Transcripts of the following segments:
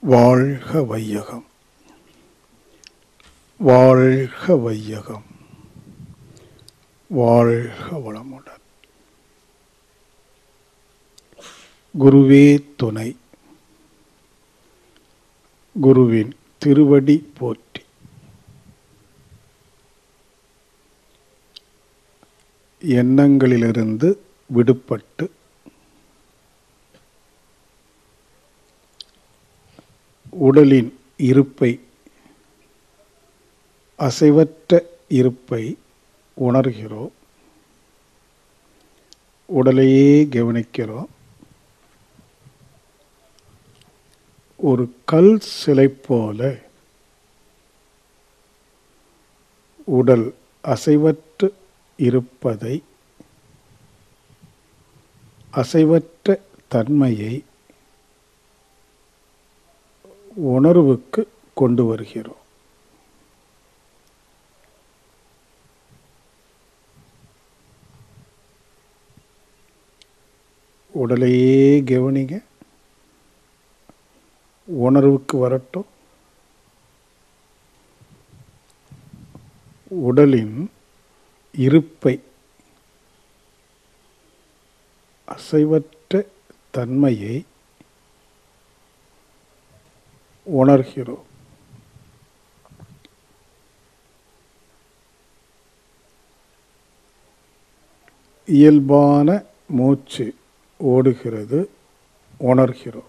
வாழ்க வையகம் வாழ்க வையகம் வாழ்க வளமுடன் குருவே துணை குருவின் திருவடி போற்றி எண்ணங்களிலிருந்து விடுபட்டு உடலின் இருப்பை அசைவற்ற இருப்பை உணர்கிறோம் உடலையே கவனிக்கிறோம் ஒரு கல் சிலை போல உடல் அசைவற்று இருப்பதை அசைவற்ற தன்மையை உணர்வுக்கு கொண்டு வருகிறோம் உடலையே கவனிங்க உணர்வுக்கு வரட்டும் உடலின் இருப்பை அசைவற்ற தன்மையை உணர்கிறோம் இயல்பான மூச்சு ஓடுகிறது உணர்கிறோம்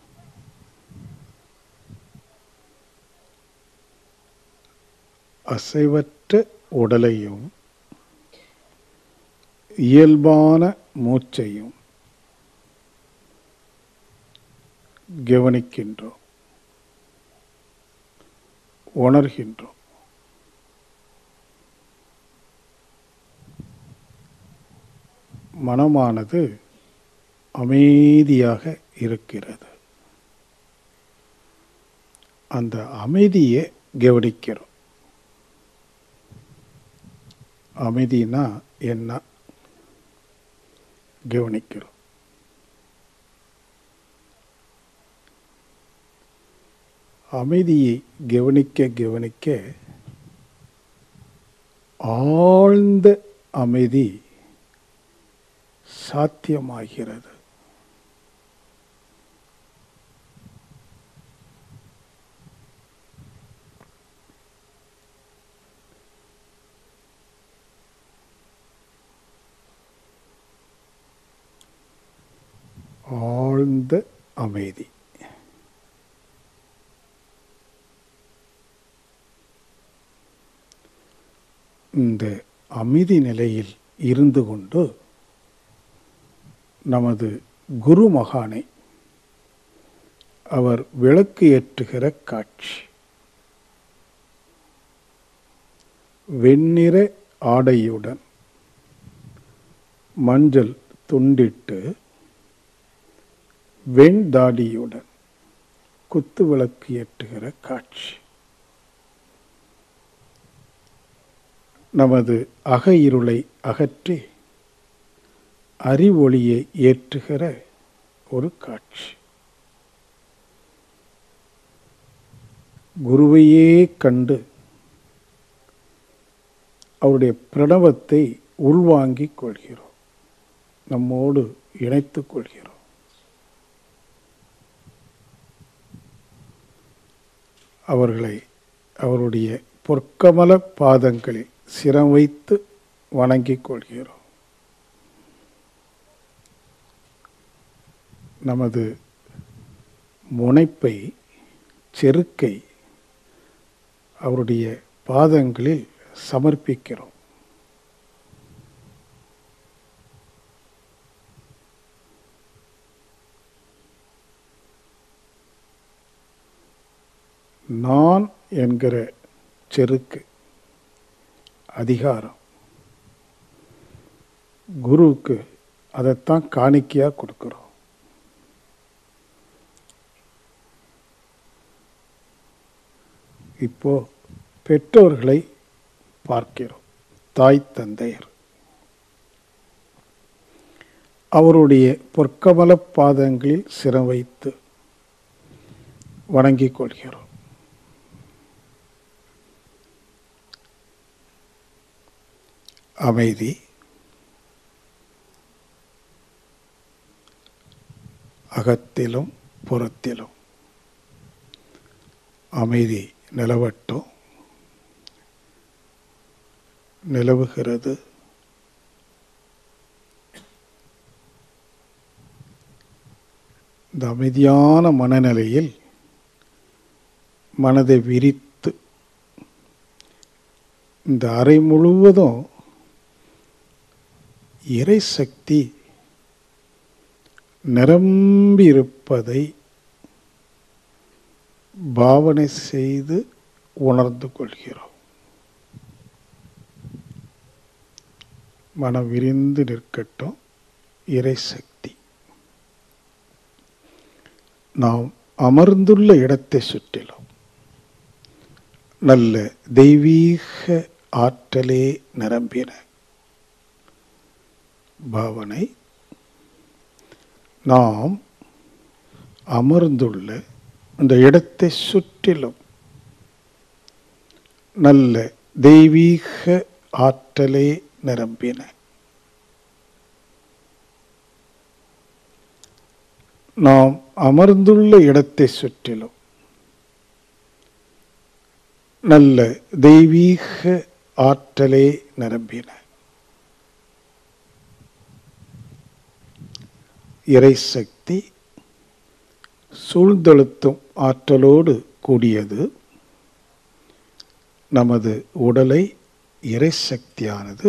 அசைவற்ற உடலையும் இயல்பான மூச்சையும் கவனிக்கின்றோம் உணர்கின்றோம் மனமானது அமைதியாக இருக்கிறது அந்த அமைதியை கவனிக்கிறோம் அமைதினா என்ன கவனிக்கிறோம் அமைதியை கவனிக்க கவனிக்க ஆழ்ந்த அமைதி சாத்தியமாகிறது ஆழ்ந்த அமைதி இந்த அமைதி நிலையில் இருந்து கொண்டு நமது குரு மகானை அவர் விளக்கு ஏற்றுகிற காட்சி வெண்ணிற ஆடையுடன் மஞ்சள் துண்டிட்டு வெண்தாடியுடன் குத்து விளக்கு ஏற்றுகிற காட்சி நமது அக இருளை அகற்றி அறிவொளியை ஏற்றுகிற ஒரு காட்சி குருவையே கண்டு அவருடைய பிரணவத்தை உள்வாங்கிக் கொள்கிறோம் நம்மோடு இணைத்துக் கொள்கிறோம் அவர்களை அவருடைய பொற்கமல பாதங்களில் சிரம் வைத்து வணங்கிக் கொள்கிறோம் நமது முனைப்பை செருக்கை அவருடைய பாதங்களில் சமர்ப்பிக்கிறோம் நான் என்கிற செருக்கு அதிகாரம் குருவுக்கு அதைத்தான் காணிக்கையாக கொடுக்குறோம் இப்போ பெற்றோர்களை பார்க்கிறோம் தாய் தந்தையர் அவருடைய பொற்கமல பாதங்களில் சிரம் வைத்து வணங்கிக் கொள்கிறோம் அமைதி அகத்திலும் புறத்திலும் அமைதி நிலவட்டும் நிலவுகிறது இந்த அமைதியான மனநிலையில் மனதை விரித்து இந்த அறை முழுவதும் இறை சக்தி நிரம்பி இருப்பதை பாவனை செய்து உணர்ந்து கொள்கிறோம் மனம் விரிந்து நிற்கட்டும் இறை சக்தி நாம் அமர்ந்துள்ள இடத்தை சுற்றிலும் நல்ல தெய்வீக ஆற்றலே நிரம்பின பாவனை நாம் அமர்ந்துள்ள அந்த இடத்தை சுற்றிலும் நல்ல தெய்வீக ஆற்றலே நிரம்பின நாம் அமர்ந்துள்ள இடத்தை சுற்றிலும் நல்ல தெய்வீக ஆற்றலே நிரம்பின இறை சக்தி சூழ்ந்தழுத்தும் ஆற்றலோடு கூடியது நமது உடலை இறை சக்தியானது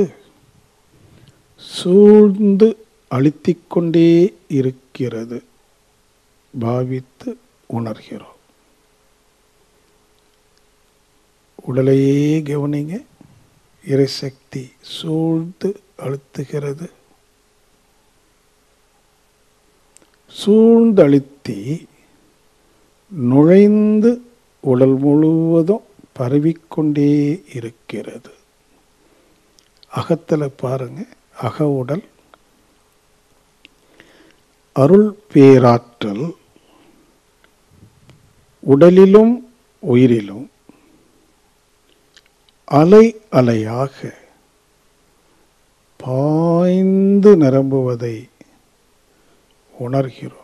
சூழ்ந்து அழுத்திக் கொண்டே இருக்கிறது பாவித்து உணர்கிறோம் உடலையே கவனிங்க இறைசக்தி சூழ்ந்து அழுத்துகிறது சூழ்ந்தழுத்தி நுழைந்து உடல் முழுவதும் பரவிக்கொண்டே இருக்கிறது அகத்தில் பாருங்க அக உடல் அருள் பேராற்றல் உடலிலும் உயிரிலும் அலை அலையாக பாய்ந்து நிரம்புவதை உணர்கிறோம்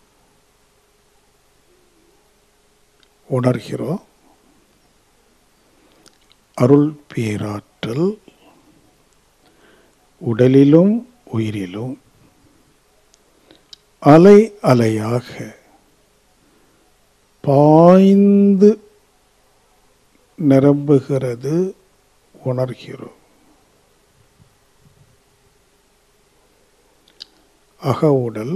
உணர்கிறோம் அருள் பேராற்றல் உடலிலும் உயிரிலும் அலை அலையாக பாய்ந்து நிரம்புகிறது உணர்கிறோம் அக உடல்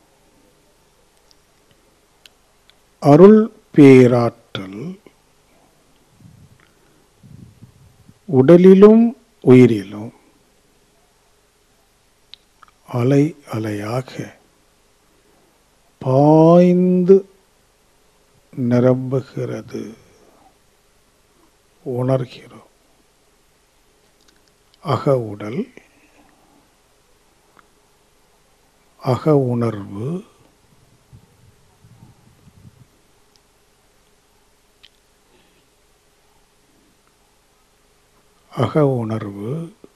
அருள் பேராற்றல் உடலிலும் உயிரிலும் அலை அலையாக பாய்ந்து நிரம்புகிறது உணர்கிறோம் அக உடல் அக உணர்வு அக உணர்வு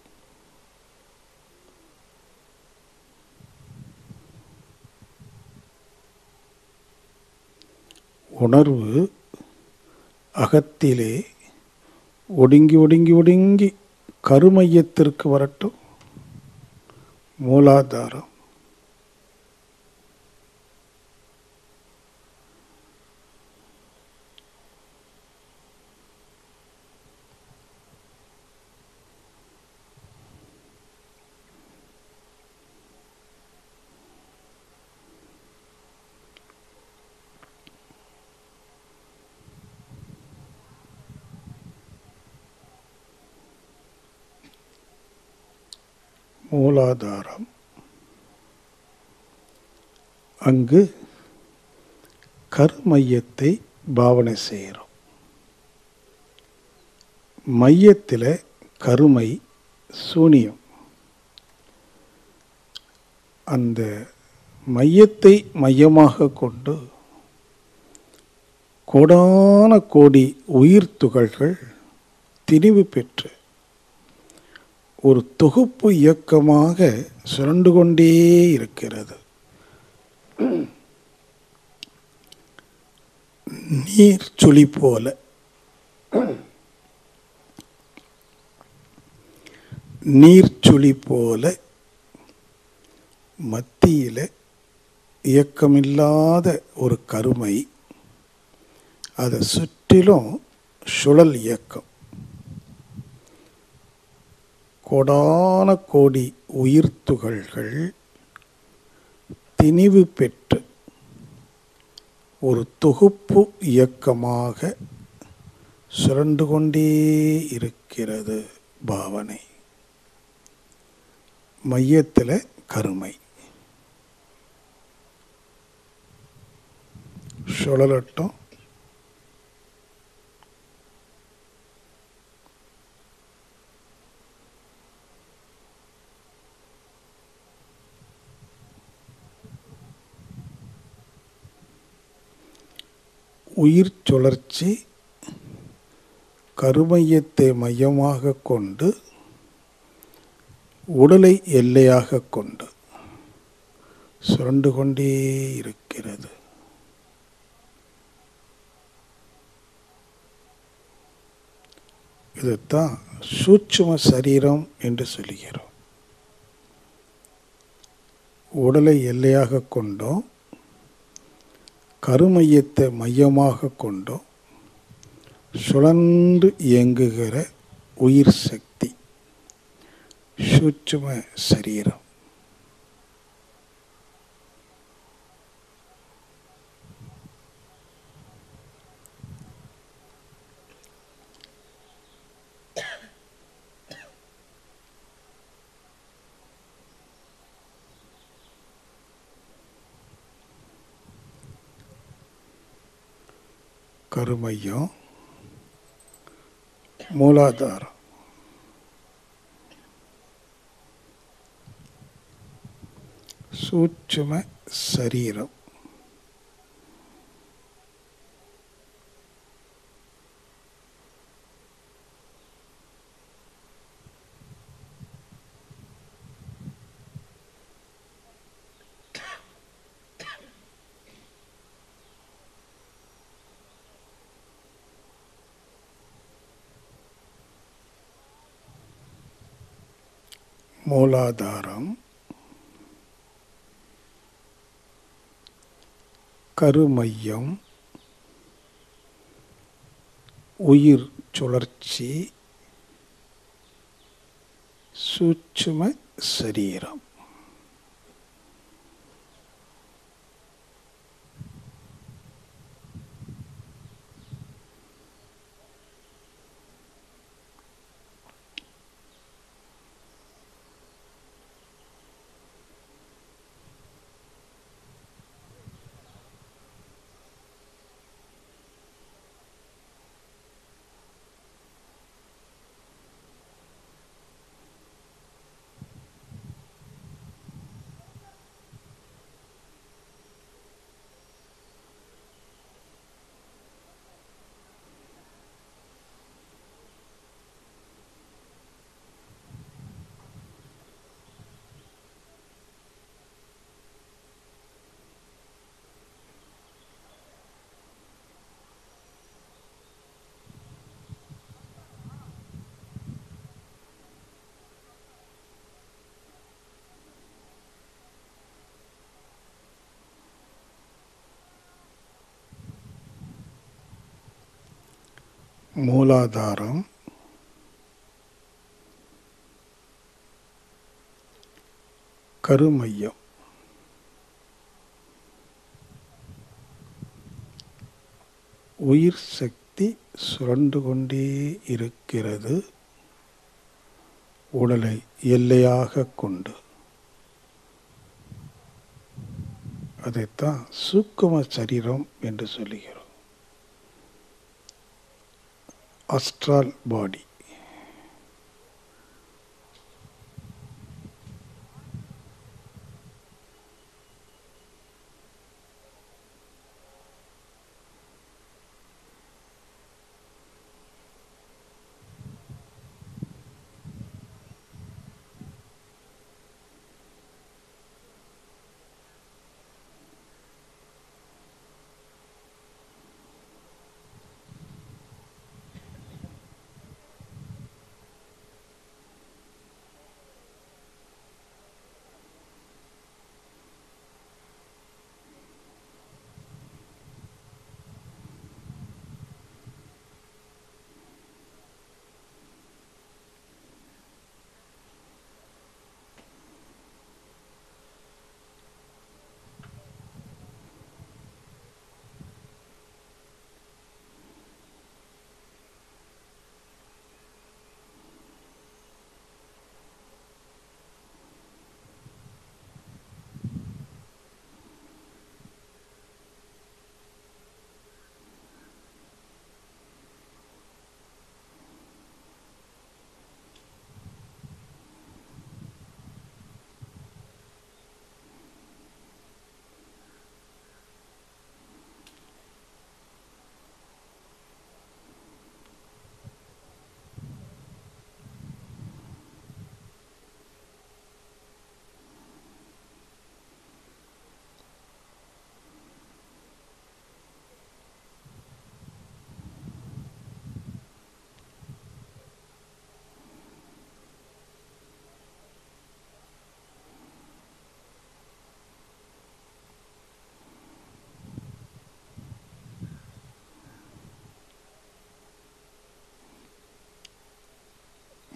உணர்வு அகத்திலே ஒடுங்கி ஒடுங்கி ஒடுங்கி கருமையத்திற்கு வரட்டும் மூலாதாரம் மூலாதாரம் அங்கு கருமையத்தை பாவனை செய்கிறோம் மையத்தில் கருமை சூனியம் அந்த மையத்தை மையமாக கொண்டு கோடான கோடி உயிர் துகள்கள் திணிவு பெற்று ஒரு தொகுப்பு இயக்கமாக சுரண்டு கொண்டே இருக்கிறது நீர் சுழி போல நீர் சுழி போல மத்தியில் இயக்கமில்லாத ஒரு கருமை அதை சுற்றிலும் சுழல் இயக்கம் கோடான கோடி உயிர் துகள்கள் திணிவு பெற்று ஒரு தொகுப்பு இயக்கமாக சுரண்டு கொண்டே இருக்கிறது பாவனை மையத்தில் கருமை சுழலட்டும் உயிர் சுழற்சி கருமையத்தை மையமாக கொண்டு உடலை எல்லையாக கொண்டு சுரண்டு கொண்டே இருக்கிறது இதைத்தான் சூட்சும சரீரம் என்று சொல்லுகிறோம் உடலை எல்லையாக கொண்டோம் கருமையத்தை மையமாக கொண்டோம் சுழன்று இயங்குகிற உயிர் சக்தி சூட்சும சரீரம் கருமையம் மூலாதாரம் சூட்சும சரீரம் மூலாதாரம் கருமையம் உயிர் சுழற்சி சூட்சும சரீரம் மூலாதாரம் கருமையம் உயிர் சக்தி சுரண்டு கொண்டே இருக்கிறது உடலை எல்லையாக கொண்டு அதைத்தான் சூக்கும சரீரம் என்று சொல்லுகிறோம் அஸ்ட்ரால் பாடி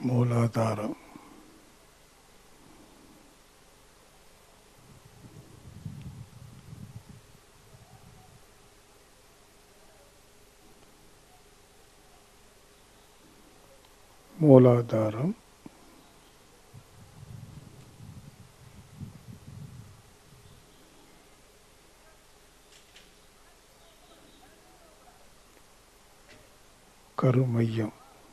மூலாதாரம் மூலாதாரம் கருமையம்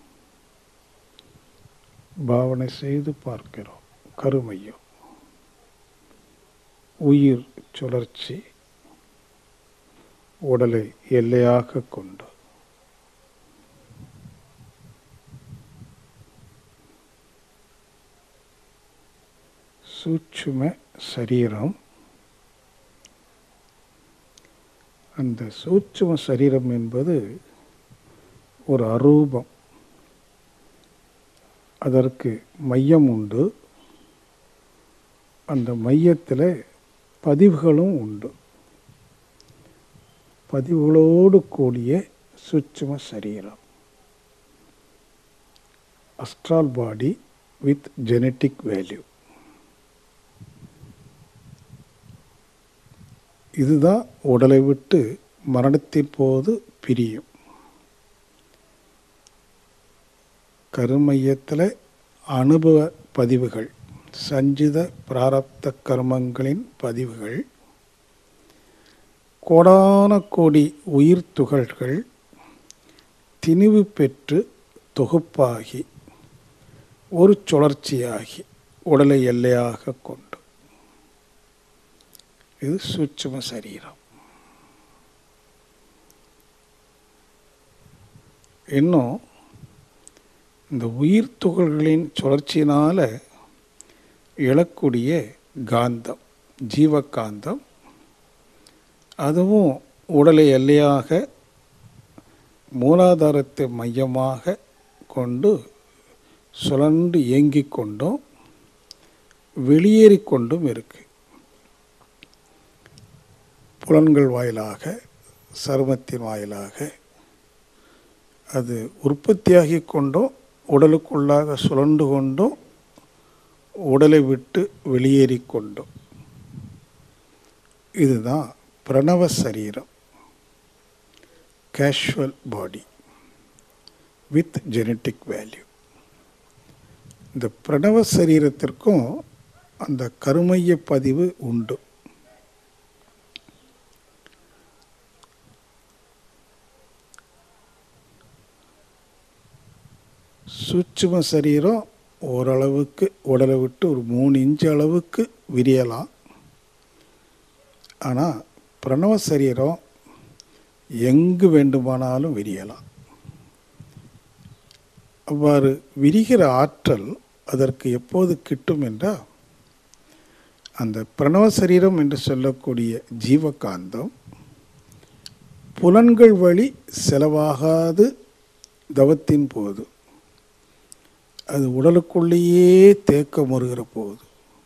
பாவனை செய்து பார்க்கிறோம் கருமையம் உயிர் சுழற்சி உடலை எல்லையாக கொண்டு சூட்சும சரீரம் அந்த சூட்சும சரீரம் என்பது ஒரு அரூபம் அதற்கு மையம் உண்டு அந்த மையத்தில் பதிவுகளும் உண்டு பதிவுகளோடு கூடிய சூட்சும சரீரம் astral body with genetic value இதுதான் உடலை விட்டு மரணத்தின் போது பிரியும் கருமையத்தில் அனுபவ பதிவுகள் சஞ்சித பிராரப்த கர்மங்களின் பதிவுகள் கோடான கோடி உயிர் துகள்கள் திணிவு பெற்று தொகுப்பாகி ஒரு சுழற்சியாகி உடலை எல்லையாக கொண்டு இது சூட்சும சரீரம் இன்னும் இந்த உயிர் துகள்களின் சுழற்சியினால் எழக்கூடிய காந்தம் ஜீவகாந்தம் அதுவும் உடலை எல்லையாக மூலாதாரத்தை மையமாக கொண்டு சுழன்று இயங்கிக் கொண்டும் வெளியேறி கொண்டும் இருக்கு புலன்கள் வாயிலாக சருமத்தின் வாயிலாக அது உற்பத்தியாகி கொண்டும் உடலுக்குள்ளாக சுழண்டு கொண்டும் உடலை விட்டு வெளியேறி கொண்டும் இதுதான் பிரணவ சரீரம் casual body with genetic value இந்த பிரணவ சரீரத்திற்கும் அந்த கருமைய பதிவு உண்டு சூட்சும சரீரம் ஓரளவுக்கு உடலை விட்டு ஒரு மூணு இன்ச்சு அளவுக்கு விரியலாம் ஆனால் பிரணவ சரீரம் எங்கு வேண்டுமானாலும் விரியலாம் அவ்வாறு விரிகிற ஆற்றல் அதற்கு எப்போது கிட்டும் என்றால் அந்த பிரணவ சரீரம் என்று சொல்லக்கூடிய ஜீவகாந்தம் புலன்கள் வழி செலவாகாது தவத்தின் போது அது உடலுக்குள்ளேயே தேக்கமுறுகிற போது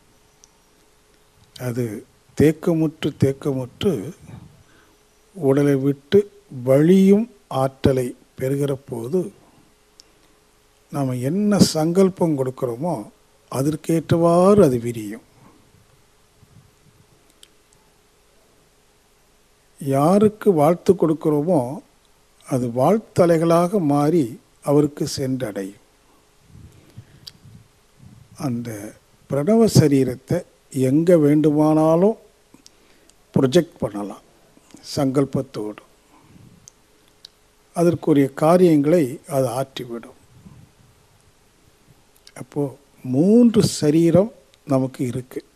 அது தேக்கமுற்று தேக்கமுற்று உடலை விட்டு வழியும் ஆற்றலை பெறுகிற போது நாம் என்ன சங்கல்பம் கொடுக்குறோமோ அதற்கேற்றவாறு அது விரியும் யாருக்கு வாழ்த்து கொடுக்குறோமோ அது வாழ்த்தலைகளாக மாறி அவருக்கு சென்றடையும் அந்த பிரணவ சரீரத்தை எங்கே வேண்டுமானாலும் ப்ரொஜெக்ட் பண்ணலாம் சங்கல்பத்தோடு அதற்குரிய காரியங்களை அது ஆற்றிவிடும் அப்போது மூன்று சரீரம் நமக்கு இருக்குது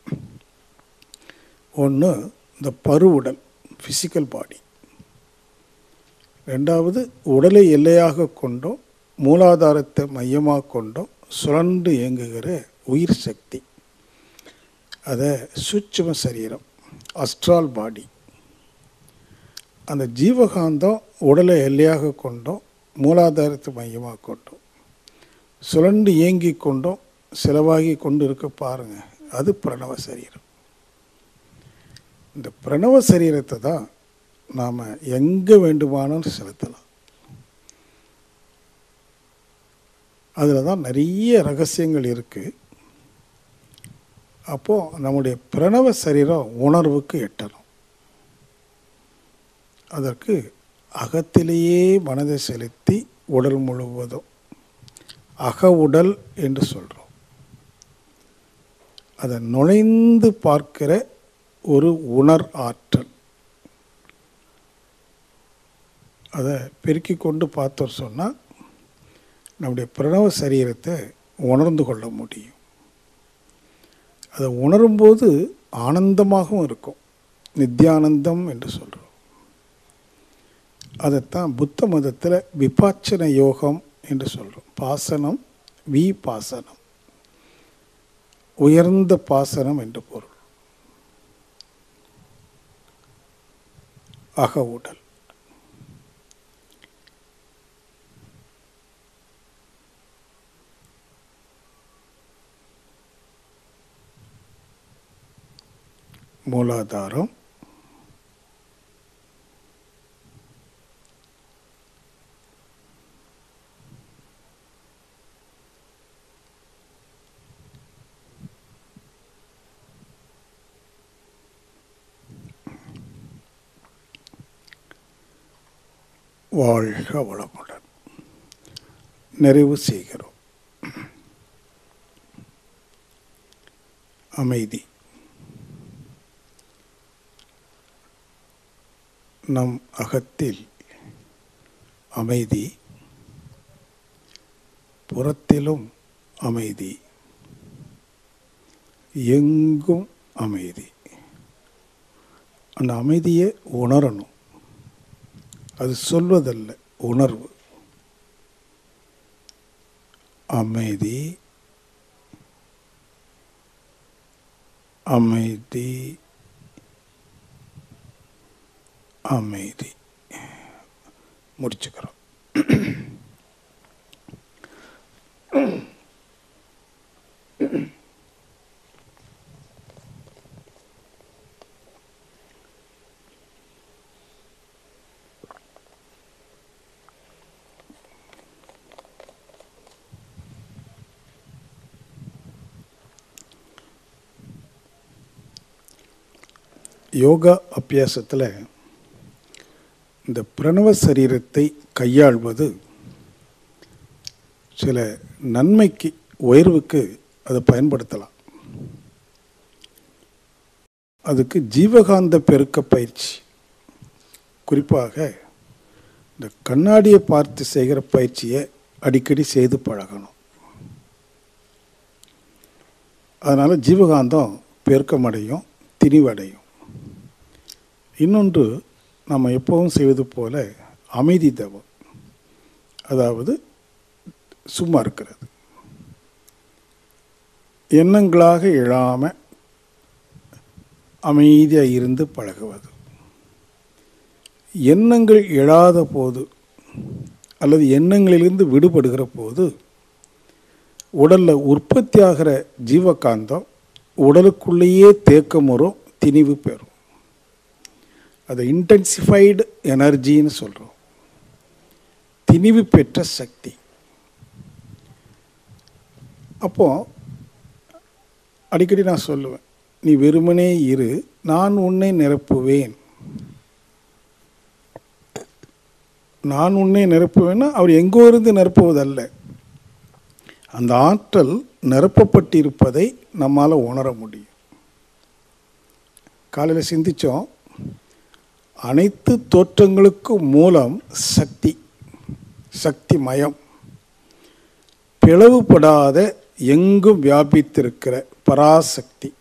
ஒன்று இந்த பருவுடல் ஃபிசிக்கல் பாடி ரெண்டாவது உடலை எல்லையாக கொண்டும் மூலாதாரத்தை மையமாக கொண்டும் சுழன்று இயங்குகிற உயிர் சக்தி அதை சூட்சும சரீரம் அஸ்ட்ரால் பாடி அந்த ஜீவகாந்தம் உடலை எல்லையாக கொண்டும் மூலாதாரத்தை மையமாக கொண்டும் சுழண்டு இயங்கி கொண்டும் செலவாகி கொண்டு இருக்க பாருங்க அது பிரணவ சரீரம் இந்த பிரணவ சரீரத்தை தான் நாம் எங்கே வேண்டுமானாலும் செலுத்தலாம் அதில் தான் நிறைய ரகசியங்கள் இருக்குது அப்போது நம்முடைய பிரணவ சரீரம் உணர்வுக்கு எட்டணும் அதற்கு அகத்திலேயே மனதை செலுத்தி உடல் முழுவதும் அக உடல் என்று சொல்கிறோம் அதை நுழைந்து பார்க்கிற ஒரு உணர் ஆற்றல் அதை பெருக்கி கொண்டு பார்த்தோம் சொன்னால் நம்முடைய பிரணவ சரீரத்தை உணர்ந்து கொள்ள முடியும் அதை உணரும்போது ஆனந்தமாகவும் இருக்கும் நித்யானந்தம் என்று சொல்கிறோம் அதைத்தான் புத்த மதத்தில் விபாச்சன யோகம் என்று சொல்கிறோம் பாசனம் வி பாசனம் உயர்ந்த பாசனம் என்று பொருள் அக உடல் மூலாதாரம் வாழ்க வளமுடன் நிறைவு செய்கிறோம் அமைதி நம் அகத்தில் அமைதி புறத்திலும் அமைதி எங்கும் அமைதி அந்த அமைதியை உணரணும் அது சொல்வதல்ல உணர்வு அமைதி அமைதி அமைதி முடிச்சுக்கிறோம் யோகா அபியாசத்தில் இந்த பிரணவ சரீரத்தை கையாள்வது சில நன்மைக்கு உயர்வுக்கு அதை பயன்படுத்தலாம் அதுக்கு ஜீவகாந்த பெருக்க பயிற்சி குறிப்பாக இந்த கண்ணாடியை பார்த்து செய்கிற பயிற்சியை அடிக்கடி செய்து பழகணும் அதனால் ஜீவகாந்தம் பெருக்கமடையும் திணிவடையும் இன்னொன்று நம்ம எப்பவும் செய்வது போல அமைதி தவம் அதாவது சும்மா இருக்கிறது எண்ணங்களாக எழாமல் அமைதியாக இருந்து பழகுவது எண்ணங்கள் எழாத போது அல்லது எண்ணங்களிலிருந்து விடுபடுகிற போது உடலில் உற்பத்தியாகிற ஜீவகாந்தம் உடலுக்குள்ளேயே தேக்கமுறும் திணிவு பெறும் அதை இன்டென்சிஃபைடு எனர்ஜின்னு சொல்கிறோம் திணிவு பெற்ற சக்தி அப்போ அடிக்கடி நான் சொல்லுவேன் நீ வெறுமனே இரு நான் உன்னை நிரப்புவேன் நான் உன்னை நிரப்புவேன்னா அவர் எங்கோ இருந்து நிரப்புவதல்ல அந்த ஆற்றல் நிரப்பப்பட்டிருப்பதை நம்மால் உணர முடியும் காலையில் சிந்தித்தோம் அனைத்து தோற்றங்களுக்கும் மூலம் சக்தி சக்தி மயம் பிளவுபடாத எங்கும் வியாபித்திருக்கிற பராசக்தி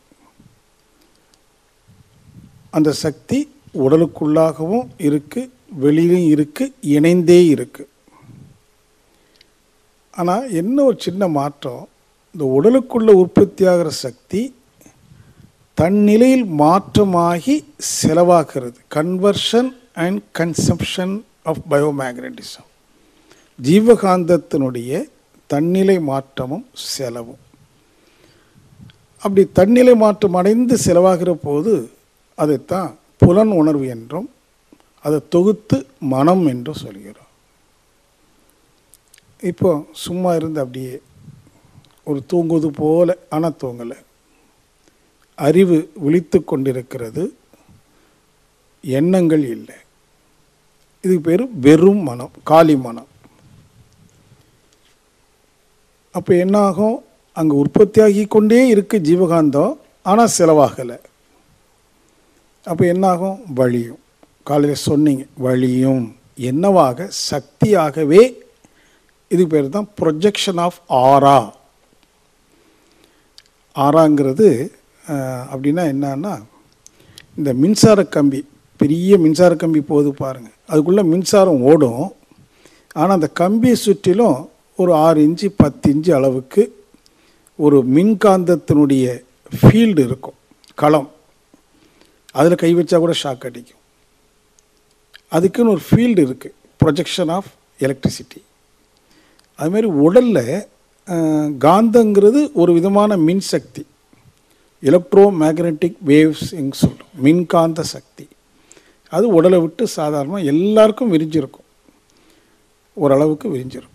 அந்த சக்தி உடலுக்குள்ளாகவும் இருக்கு வெளியிலும் இருக்கு இணைந்தே இருக்கு ஆனால் என்ன ஒரு சின்ன மாற்றம் இந்த உடலுக்குள்ள உற்பத்தியாகிற சக்தி தன் நிலையில் மாற்றமாகி செலவாகிறது conversion and consumption of biomagnetism ஜீவகாந்தத்தினுடைய தன்னிலை மாற்றமும் செலவும் அப்படி தன்னிலை மாற்றம் அடைந்து செலவாகிற போது அதைத்தான் புலன் உணர்வு என்றும் அதை தொகுத்து மனம் என்றும் சொல்கிறோம் இப்போ சும்மா இருந்து அப்படியே ஒரு தூங்குவது போல ஆனால் தூங்கலை அறிவு விழித்து கொண்டிருக்கிறது எண்ணங்கள் இல்லை இதுக்கு பேர் வெறும் மனம் காலி மனம் அப்போ என்னாகும் அங்கே உற்பத்தியாகி கொண்டே இருக்கு ஜீவகாந்தம் ஆனால் செலவாகலை அப்போ என்னாகும் வழியும் காலையில் சொன்னீங்க வழியும் என்னவாக சக்தியாகவே இதுக்கு பேர் தான் ப்ரொஜெக்ஷன் ஆஃப் ஆரா ஆறாங்கிறது அஹ், அப்படின்னா என்னன்னா இந்த மின்சார கம்பி பெரிய மின்சார கம்பி போகுது பாருங்கள் அதுக்குள்ளே மின்சாரம் ஓடும் ஆனால் அந்த கம்பியை சுற்றிலும் ஒரு ஆறு இன்ச்சு பத்து இன்ச்சு அளவுக்கு ஒரு மின்காந்தத்தினுடைய ஃபீல்டு இருக்கும் களம் அதில் கை வச்சா கூட ஷாக் அடிக்கும் அதுக்குன்னு ஒரு ஃபீல்டு இருக்குது ப்ரொஜெக்ஷன் ஆஃப் எலக்ட்ரிசிட்டி அதுமாரி உடலில் காந்தங்கிறது ஒரு விதமான மின்சக்தி எலக்ட்ரோ மேக்னெட்டிக் வேவ்ஸ் எங்க சொல்கிறோம் மின்காந்த சக்தி அது உடலை விட்டு சாதாரணமாக எல்லாருக்கும் விரிஞ்சிருக்கும் ஓரளவுக்கு விரிஞ்சிருக்கும்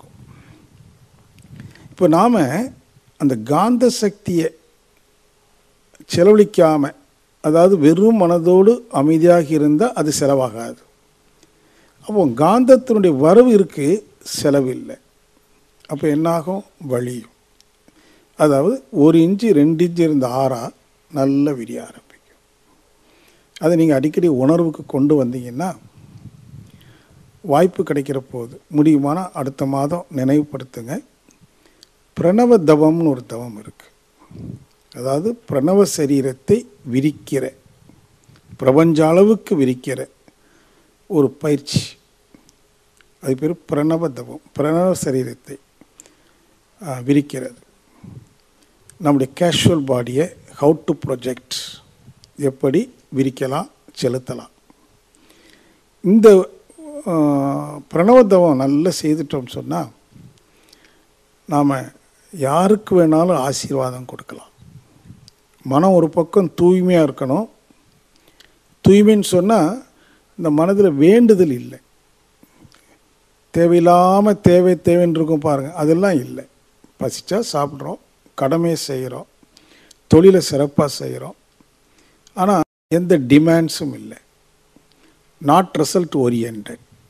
இப்போ நாம் அந்த காந்த சக்தியை செலவழிக்காமல் அதாவது வெறும் மனதோடு அமைதியாக இருந்தால் அது செலவாகாது அப்போ காந்தத்தினுடைய வரவு இருக்குது செலவு இல்லை அப்போ என்னாகும் வழியும் அதாவது ஒரு இன்ச்சு ரெண்டு இன்ச்சு இருந்த ஆறா நல்லா விரிய ஆரம்பிக்கும் அதை நீங்கள் அடிக்கடி உணர்வுக்கு கொண்டு வந்தீங்கன்னா வாய்ப்பு கிடைக்கிற போது முடியுமானா அடுத்த மாதம் நினைவுபடுத்துங்க பிரணவ தவம்னு ஒரு தவம் இருக்குது அதாவது பிரணவ சரீரத்தை விரிக்கிற பிரபஞ்ச அளவுக்கு விரிக்கிற ஒரு பயிற்சி அது பேர் பிரணவ தவம் பிரணவ சரீரத்தை ஆ, விரிக்கிறது நம்முடைய கேஷுவல் பாடியை ஹவு டு ப்ரொஜெக்ட் எப்படி விரிக்கலாம் செலுத்தலாம் இந்த ஆ, பிரணவ தவம் நல்லா செய்துட்டோம்னு சொன்னால் நாம் யாருக்கு வேணாலும் ஆசீர்வாதம் கொடுக்கலாம் மனம் ஒரு பக்கம் தூய்மையாக இருக்கணும் தூய்மைன்னு சொன்னால் இந்த மனதில் வேண்டுதல் இல்லை தேவையில்லாமல் தேவை தேவைன்னு இருக்கும் பாருங்கள் அதெல்லாம் இல்லை பசிச்சா சாப்பிட்றோம் கடமையை செய்கிறோம் தொழிலை சிறப்பாக செய்கிறோம் ஆனால் எந்த டிமாண்ட்ஸும் இல்லை நாட் ரிசல்ட் ஓரியன்ட்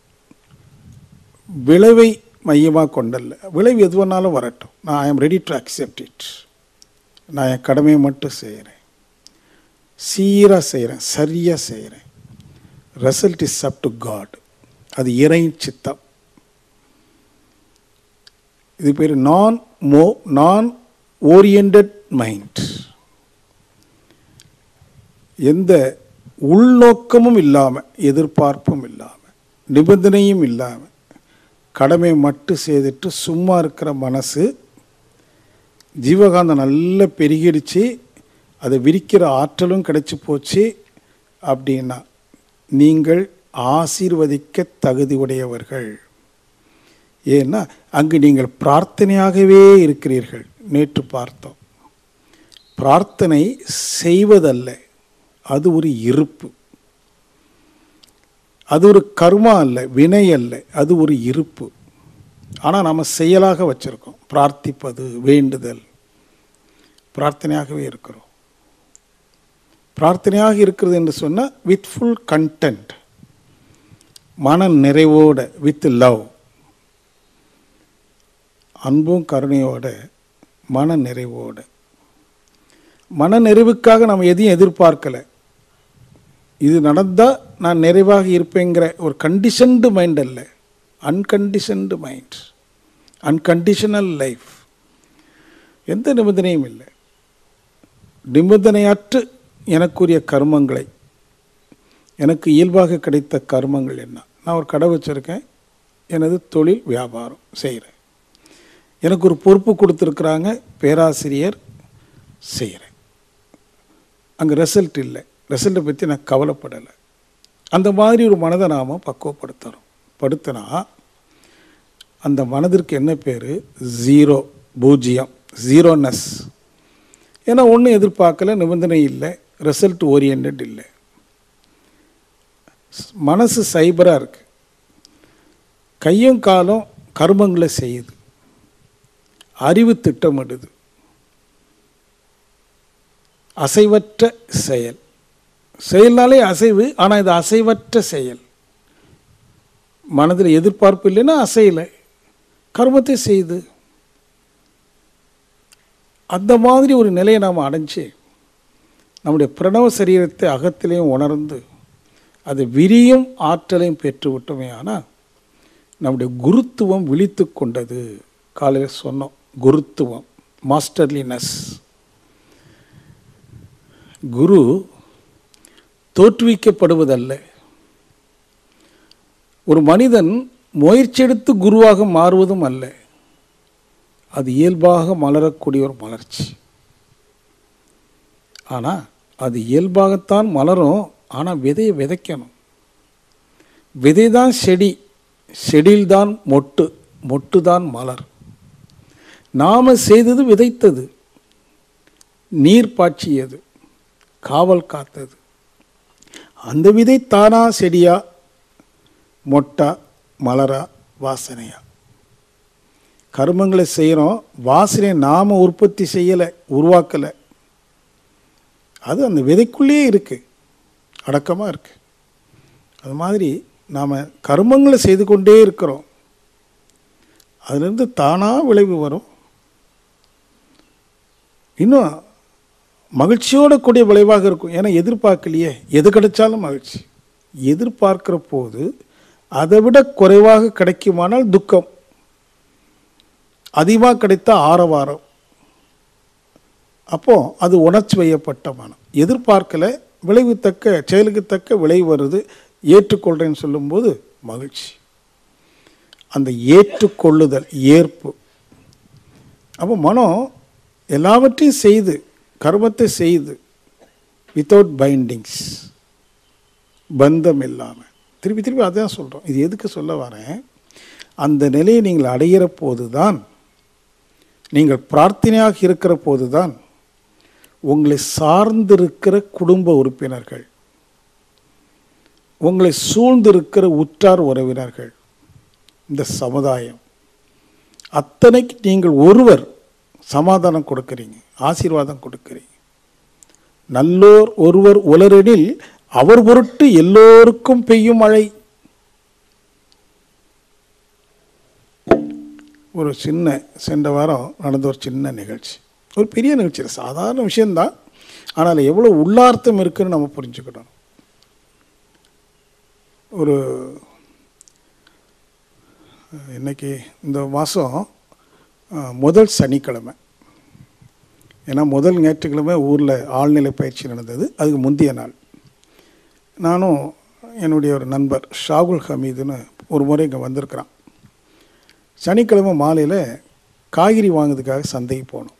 விளைவை மையமாக கொண்டல்ல விளைவு எது வேணாலும் வரட்டும் நான் I am ready to accept it நான் என் கடமையை மட்டும் செய்கிறேன் சீராக செய்கிறேன் சரியாக செய்கிறேன் result is up to God அது இறை சித்தம் இது பேர் நான் மோ நான் ஓரியண்டட் மைண்ட் எந்த உள்நோக்கமும் இல்லாமல் எதிர்பார்ப்பும் இல்லாமல் நிபந்தனையும் இல்லாமல் கடமை மட்டும் செய்துட்டு சும்மா இருக்கிற மனசு ஜீவகாந்தம் நல்லா பெருகிடுச்சு அதை விரிக்கிற ஆற்றலும் கிடைச்சி போச்சு அப்படின்னா நீங்கள் ஆசீர்வதிக்க தகுதி உடையவர்கள் ஏன்னா அங்கு நீங்கள் பிரார்த்தனையாகவே இருக்கிறீர்கள் நேற்று பார்த்தோம் பிரார்த்தனை செய்வதல்ல அது ஒரு இருப்பு அது ஒரு கர்மா அல்ல வினை அல்ல அது ஒரு இருப்பு ஆனால் நம்ம செயலாக வச்சுருக்கோம் பிரார்த்திப்பது வேண்டுதல் பிரார்த்தனையாகவே இருக்கிறோம் பிரார்த்தனையாக இருக்கிறது என்று சொன்னால் வித் ஃபுல் கண்டென்ட் மன நிறைவோட வித் லவ் அன்பும் கருணையோட மன நிறைவோட மன நிறைவுக்காக நம்ம எதையும் எதிர்பார்க்கலை இது நடந்தால் நான் நிறைவாக இருப்பேங்கிற ஒரு கண்டிஷன்டு மைண்ட் அல்ல அன்கண்டிஷன்டு மைண்ட் அன்கண்டிஷனல் லைஃப் எந்த நிபந்தனையும் இல்லை நிபந்தனையற்று எனக்குரிய கர்மங்களை எனக்கு இயல்பாக கிடைத்த கர்மங்கள் என்ன நான் ஒரு கடை வச்சுருக்கேன் எனது தொழில் வியாபாரம் செய்கிறேன் எனக்கு ஒரு பொறுப்பு கொடுத்துருக்குறாங்க பேராசிரியர் செய்கிறேன் அங்கே ரிசல்ட் இல்லை ரிசல்ட்டை பற்றி நான் கவலைப்படலை அந்த மாதிரி ஒரு மனதை நாம் பக்குவப்படுத்துகிறோம் படுத்தினா அந்த மனதிற்கு என்ன பேர் ஜீரோ பூஜ்ஜியம் ஜீரோனஸ் ஏன்னா ஒன்றும் எதிர்பார்க்கல நிபந்தனை இல்லை ரிசல்ட் ஓரியன்ட் இல்லை மனசு சைபராக இருக்குது கையும் காலும் கர்மங்களை செய்யுது அறிவு திட்டமிடுது அசைவற்ற செயல் செயல்னாலே அசைவு ஆனால் இது அசைவற்ற செயல் மனதில் எதிர்பார்ப்பு இல்லைன்னா அசையலை கர்மத்தை செய்து அந்த மாதிரி ஒரு நிலையை நாம் அடைஞ்சு நம்முடைய பிரணவ சரீரத்தை அகத்திலையும் உணர்ந்து அது விரியும் ஆற்றலையும் பெற்று விட்டோமே ஆனால் நம்முடைய குருத்துவம் விழித்து கொண்டது காலையில் சொன்னோம் குருத்துவம் மாஸ்டர்லினஸ் குரு தோற்றுவிக்கப்படுவதல்ல ஒரு மனிதன் முயற்சி எடுத்து குருவாக மாறுவதும் அல்ல அது இயல்பாக மலரக்கூடிய ஒரு மலர்ச்சி ஆனால் அது இயல்பாகத்தான் மலரும் ஆனால் விதையை விதைக்கணும் விதை தான் செடி செடியில்தான் மொட்டு மொட்டு தான் மலர் நாம் செய்தது விதைத்தது நீர் பாய்ச்சியது காவல் காத்தது அந்த விதை தானா செடியா மொட்டா மலரா வாசனையா கர்மங்களை செய்கிறோம் வாசனை நாம் உற்பத்தி செய்யலை உருவாக்கலை அது அந்த விதைக்குள்ளேயே இருக்குது அடக்கமாக இருக்குது அது மாதிரி நாம் கர்மங்களை செய்து கொண்டே இருக்கிறோம் அதுலேருந்து தானாக விளைவு வரும் இன்னும் மகிழ்ச்சியோட கூடிய விளைவாக இருக்கும் ஏன்னா எதிர்பார்க்கலையே எது கிடைச்சாலும் மகிழ்ச்சி எதிர்பார்க்கிற போது அதை விட குறைவாக கிடைக்குமானால் துக்கம் அதிகமாக கிடைத்த ஆரவாரம் அப்போ அது உணர்ச்சி வையப்பட்ட மனம் எதிர்பார்க்கல விளைவு தக்க செயலுக்கு தக்க விளைவு வருது ஏற்றுக்கொள்கிறேன்னு சொல்லும்போது மகிழ்ச்சி அந்த ஏற்றுக்கொள்ளுதல் ஏற்பு அப்போ மனம் எல்லாவற்றையும் செய்து கர்மத்தை செய்து வித்தவுட் பைண்டிங்ஸ் பந்தம் இல்லாமல் திருப்பி திருப்பி அதான் சொல்கிறோம் இது எதுக்கு சொல்ல வரேன் அந்த நிலையை நீங்கள் அடைகிற போது தான் நீங்கள் பிரார்த்தனையாக இருக்கிற போது தான் உங்களை சார்ந்திருக்கிற குடும்ப உறுப்பினர்கள் உங்களை சூழ்ந்திருக்கிற உற்றார் உறவினர்கள் இந்த சமுதாயம் அத்தனைக்கு நீங்கள் ஒருவர் சமாதானம் கொடுக்குறீங்க ஆசீர்வாதம் கொடுக்குறீங்க நல்லோர் ஒருவர் உலரெனில் அவர் பொருட்டு எல்லோருக்கும் பெய்யும் மழை ஒரு சின்ன சென்ற வாரம் நடந்த ஒரு சின்ன நிகழ்ச்சி ஒரு பெரிய நிகழ்ச்சி இல்லை சாதாரண விஷயந்தான் ஆனால் எவ்வளோ உள்ளார்த்தம் இருக்குன்னு நம்ம புரிஞ்சுக்கிட்டோம் ஒரு இன்னைக்கு இந்த மாதம் முதல் சனிக்கிழமை ஏன்னா முதல் ஞாயிற்றுக்கிழமை ஊரில் ஆழ்நிலை பயிற்சி நடந்தது அதுக்கு முந்தைய நாள் நானும் என்னுடைய ஒரு நண்பர் ஷாகுல் ஹமீதுன்னு ஒரு முறை இங்கே வந்திருக்கிறான் சனிக்கிழமை மாலையில் காய்கறி வாங்குறதுக்காக சந்தைக்கு போனோம்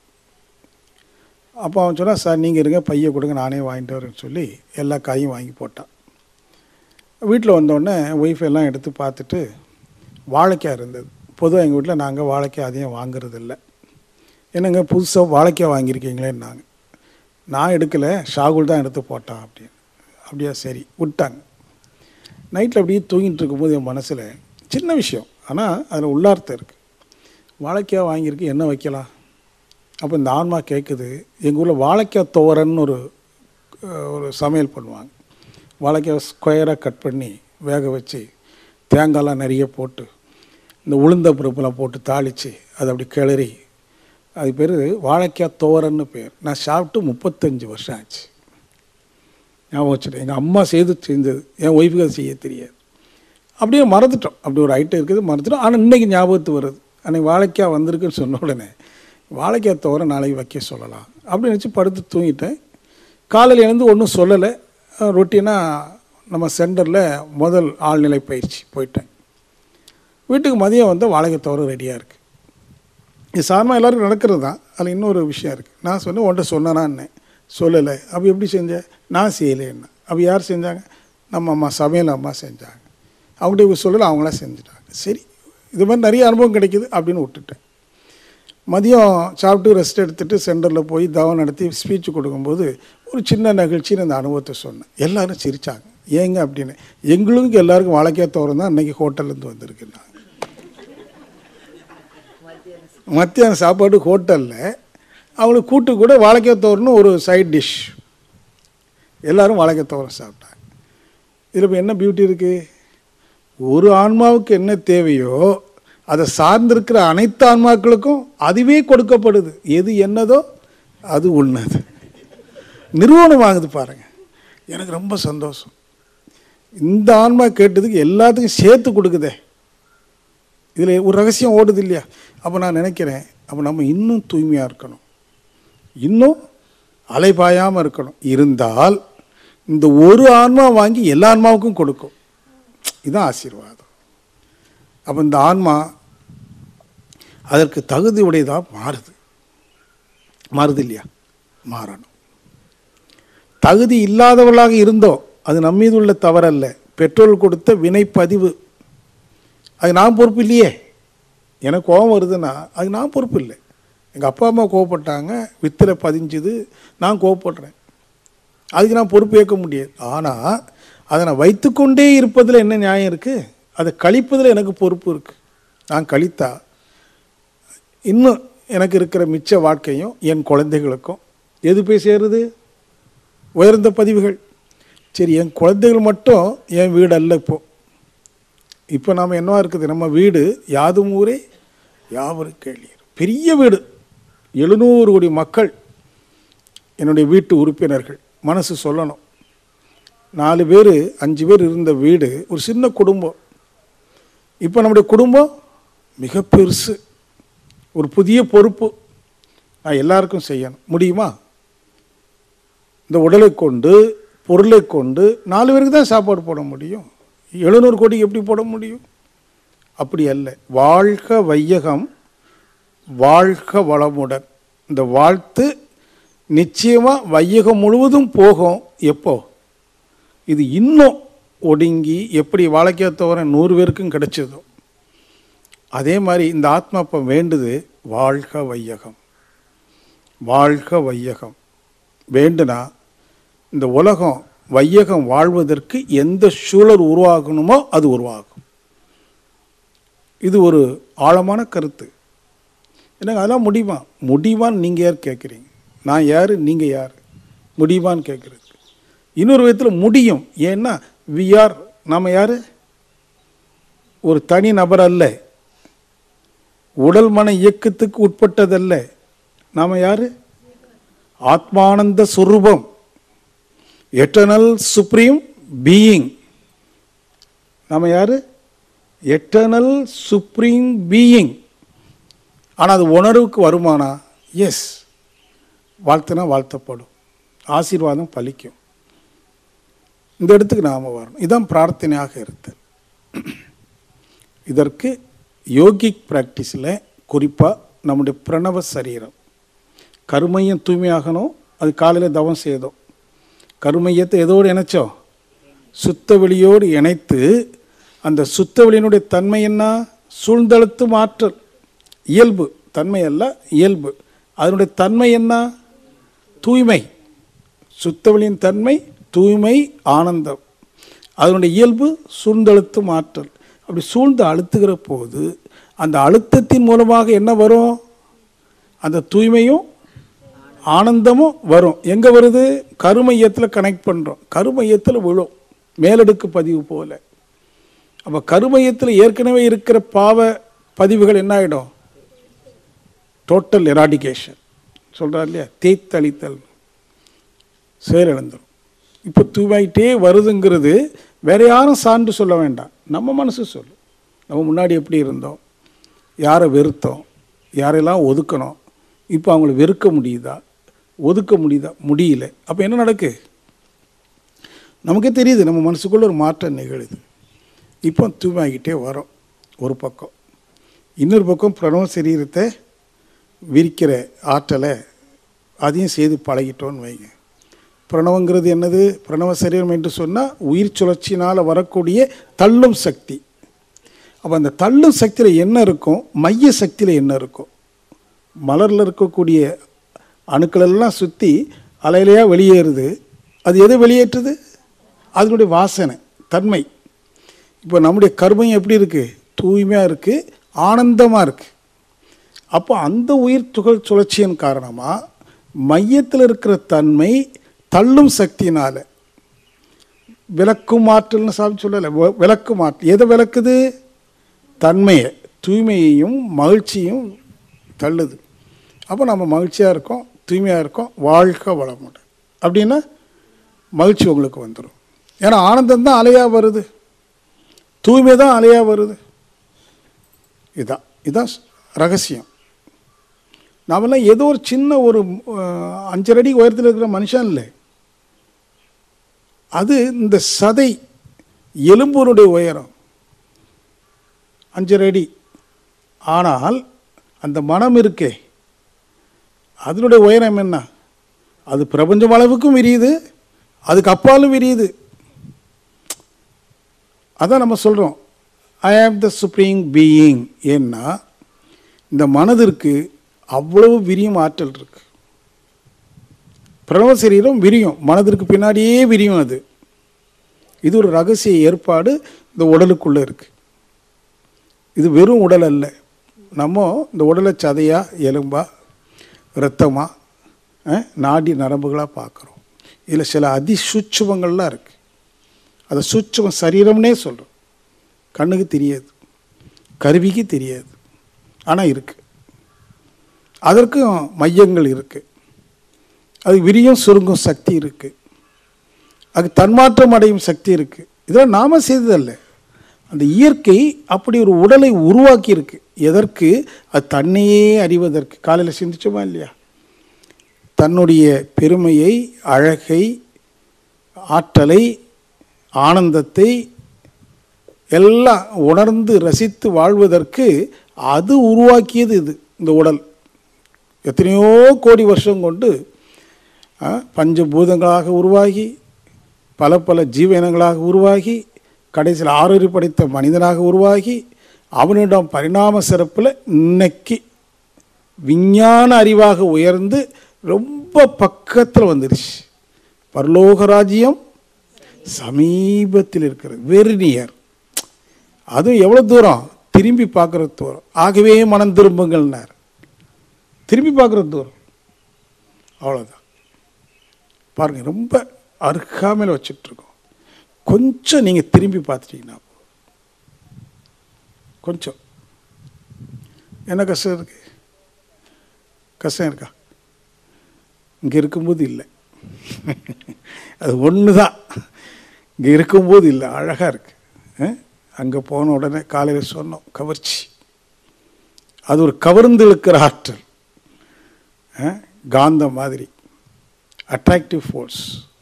அப்போ அவன் சொன்னால் சார் நீங்கள் இருங்க பைய கொடுங்க நானே வாங்கிட்டு வரேன்னு சொல்லி எல்லா காயும் வாங்கி போட்டான் வீட்டில் வந்தோடனே ஒய்ஃப் எல்லாம் எடுத்து பார்த்துட்டு வாழைக்காய் இருந்தது பொதுவாக எங்கள் வீட்டில் நாங்கள் வாழைக்காய் அதிகம் வாங்குறது இல்லை என்னங்க புதுசாக வாழைக்காய் வாங்கியிருக்கீங்களேன்னாங்க நான் எடுக்கலை ஷாகுல் தான் எடுத்து போட்டான் அப்படின்னு அப்படியா சரி விட்டாங்க நைட்டில் அப்படியே தூங்கிட்டு இருக்கும்போது என் மனசில் சின்ன விஷயம் ஆனால் அதில் உள்ளார்த்தம் இருக்குது வாழைக்காய் வாங்கியிருக்கு என்ன வைக்கலாம் அப்போ இந்த ஆன்மா கேட்குது எங்கள் ஊரில் வாழைக்காய் துவரன்னு ஒரு ஒரு சமையல் பண்ணுவாங்க வாழைக்காய் ஸ்கொயராக கட் பண்ணி வேக வச்சு தேங்காய்லாம் நிறைய போட்டு இந்த உளுந்த பருப்புலாம் போட்டு தாளித்து அதை அப்படி கிளறி அது பேர் வாழைக்காய் துவரன்னு பேர் நான் சாப்பிட்டு முப்பத்தஞ்சு வருஷம் ஆச்சு ஞாபகம் வச்சுட்டேன் எங்கள் அம்மா செய்து செஞ்சது என் ஒய்ஃபுக்கு அது செய்ய தெரியாது அப்படியே மறந்துட்டோம் அப்படி ஒரு ஐட்டம் இருக்குது மறந்துட்டோம் ஆனால் இன்றைக்கி ஞாபகத்து வருது அன்றைக்கி வாழைக்காய் வந்திருக்குன்னு சொன்ன உடனே வாழைக்காய் தவிர நாளைக்கு வைக்க சொல்லலாம் அப்படின்னு நினச்சி படுத்து தூங்கிட்டேன் காலையில் எழுந்து ஒன்றும் சொல்லலை ரொட்டீனாக நம்ம சென்டரில் முதல் ஆழ்நிலை பயிற்சி போயிட்டேன் வீட்டுக்கு மதியம் வந்து வாழைக்காய் தவிர ரெடியாக இருக்குது இது சாதாரணமாக எல்லோருக்கும் நடக்கிறது தான் அதில் இன்னொரு விஷயம் இருக்குது நான் சொன்னேன் உன்ட்ட சொன்னேனான்னு சொல்லலை அப்போ எப்படி செஞ்சேன் நான் செய்யலைன்னா அப்போ யார் செஞ்சாங்க நம்ம அம்மா சமையல் அம்மா செஞ்சாங்க அவங்கள்ட்ட சொல்லலை அவங்களா செஞ்சுட்டாங்க சரி இது மாதிரி நிறைய அனுபவம் கிடைக்குது அப்படின்னு விட்டுட்டேன் மதியம் சாப்பிட்டு ரெஸ்ட் எடுத்துகிட்டு சென்டரில் போய் தவம் நடத்தி ஸ்பீச் கொடுக்கும்போது ஒரு சின்ன நிகழ்ச்சின்னு அந்த அனுபவத்தை சொன்னேன் எல்லோரும் சிரித்தாங்க ஏங்க அப்படின்னு எங்களுக்கு எல்லாருக்கும் வாழைக்காய் தோறம் தான் இன்றைக்கி ஹோட்டல்லேருந்து வந்திருக்கு நான் மத்தியான சாப்பாடு ஹோட்டலில் அவங்களுக்கு கூட்டு கூட வாழைக்காய் தோரணும் ஒரு சைட் டிஷ் எல்லாரும் வாழைக்காய் தோரம் சாப்பிட்டாங்க இதில் இப்போ என்ன பியூட்டி இருக்குது ஒரு ஆன்மாவுக்கு என்ன தேவையோ அதை சார்ந்திருக்கிற அனைத்து ஆன்மாக்களுக்கும் அதுவே கொடுக்கப்படுது எது என்னதோ அது உண்ணது நிறுவனம் வாங்குது பாருங்க எனக்கு ரொம்ப சந்தோஷம் இந்த ஆன்மா கேட்டதுக்கு எல்லாத்துக்கும் சேர்த்து கொடுக்குதே இதில் ஒரு ரகசியம் ஓடுது இல்லையா அப்போ நான் நினைக்கிறேன் அப்போ நம்ம இன்னும் தூய்மையாக இருக்கணும் இன்னும் அலைபாயாமல் இருக்கணும் இருந்தால் இந்த ஒரு ஆன்மா வாங்கி எல்லா ஆன்மாவுக்கும் கொடுக்கும் இதுதான் ஆசீர்வாதம் அப்போ இந்த ஆன்மா அதற்கு தகுதி உடையதாக மாறுது மாறுது இல்லையா மாறணும் தகுதி இல்லாதவர்களாக இருந்தோம் அது நம்ம மீது உள்ள தவறல்ல பெட்ரோல் கொடுத்த வினைப்பதிவு அது நான் பொறுப்பு இல்லையே எனக்கு கோபம் வருதுன்னா அது நான் பொறுப்பு இல்லை எங்கள் அப்பா அம்மா கோவப்பட்டாங்க வித்தில் பதிஞ்சுது நான் கோவப்படுறேன் அதுக்கு நான் பொறுப்பு ஏற்க முடியாது ஆனால் அதை நான் வைத்துக்கொண்டே இருப்பதில் என்ன நியாயம் இருக்குது அதை கழிப்பதில் எனக்கு பொறுப்பு இருக்குது நான் கழித்தா இன்னும் எனக்கு இருக்கிற மிச்ச வாழ்க்கையும் என் குழந்தைகளுக்கும் எது போய் சேருது உயர்ந்த பதிவுகள் சரி என் குழந்தைகள் மட்டும் என் வீடு அல்ல இப்போ இப்போ நாம் என்னவா இருக்குது நம்ம வீடு யாதும் ஊரே யாவரும் கேள்வியர் பெரிய வீடு எழுநூறு கோடி மக்கள் என்னுடைய வீட்டு உறுப்பினர்கள் மனசு சொல்லணும் நாலு பேர் அஞ்சு பேர் இருந்த வீடு ஒரு சின்ன குடும்பம் இப்போ நம்முடைய குடும்பம் மிக பெருசு ஒரு புதிய பொறுப்பு நான் எல்லாருக்கும் செய்யணும் முடியுமா இந்த உடலை கொண்டு பொருளை கொண்டு நாலு பேருக்கு தான் சாப்பாடு போட முடியும் எழுநூறு கோடிக்கு எப்படி போட முடியும் அப்படி அல்ல வாழ்க வையகம் வாழ்க வளமுடன் இந்த வாழ்த்து நிச்சயமாக வையகம் முழுவதும் போகும் எப்போ இது இன்னும் ஒடுங்கி எப்படி வாழைக்காய் தவிர நூறு பேருக்கும் கிடைச்சதோ அதே மாதிரி இந்த ஆத்மா இப்போ வேண்டுது வாழ்க வையகம் வாழ்க வையகம் வேண்டுனா இந்த உலகம் வையகம் வாழ்வதற்கு எந்த சூழல் உருவாகணுமோ அது உருவாகும் இது ஒரு ஆழமான கருத்து எனக்கு அதெல்லாம் முடியுமா முடியுமான்னு நீங்கள் யார் கேட்குறீங்க நான் யார் நீங்கள் யார் முடியுமான்னு கேட்குறது இன்னொரு விதத்தில் முடியும் ஏன்னா வி ஆர் நாம் யார் ஒரு தனி நபர் அல்ல உடல் மன இயக்கத்துக்கு உட்பட்டதல்ல நாம் யார் ஆத்மானந்த சுரூபம் எட்டர்னல் சுப்ரீம் பீயிங் நம்ம யார் எட்டர்னல் சுப்ரீம் பீயிங் ஆனால் அது உணர்வுக்கு வருமானா எஸ் வாழ்த்துனா வாழ்த்தப்படும் ஆசீர்வாதம் பலிக்கும் இந்த இடத்துக்கு நாம் வரணும் இதான் பிரார்த்தனையாக இருத்தல் இதற்கு யோகிக் ப்ராக்டிஸில் குறிப்பாக நம்முடைய பிரணவ சரீரம் கருமையம் தூய்மையாகணும் அது காலையில் தவம் செய்தோம் கருமையத்தை எதோடு இணைச்சோம் சுத்த வெளியோடு இணைத்து அந்த சுத்த வெளியினுடைய தன்மை என்ன சூழ்ந்தழுத்து மாற்றல் இயல்பு தன்மை அல்ல இயல்பு அதனுடைய தன்மை என்ன தூய்மை சுத்தவெளியின் தன்மை தூய்மை ஆனந்தம் அதனுடைய இயல்பு சூழ்ந்தழுத்து மாற்றல் அப்படி சூழ்ந்து அழுத்துகிற போது அந்த அழுத்தத்தின் மூலமாக என்ன வரும் அந்த தூய்மையும் ஆனந்தமும் வரும் எங்கே வருது கருமையத்தில் கனெக்ட் பண்ணுறோம் கருமையத்தில் விழும் மேலடுக்கு பதிவு போல அப்போ கருமையத்தில் ஏற்கனவே இருக்கிற பாவ பதிவுகள் என்ன ஆகிடும் டோட்டல் எராடிகேஷன் சொல்கிறார் இல்லையா தேய்த்தளித்தல் செயலிழந்துடும் இப்போ தூவாயிட்டே வருதுங்கிறது வேற யாரும் சான்று சொல்ல வேண்டாம் நம்ம மனசு சொல்லும் நம்ம முன்னாடி எப்படி இருந்தோம் யாரை வெறுத்தோம் யாரெல்லாம் ஒதுக்கணும் இப்போ அவங்கள வெறுக்க முடியுதா ஒதுக்க முடியுதா முடியல அப்போ என்ன நடக்கு நமக்கே தெரியுது நம்ம மனசுக்குள்ள ஒரு மாற்றம் நிகழுது இப்போ தூய்மையாகிட்டே வரோம் ஒரு பக்கம் இன்னொரு பக்கம் பிரணவ சரீரத்தை விரிக்கிற ஆற்றலை அதையும் செய்து பழகிட்டோன்னு வைங்க பிரணவங்கிறது என்னது பிரணவ சரீரம் என்று சொன்னால் உயிர் சுழற்சினால் வரக்கூடிய தள்ளும் சக்தி அப்போ அந்த தள்ளும் சக்தியில் என்ன இருக்கும் மைய சக்தியில் என்ன இருக்கும் மலரில் இருக்கக்கூடிய அணுக்கள் எல்லாம் சுற்றி அலையிலையாக வெளியேறுது அது எதை வெளியேற்றுது அதனுடைய வாசனை தன்மை இப்போ நம்முடைய கர்மம் எப்படி இருக்குது தூய்மையாக இருக்குது ஆனந்தமாக இருக்குது அப்போ அந்த உயிர் துகள் சுழற்சியின் காரணமாக மையத்தில் இருக்கிற தன்மை தள்ளும் சக்தியினால விளக்கும் ஆற்றல்னு சாமி சொல்லலை வ- விளக்கும் ஆற்றல் எதை விளக்குது தன்மையை தூய்மையையும் மகிழ்ச்சியும் தள்ளுது அப்போ நம்ம மகிழ்ச்சியாக இருக்கோம் தூய்மையாக இருக்கோம் வாழ்க வளமுடன் அப்படின்னா மகிழ்ச்சி உங்களுக்கு வந்துடும் ஏன்னா ஆனந்தம் தான் அலையாக வருது தூய்மை தான் அலையாக வருது இதான் இதான் ரகசியம் நாமெல்லாம் ஏதோ ஒரு சின்ன ஒரு அஹ், அஞ்சரை அடி உயரத்தில் இருக்கிற மனுஷன் இல்லை அது இந்த சதை எலும்புனுடைய உயரம் அஞ்சரை அடி ஆனால் அந்த மனம் இருக்கே அதனுடைய உயரம் என்ன அது பிரபஞ்சம் அளவுக்கும் விரியுது அதுக்கு அப்பாலும் விரியுது அதான் நம்ம சொல்கிறோம் ஐ ஆம் த சுப்ரீம் பீயிங் ஏன்னா இந்த மனதிற்கு அவ்வளவு விரியும் ஆற்றல் இருக்கு பிரணவ சரீரம் விரியும் மனதிற்கு பின்னாடியே விரியும் அது இது ஒரு ரகசிய ஏற்பாடு இந்த உடலுக்குள்ளே இருக்கு இது வெறும் உடல் அல்ல நம்ம இந்த உடலை சதையா எலும்பா இரத்தமா அஹ், நாடி நரம்புகளாக பார்க்குறோம் இதில் சில அதிசூட்சுமங்கள்லாம் இருக்குது அதை சூட்சும சரீரம்னே சொல்கிறோம் கண்ணுக்கு தெரியாது கருவிக்கு தெரியாது ஆனால் இருக்குது அதற்கும் மையங்கள் இருக்குது அது விரியும் சுருங்கும் சக்தி இருக்குது அது தன்மாற்றம் அடையும் சக்தி இருக்குது இதெல்லாம் நாம செய்ததல்ல அந்த இயற்கை அப்படி ஒரு உடலை உருவாக்கி இருக்கு எதற்கு அது தன்னையே அறிவதற்கு காலையில் சிந்திச்சோமா இல்லையா தன்னுடைய பெருமையை அழகை ஆற்றலை ஆனந்தத்தை எல்லாம் உணர்ந்து ரசித்து வாழ்வதற்கு அது உருவாக்கியது இது இந்த உடல் எத்தனையோ கோடி வருஷம் கொண்டு ஆ, பஞ்சபூதங்களாக உருவாகி பல பல ஜீவனங்களாக உருவாகி கடைசியில் ஆறறி படைத்த மனிதனாக உருவாகி அவனிடம் பரிணாம சிறப்பில் இன்னைக்கு விஞ்ஞான அறிவாக உயர்ந்து ரொம்ப பக்கத்தில் வந்துருச்சு பரலோக ராஜ்யம் சமீபத்தில் இருக்கிறது வெரி நியர் அதுவும் எவ்வளோ தூரம் திரும்பி பார்க்குற தூரம் ஆகவே மனம் திரும்புங்கள்னார் திரும்பி பார்க்குற தூரம் அவ்வளோதான் பாருங்க ரொம்ப அருகாமையில் வச்சுட்ருக்கோம் கொஞ்சம் நீங்கள் திரும்பி பார்த்துட்டீங்கன்னா போதும். கொஞ்சம் என்ன கஷ்டம் இருக்கு கஷ்டம் இருக்கா இங்கே இருக்கும்போது இல்லை அது ஒன்று தான் இங்கே இருக்கும்போது இல்லை அழகாக இருக்கு அங்கே போன உடனே காலையில் சொன்னோம் கவர்ச்சி அது ஒரு கவர்ந்து இழுக்கிற ஆற்றல் அஹ், காந்தம் மாதிரி அட்ராக்டிவ் ஃபோர்ஸ்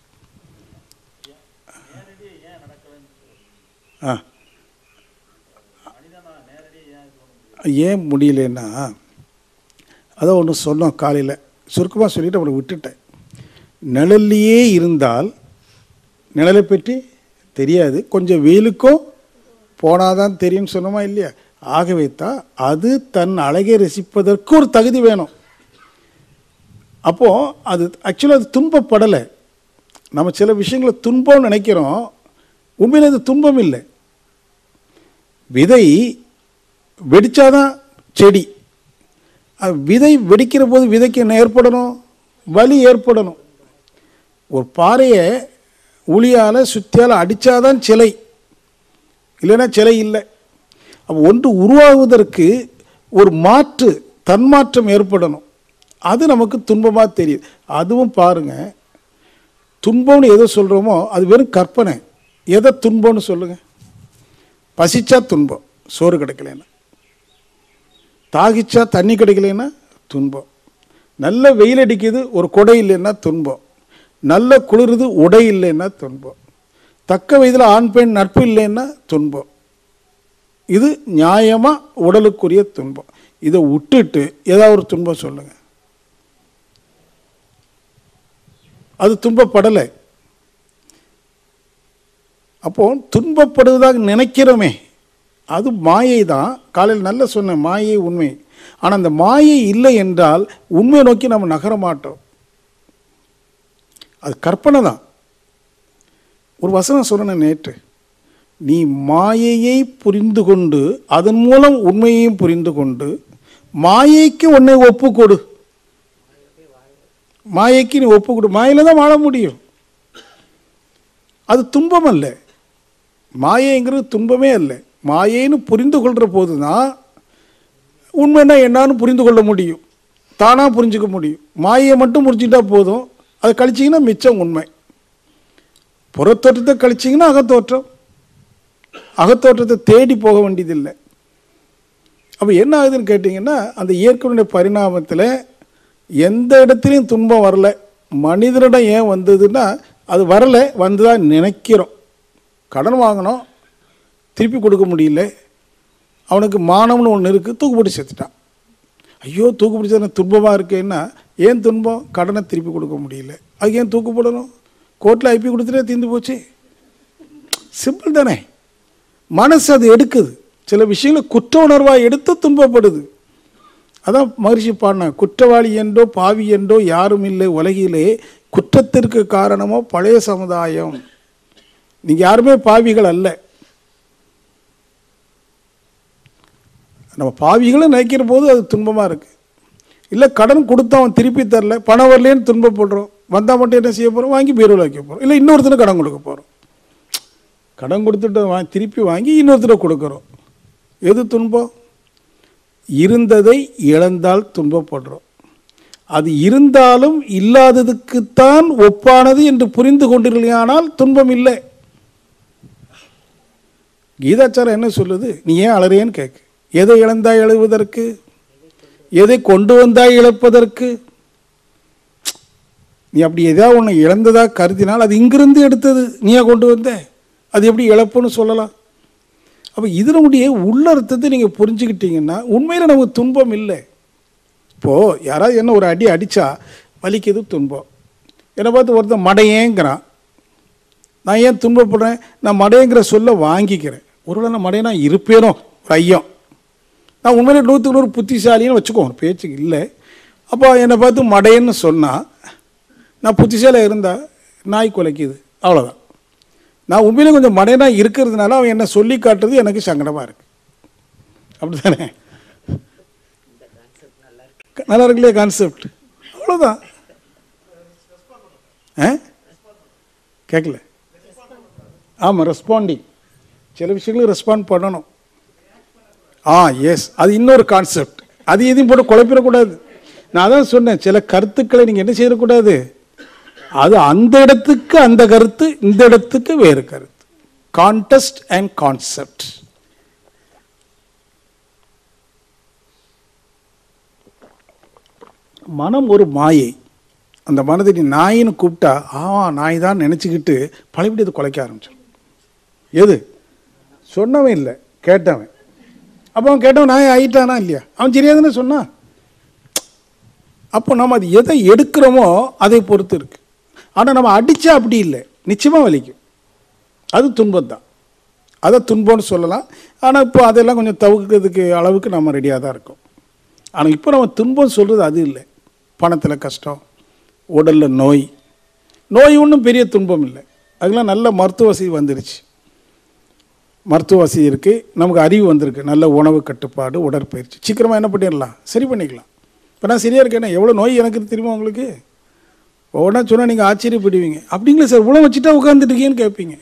ஆ ஏன் முடியலன்னா அதான் ஒன்று சொன்னோம் காலையில் சுருக்கமாக சொல்லிட்டு அவனை விட்டுட்டேன் நிழல்லையே இருந்தால் நிழலை பற்றி தெரியாது கொஞ்சம் வெயிலுக்கும் போனாதான் தெரியும்னு சொன்னோமா இல்லையா ஆகவே தான் அது தன் அழகை ரசிப்பதற்கு ஒரு தகுதி வேணும் அப்போது அது ஆக்சுவலாக அது துன்பப்படலை நம்ம சில விஷயங்களை துன்பம்னு நினைக்கிறோம் உண்மையில் அது துன்பம் இல்லை விதை வெடிச்சாதான் செடி அது விதை வெடிக்கிற போது விதைக்கு என்ன ஏற்படணும் வலி ஏற்படணும் ஒரு பாறையை உளியால் சுத்தியால் அடித்தாதான் சிலை இல்லைன்னா சிலை இல்லை அப்போ ஒன்று உருவாகுவதற்கு ஒரு மாற்று தன்மாற்றம் ஏற்படணும் அது நமக்கு துன்பமாக தெரியுது அதுவும் பாருங்க துன்பம்னு எதை சொல்கிறோமோ அது வெறும் கற்பனை எதை துன்பம்னு சொல்லுங்கள் பசிச்சா துன்பம் சோறு கிடைக்கலன்னா தாகிச்சா தண்ணி கிடைக்கலன்னா துன்பம் நல்ல வெயில் அடிக்குது ஒரு கொடை இல்லைன்னா துன்பம் நல்ல குளிருது உடை இல்லைன்னா துன்பம் தக்க வயதில் ஆண் பெண் நட்பு இல்லைன்னா துன்பம் இது நியாயமாக உடலுக்குரிய துன்பம் இதை விட்டுட்டு ஏதாவது ஒரு துன்பம் சொல்லுங்கள் அது துன்பப்படலை அப்போ துன்பப்படுவதாக நினைக்கிறோமே அது மாயை தான் காலையில் நல்ல சொன்னேன் மாயை உண்மை ஆனால் அந்த மாயை இல்லை என்றால் உண்மையை நோக்கி நம்ம நகர மாட்டோம் அது கற்பனை தான் ஒரு வசனம் சொன்னேன் நேற்று நீ மாயையை புரிந்து கொண்டு அதன் மூலம் உண்மையையும் புரிந்து கொண்டு மாயைக்கு உன்னை ஒப்பு கொடு மாயைக்கு நீ ஒப்பு கொடு மாயில தான் வாழ முடியும் அது துன்பம் அல்ல மாயைங்கிறது துன்பமே அல்ல மாயைன்னு புரிந்து கொள்கிற போது தான் உண்மைன்னா என்னன்னு புரிந்து கொள்ள முடியும் தானாக புரிஞ்சுக்க முடியும் மாயையை மட்டும் புரிஞ்சுட்டா போதும் அதை கழிச்சிங்கன்னா மிச்சம் உண்மை புறத்தோற்றத்தை கழிச்சிங்கன்னா அகத்தோற்றம் அகத்தோற்றத்தை தேடி போக வேண்டியதில்லை அப்போ என்ன ஆகுதுன்னு கேட்டிங்கன்னா அந்த இயற்கையுடைய பரிணாமத்தில் எந்த இடத்துலையும் துன்பம் வரல மனிதனிடம் ஏன் வந்ததுன்னா அது வரலை வந்துதான் நினைக்கிறோம் கடன் வாங்கினோம் திருப்பி கொடுக்க முடியல அவனுக்கு மானம்னு ஒன்று இருக்குது தூக்குப்பிடி செத்துட்டான் ஐயோ தூக்குப்பிடிச்சா எனக்கு துன்பமாக இருக்கேன்னா ஏன் துன்பம் கடனை திருப்பி கொடுக்க முடியல அதுக்கு ஏன் தூக்கு போடணும் கோர்ட்டில் ஐப்பி கொடுத்துட்டே தீர்ந்து போச்சு சிம்பிள் தானே மனசு அது எடுக்குது சில விஷயங்களை குற்ற உணர்வாக எடுத்து துன்பப்படுது அதான் மகிழ்ச்சி பாடின குற்றவாளி என்றோ பாவி என்றோ யாரும் இல்லை உலகிலே குற்றத்திற்கு காரணமோ பழைய சமுதாயம் நீங்கள் யாருமே பாவிகள் அல்ல நம்ம பாவிகளை நினைக்கிற போது அது துன்பமாக இருக்குது இல்லை கடன் கொடுத்தா அவன் திருப்பி தரல பணம் வரலேன்னு துன்பப்படுறோம் வந்தால் மட்டும் என்ன செய்ய போகிறோம் வாங்கி பீரோவில் வைக்க போகிறோம் இல்லை இன்னொருத்தனுக்கு கடன் கொடுக்க போகிறோம் கடன் கொடுத்துட்டு வா திருப்பி வாங்கி இன்னொருத்தர கொடுக்குறோம் எது துன்பம் இருந்ததை இழந்தால் துன்பப்படுறோம் அது இருந்தாலும் இல்லாததுக்குத்தான் ஒப்பானது என்று புரிந்து கொண்டிருந்தால் துன்பம் இல்லை கீதாச்சாரம் என்ன சொல்லுது நீ ஏன் அலறேன்னு கேட்கு எதை இழந்தாய் எழுவதற்கு எதை கொண்டு வந்தாய் இழப்பதற்கு நீ அப்படி ஏதாவது ஒன்று இழந்ததா கருதினால் அது இங்கிருந்து எடுத்தது நீயா கொண்டு வந்த அது எப்படி இழப்புன்னு சொல்லலாம் அப்போ இதனுடைய உள்ளர்த்தத்தை நீங்கள் புரிஞ்சுக்கிட்டீங்கன்னா உண்மையில் நமக்கு துன்பம் இல்லை இப்போது யாராவது என்ன ஒரு அடி அடித்தா வலிக்குது துன்பம் என்னை பார்த்து ஒருத்தன் மடையேங்கிறான் நான் ஏன் துன்பப்படுறேன் நான் மடையங்கிற சொல்ல வாங்கிக்கிறேன் ஒருவேளை நான் மடையனா இருப்பேனோ ஒரு ஐயம் நான் உண்மையிலே நூற்றுக்கு நூறு புத்திசாலின்னு வச்சுக்கோ ஒரு பேச்சுக்கு இல்லை அப்போ என்னை பார்த்து மடையன்னு சொன்னால் நான் புத்திசாலியாக இருந்தால் நாய் குலைக்குது அவ்வளோதான் நான் உண்மையிலே கொஞ்சம் மடையனாக இருக்கிறதுனால அவன் என்னை சொல்லி காட்டுறது எனக்கு சங்கடமாக இருக்குது அப்படி தானே நல்லா இருக்குல்லையா கான்செப்ட் அவ்வளோதான் ஆ கேட்கல ஆமாம் ரெஸ்பாண்டிங் சில விஷயங்களுக்கு ரெஸ்பாண்ட் பண்ணணும் ஆ எஸ் அது இன்னொரு கான்செப்ட் அது எதையும் போட்டு குழப்பிடக்கூடாது நான் அதான் சொன்னேன் சில கருத்துக்களை நீங்கள் என்ன செய்யக்கூடாது அது அந்த இடத்துக்கு அந்த கருத்து இந்த இடத்துக்கு வேறு கருத்து கான்டெஸ்ட் அண்ட் கான்செப்ட் மனம் ஒரு மாயை அந்த மனதை நீ நாயின்னு கூப்பிட்டா ஆ நாய் தான் நினச்சிக்கிட்டு பழையபடி அது குலைக்க ஆரம்பிச்சிடும் எது சொன்னவன் இல்லை கேட்டவன் அப்போ அவன் கேட்டவன் நாய் ஆயிட்டானா இல்லையா அவன் சரியாதானே சொன்னான் அப்போ நம்ம அது எதை எடுக்கிறோமோ அதை பொறுத்து இருக்கு ஆனால் நம்ம அடித்தா அப்படி இல்லை நிச்சயமாக வலிக்கும் அது துன்பம் தான் அதை துன்பம்னு சொல்லலாம் ஆனால் இப்போ அதெல்லாம் கொஞ்சம் தவிர்க்கிறதுக்கு அளவுக்கு நம்ம ரெடியாக தான் இருக்கோம் ஆனால் இப்போ நம்ம துன்பம் சொல்கிறது அது இல்லை பணத்தில் கஷ்டம் உடலில் நோய் நோய் ஒன்றும் பெரிய துன்பம் இல்லை அதுக்கெல்லாம் நல்ல மருத்துவ வசதி வந்துருச்சு மருத்துவ வசதி இருக்குது நமக்கு அறிவு வந்திருக்கு நல்ல உணவு கட்டுப்பாடு உடற்பயிற்சி சீக்கிரமாக என்ன பண்ணிடலாம் சரி பண்ணிக்கலாம் இப்போ நான் சரியாக இருக்கேன்னா எவ்வளோ நோய் எனக்கு தெரியுமா உங்களுக்கு ஒவ்வொன்றா சொன்னால் நீங்கள் ஆச்சரியப்படுவீங்க அப்படிங்களா சார் உணவு வச்சுட்டா உட்காந்துட்டு இருக்கீங்கன்னு கேட்பீங்க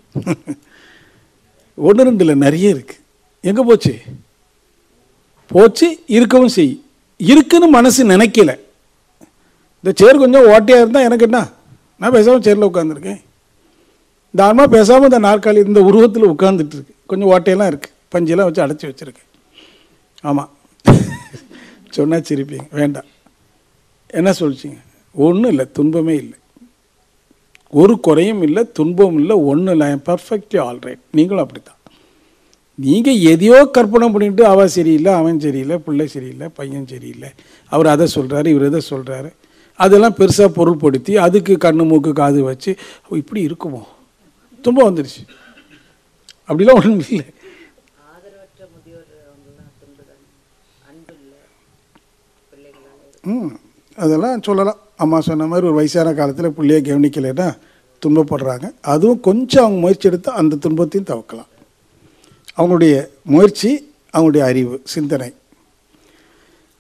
ஒன்று ரெண்டு இல்லை நிறைய இருக்குது எங்கே போச்சு போச்சு இருக்கவும் செய் இருக்குன்னு மனசு நினைக்கல இந்த சேர் கொஞ்சம் ஓட்டையாக இருந்தால் எனக்கு என்ன நான் பேசாமல் சேரில் உட்காந்துருக்கேன் இந்த ஆன்மா பேசாமல் இந்த நாற்காலி இந்த உருவத்தில் உட்காந்துட்டு இருக்கு கொஞ்சம் ஓட்டையெல்லாம் இருக்குது பஞ்செல்லாம் வச்சு அடைச்சி வச்சுருக்கேன் ஆமாம் சொன்னால் சிரிப்பீங்க வேண்டாம் என்ன சொல்லிச்சிங்க ஒன்றும் இல்லை துன்பமே இல்லை ஒரு குறையும் இல்லை துன்பமும் இல்லை ஒன்றும் இல்லை ஐம் பர்ஃபெக்ட்லி ஆல்ரைட் நீங்களும் அப்படி தான் நீங்கள் எதையோ கற்பனை பண்ணிட்டு அவன் சரியில்லை அவன் சரியில்லை பிள்ளை சரியில்லை பையன் சரியில்லை அவர் அதை சொல்கிறாரு இவர் இதை சொல்கிறாரு அதெல்லாம் பெருசாக பொருள்படுத்தி அதுக்கு கண்ணு மூக்கு காது வச்சு இப்படி இருக்குமோ துன்பம் வந்துருச்சு அப்படிலாம் ஒன்றும் இல்லை ஆதரவற்ற முதியோர் அவங்கெல்லாம் துன்புதான் அன்பு இல்லை பிள்ளைகளால் ம் அதெல்லாம் சொல்லலாம் அம்மா சொன்ன மாதிரி ஒரு வயசான காலத்தில் பிள்ளைய கவனிக்கலைன்னா துன்பப்படுறாங்க அதுவும் கொஞ்சம் அவங்க முயற்சி எடுத்து அந்த துன்பத்தையும் தவிர்க்கலாம் அவங்களுடைய முயற்சி அவங்களுடைய அறிவு சிந்தனை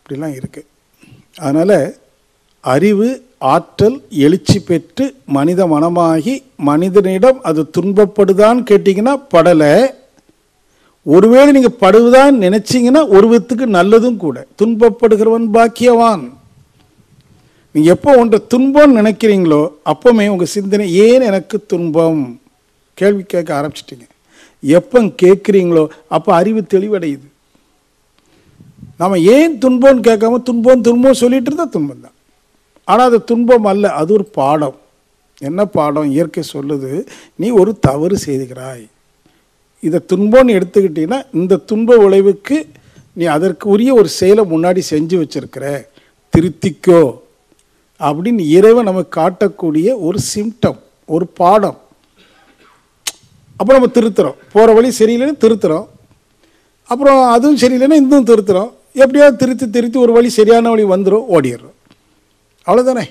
இப்படிலாம் இருக்குது அதனால் அறிவு ஆற்றல் எழுச்சி பெற்று மனித மனமாகி மனிதனிடம் அது துன்பப்படுதான்னு கேட்டிங்கன்னா படலை ஒருவேளை நீங்கள் படுவதான் நினைச்சீங்கன்னா ஒரு விதத்துக்கு நல்லதும் கூட துன்பப்படுகிறவன் பாக்கியவான் நீங்கள் எப்போ ஒன்றை துன்பம்னு நினைக்கிறீங்களோ அப்போவுமே உங்கள் சிந்தனை ஏன் எனக்கு துன்பம் கேள்வி கேட்க ஆரம்பிச்சிட்டிங்க எப்போ கேட்குறீங்களோ அப்போ அறிவு தெளிவடையுது நம்ம ஏன் துன்பம்னு கேட்காம துன்பம் துன்பம் சொல்லிட்டு இருந்தா துன்பம் தான் ஆனால் அது துன்பம் அல்ல அது ஒரு பாடம் என்ன பாடம் இயற்கை சொல்லுது நீ ஒரு தவறு செய்துகிறாய் இதை துன்பம்னு எடுத்துக்கிட்டீங்கன்னா இந்த துன்ப விளைவுக்கு நீ அதற்கு உரிய ஒரு செயலை முன்னாடி செஞ்சு வச்சிருக்கிற திருத்திக்கோ அப்படின்னு இறைவன் நமக்கு காட்டக்கூடிய ஒரு சிம்டம் ஒரு பாடம் அப்புறம் நம்ம திருத்துறோம் போகிற வழி சரியில்லைன்னு திருத்துறோம் அப்புறம் அதுவும் சரியில்லைன்னா இதுவும் திருத்துறோம் எப்படியாவது திருத்தி திருத்தி ஒரு வழி சரியான வழி வந்துடும் ஓடிடுறோம் அவ்வளோதானே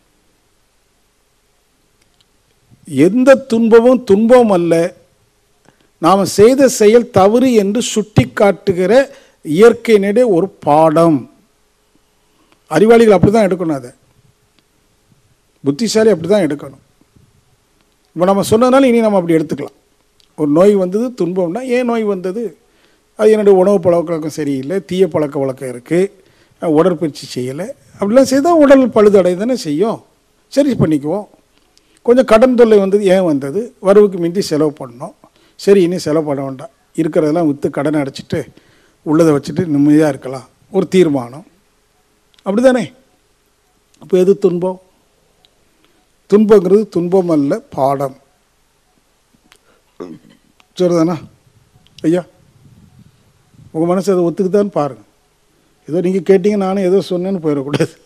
எந்த துன்பமும் துன்பம் அல்ல நாம் செய்த செயல் தவறு என்று சுட்டி காட்டுகிற இயற்கையினுடைய ஒரு பாடம் அறிவாளிகள் அப்படி தான் எடுக்கணும் அதை புத்திசாலி அப்படி தான் எடுக்கணும் இப்போ நம்ம சொன்னதுனால இனி நம்ம அப்படி எடுத்துக்கலாம் ஒரு நோய் வந்தது துன்பம்னா ஏன் நோய் வந்தது அது என்னுடைய உணவு பழக்க வழக்கம் சரியில்லை தீய பழக்க வழக்கம் இருக்குது உடற்பயிற்சி செய்யலை அப்படிலாம் செய்தால் உடல் பழுதடை தானே செய்யும் சரி பண்ணிக்குவோம் கொஞ்சம் கடன் தொல்லை வந்தது ஏன் வந்தது வரவுக்கு மிந்தி செலவு பண்ணோம் சரி இனி செலவு பண்ண வேண்டாம் இருக்கிறதெல்லாம் விற்று கடனை அடைச்சிட்டு உள்ளதை வச்சுட்டு நிம்மதியாக இருக்கலாம் ஒரு தீர்மானம் அப்படி தானே அப்போ எது துன்பம் துன்பங்கிறது துன்பம் அல்ல பாடம் சரிதானா ஐயா உங்கள் மனசு அதை ஒத்துக்குதான்னு பாருங்கள் ஏதோ நீங்கள் கேட்டீங்க நானும் ஏதோ சொன்னேன்னு போயிடக்கூடாது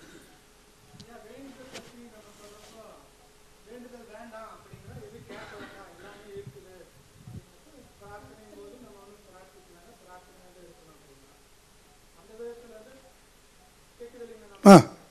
ஆ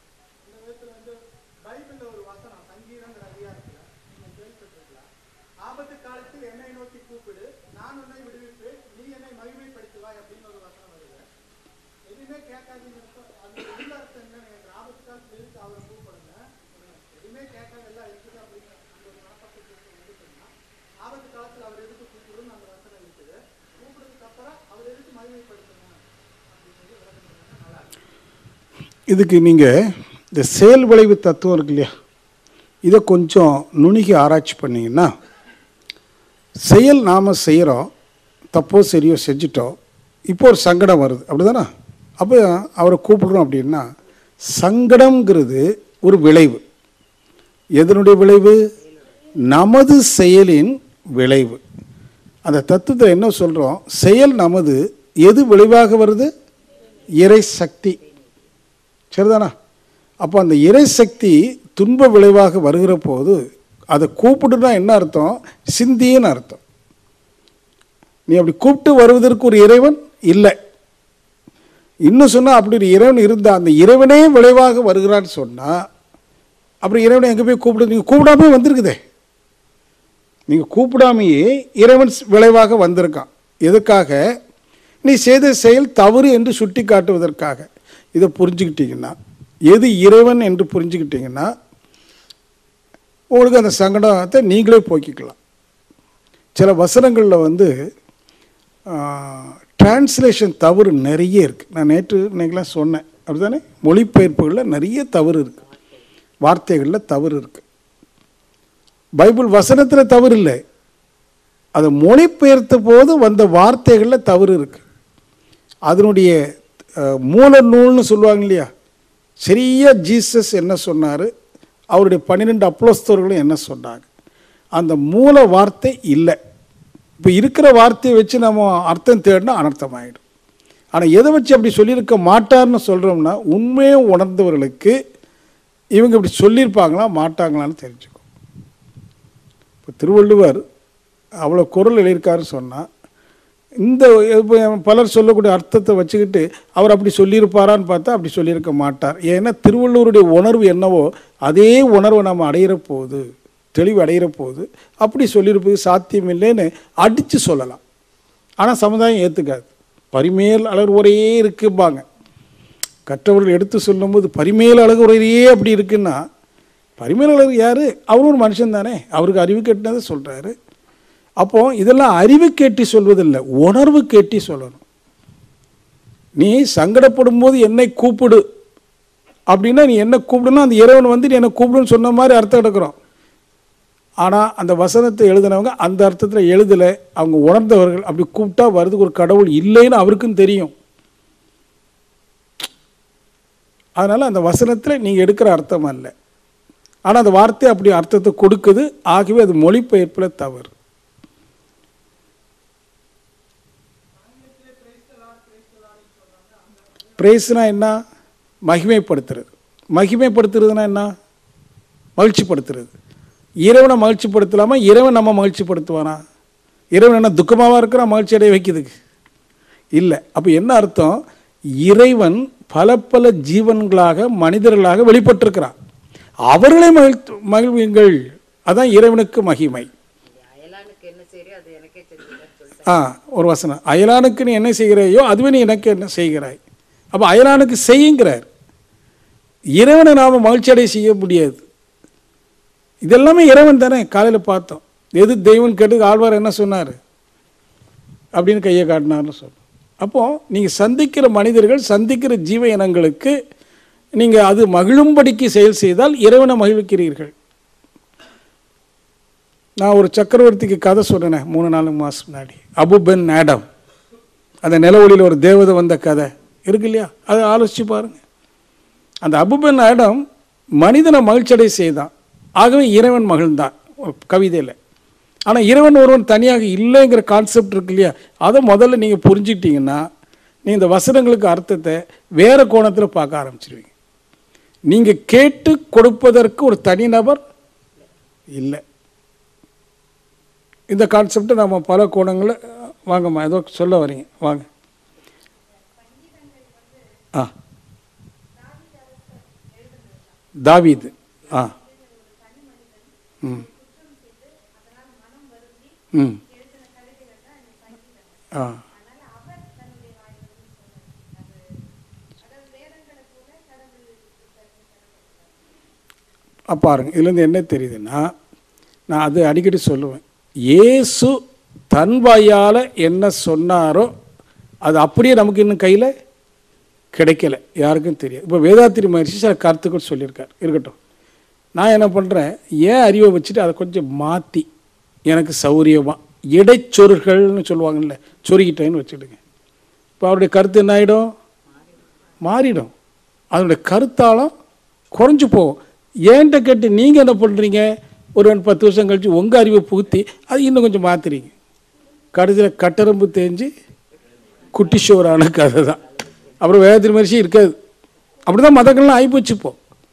ஆபத்து காலத்தில் என்னை நோக்கி கூப்பிடு நான் உன்னை விடுவிப்பேன் நீ என்னை மகிமைப்படுத்துவாய் அப்படின்னு ஒரு வசனம் வருது எதுவுமே கேட்காதீங்க அது உள்ள அர்த்தம் என்ன எனக்கு ஆபத்து காலத்தில் இருக்கு அவரை கூப்பிடுங்க எதுவுமே கேட்காத எல்லாம் இருக்குது அப்படின்னு அந்த ஒரு மனப்பக்கத்துக்கு எடுக்கணும்னா ஆபத்து காலத்தில் அவர் எதுக்கு கூப்பிடுன்னு அந்த வசனம் இருக்குது கூப்பிடுறதுக்கு அப்புறம் அவர் எதுக்கு மகிமைப்படுத்தணும் அப்படிங்கிறது விளக்கம் நல்லா இருக்கு இதுக்கு நீங்கள் இந்த செயல் விளைவு தத்துவம் இருக்கு இல்லையா இதை கொஞ்சம் நுணுகி ஆராய்ச்சி பண்ணிங்கன்னா செயல் நாம் செய்கிறோம் தப்போ சரியோ செஞ்சிட்டோம் இப்போ ஒரு சங்கடம் வருது அப்படிதானே அப்போ அவரை கூப்பிடுறோம் அப்படின்னா சங்கடம்ங்கிறது ஒரு விளைவு எதனுடைய விளைவு நமது செயலின் விளைவு அந்த தத்துவத்தில் என்ன சொல்கிறோம் செயல் நமது எது விளைவாக வருது இறை சக்தி சரிதானா அப்போ அந்த இறை சக்தி துன்ப விளைவாக வருகிற போது அதை கூப்பிடுனா என்ன அர்த்தம் சிந்தின்னு அர்த்தம் நீ அப்படி கூப்பிட்டு வருவதற்கு ஒரு இறைவன் இல்லை இன்னும் சொன்னால் அப்படி ஒரு இறைவன் இருந்தால் அந்த இறைவனே விளைவாக வருகிறான்னு சொன்னால் அப்புறம் இறைவனை எங்கே போய் கூப்பிடு நீங்கள் கூப்பிடாமே வந்திருக்குதே நீங்கள் கூப்பிடாமையே இறைவன் விளைவாக வந்திருக்கான் எதுக்காக நீ செய்த செயல் தவறு என்று சுட்டி காட்டுவதற்காக இதை புரிஞ்சுக்கிட்டீங்கன்னா எது இறைவன் என்று புரிஞ்சுக்கிட்டீங்கன்னா உங்களுக்கு அந்த சங்கடத்தை நீங்களே போக்கிக்கலாம் சில வசனங்களில் வந்து டிரான்ஸ்லேஷன் தவறு நிறைய இருக்குது நான் நேற்று இன்னைக்கெல்லாம் சொன்னேன் அப்படிதானே மொழிபெயர்ப்புகளில் நிறைய தவறு இருக்குது வார்த்தைகளில் தவறு இருக்குது பைபிள் வசனத்தில் தவறு இல்லை அதை மொழிபெயர்த்த போது வந்த வார்த்தைகளில் தவறு இருக்குது அதனுடைய அஹ், மூல நூல்னு சொல்லுவாங்க இல்லையா சரியா ஜீசஸ் என்ன சொன்னார் அவருடைய பன்னிரெண்டு அப்ளோஸ்தவர்களும் என்ன சொன்னாங்க அந்த மூல வார்த்தை இல்லை இப்போ இருக்கிற வார்த்தையை வச்சு நம்ம அர்த்தம் தேடினா அனர்த்தமாயிடும் ஆனால் எதை வச்சு அப்படி சொல்லியிருக்க மாட்டார்னு சொல்கிறோம்னா உண்மையை உணர்ந்தவர்களுக்கு இவங்க இப்படி சொல்லியிருப்பாங்களா மாட்டாங்களான்னு தெரிஞ்சுக்கும் இப்போ திருவள்ளுவர் அவ்வளோ குரல் எழுதியிருக்காருன்னு சொன்னால் இந்த இப்போ பலர் சொல்லக்கூடிய அர்த்தத்தை வச்சுக்கிட்டு அவர் அப்படி சொல்லியிருப்பாரான்னு பார்த்தா அப்படி சொல்லியிருக்க மாட்டார் ஏன்னா திருவள்ளுவருடைய உணர்வு என்னவோ அதே உணர்வை நம்ம அடையிற போது தெளிவு அடையிற போது அப்படி சொல்லியிருப்பது சாத்தியம் இல்லைன்னு அடித்து சொல்லலாம் ஆனால் சமுதாயம் ஏற்றுக்காது பரிமேல் அளவு ஒரே இருக்கும்பாங்க கற்றவர்கள் எடுத்து சொல்லும்போது பரிமேல் அழகு உரையிலேயே அப்படி இருக்குன்னா பரிமேல் அழகு யார் அவரும் ஒரு மனுஷன் தானே அவருக்கு அறிவு கேட்டினதை சொல்கிறாரு அப்போ இதெல்லாம் அறிவு கேட்டி சொல்வதில்லை உணர்வு கேட்டி சொல்லணும் நீ சங்கடப்படும் போது என்னை கூப்பிடு அப்படின்னா நீ என்ன கூப்பிடுனா அந்த இறைவன் வந்து நீ என்னை கூப்பிடுன்னு சொன்ன மாதிரி அர்த்தம் எடுக்கிறோம் ஆனால் அந்த வசனத்தை எழுதினவங்க அந்த அர்த்தத்தில் எழுதலை அவங்க உணர்ந்தவர்கள் அப்படி கூப்பிட்டா வர்றதுக்கு ஒரு கடவுள் இல்லைன்னு அவருக்கும் தெரியும் அதனால் அந்த வசனத்தில் நீங்கள் எடுக்கிற அர்த்தம் அல்ல ஆனால் அந்த வார்த்தை அப்படி அர்த்தத்தை கொடுக்குது ஆகவே அது மொழிபெயர்ப்பில் தவறு பிரேஸ்னா என்ன மகிமைப்படுத்துறது மகிமைப்படுத்துறதுனா என்ன மகிழ்ச்சிப்படுத்துறது இறைவனை மகிழ்ச்சிப்படுத்தலாமா இறைவன் நம்ம மகிழ்ச்சிப்படுத்துவானா இறைவன் என்ன துக்கமாகவா இருக்கிறான் மகிழ்ச்சி அடைய வைக்கிறதுக்கு இல்லை அப்போ என்ன அர்த்தம் இறைவன் பல பல ஜீவன்களாக மனிதர்களாக வெளிப்பட்டிருக்கிறான் அவர்களை மகிழ் மகிழ்வுங்கள் அதான் இறைவனுக்கு மகிமை அயலானுக்கு என்ன செய்யறியோ அது எனக்கே செஞ்சுக்கிறேன்னு சொல்லிட்டு ஆ ஒரு வசனம் அயலானுக்கு நீ என்ன செய்கிறாயோ அதுவே நீ எனக்கு என்ன செய்கிறாய் அப்போ அயலானுக்கு செய்யுங்கிறார் இறைவனை நாம் மகிழ்ச்சி அடைய செய்ய முடியாது இதெல்லாமே இறைவன் தானே காலையில் பார்த்தோம் எது தெய்வம் கேட்டு ஆழ்வார் என்ன சொன்னார் அப்படின்னு கையை காட்டினார்னு சொன்னோம் அப்போது நீங்கள் சந்திக்கிற மனிதர்கள் சந்திக்கிற ஜீவ இனங்களுக்கு நீங்கள் அது மகிழும்படிக்கு செயல் செய்தால் இறைவனை மகிழ்விக்கிறீர்கள் நான் ஒரு சக்கரவர்த்திக்கு கதை சொன்னேன் மூணு நாலு மாதம் முன்னாடி அபு பென் ஆடம் அந்த நிலவொளியில் ஒரு தேவதை வந்த கதை இருக்கு இல்லையா அதை ஆலோசிச்சு பாருங்க அந்த அபு பென் ஆடம் மனிதனை மகிழ்ச்சியடை செய்தான் ஆகவே இறைவன் மகிழ்ந்தான் ஒரு கவிதையில் ஆனால் இறைவன் ஒருவன் தனியாக இல்லைங்கிற கான்செப்ட் இருக்கு இல்லையா அதை முதல்ல நீங்கள் புரிஞ்சுக்கிட்டீங்கன்னா நீங்கள் இந்த வசனங்களுக்கு அர்த்தத்தை வேறு கோணத்தில் பார்க்க ஆரம்பிச்சிருவீங்க நீங்கள் கேட்டு கொடுப்பதற்கு ஒரு தனிநபர் இல்லை இந்த கான்செப்டை நம்ம பல கோணங்களில் வாங்கம்மா ஏதோ சொல்ல வரீங்க வாங்க ஆ தாவீது ஆ ம் ம் ஆ அப்ப பாருங்க இதுலேருந்து என்ன தெரியுதுன்னா நான் அது அடிக்கடி சொல்லுவேன் இயேசு தன் வாயால் என்ன சொன்னாரோ அது அப்படியே நமக்கு இன்னும் கையில் கிடைக்கல யாருக்கும் தெரியாது இப்போ வேதாத்திரி மகர்ஷி சில கருத்துக்கள் சொல்லியிருக்கார் இருக்கட்டும் நான் என்ன பண்ணுறேன் ஏன் அறிவை வச்சுட்டு அதை கொஞ்சம் மாற்றி எனக்கு சௌரியமாக இடைச்சொருகள்னு சொல்லுவாங்கல்ல சொருகிட்டேன்னு வச்சுடுங்க இப்போ அவருடைய கருத்து என்ன ஆகிடும் மாறிடும் அதனுடைய கருத்தாலம் குறைஞ்சு போகும் ஏன்ட்ட கேட்டு நீங்கள் என்ன பண்ணுறீங்க ஒரு ரெண்டு பத்து வருஷம் கழிச்சு உங்கள் அறிவை புகுத்தி அது இன்னும் கொஞ்சம் மாற்றுறீங்க கடைசியில் கட்டரம்பு தேஞ்சு குட்டி ஷோரான கதை தான் அப்புறம் வேதத்திரி மரிசி இருக்காது அப்படி தான் மதங்கள்லாம் ஆகிப்போச்சு இப்போ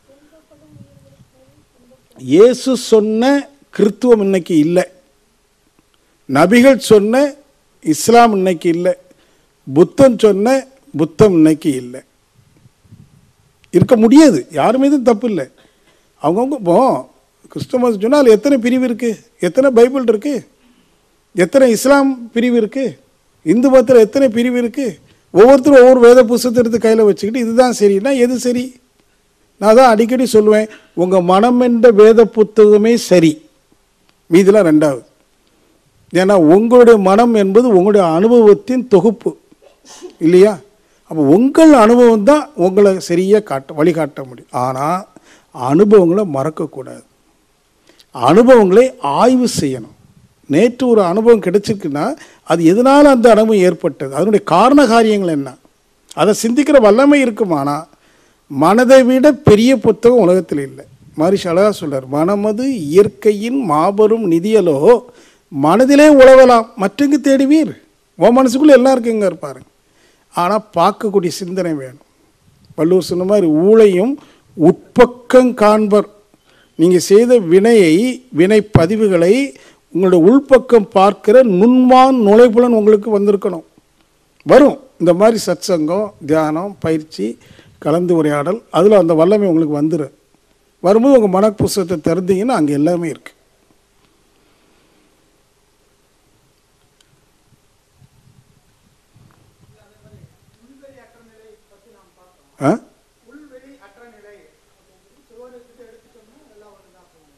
இயேசு சொன்ன கிறித்துவம் இன்னைக்கு இல்லை நபிகள் சொன்ன இஸ்லாம் இன்னைக்கு இல்லை புத்தன் சொன்ன புத்தம் இன்னைக்கு இல்லை இருக்க முடியாது யார் மீதும் தப்பு இல்லை அவங்கவுங்க இப்போ கிறிஸ்துவ சொன்னால் அதில் எத்தனை பிரிவு இருக்குது எத்தனை பைபிள் இருக்குது எத்தனை இஸ்லாம் பிரிவு இருக்குது இந்து மதத்தில் எத்தனை பிரிவு இருக்குது ஒவ்வொருத்தரும் ஒவ்வொரு வேத புஸ்தகத்தை எடுத்து கையில் வச்சுக்கிட்டு இதுதான் சரின்னா எது சரி நான் தான் அடிக்கடி சொல்லுவேன் உங்கள் மனம் என்ற வேத புத்தகமே சரி மீதிலாம் ரெண்டாவது ஏன்னா உங்களுடைய மனம் என்பது உங்களுடைய அனுபவத்தின் தொகுப்பு இல்லையா அப்போ உங்கள் அனுபவம் தான் உங்களை சரியாக காட்ட வழிகாட்ட முடியும் ஆனால் அனுபவங்களை மறக்கக்கூடாது அனுபவங்களை ஆய்வு செய்யணும் நேற்று ஒரு அனுபவம் கிடைச்சிருக்குன்னா அது எதனால் அந்த அனுபவம் ஏற்பட்டது அதனுடைய காரண காரியங்கள் என்ன அதை சிந்திக்கிற வல்லமை இருக்குமானா மனதை விட பெரிய புத்தகம் உலகத்தில் இல்லை மரிஷ் அழகா சொல்றார் மனமது இயற்கையின் மாபெரும் நிதியலோ மனதிலே உழவலாம் மற்றங்கு தேடுவீர் உன் மனசுக்குள்ளே எல்லாம் இருக்குங்க இருப்பாருங்க ஆனால் பார்க்கக்கூடிய சிந்தனை வேணும் வள்ளுவர் சொன்ன மாதிரி ஊழையும் உட்பக்கம் காண்பர் நீங்கள் செய்த வினையை வினை பதிவுகளை உங்களுடைய உள்பக்கம் பார்க்கிற நுண்மான் நுழைப்புலன் உங்களுக்கு வந்திருக்கணும் வரும் இந்த மாதிரி சத்சங்கம் தியானம் பயிற்சி கலந்து உரையாடல் அதில் அந்த வல்லமை உங்களுக்கு வந்துடும் வரும்போது உங்கள் மன புஸ்தகத்தை திறந்தீங்கன்னா அங்கே எல்லாமே இருக்குது ஆ உள்வெளி அற்ற நிலை சுவர் எடுத்துட்டு எடுத்துட்டோம்னா எல்லாம் ஒண்ணுதான் போகும்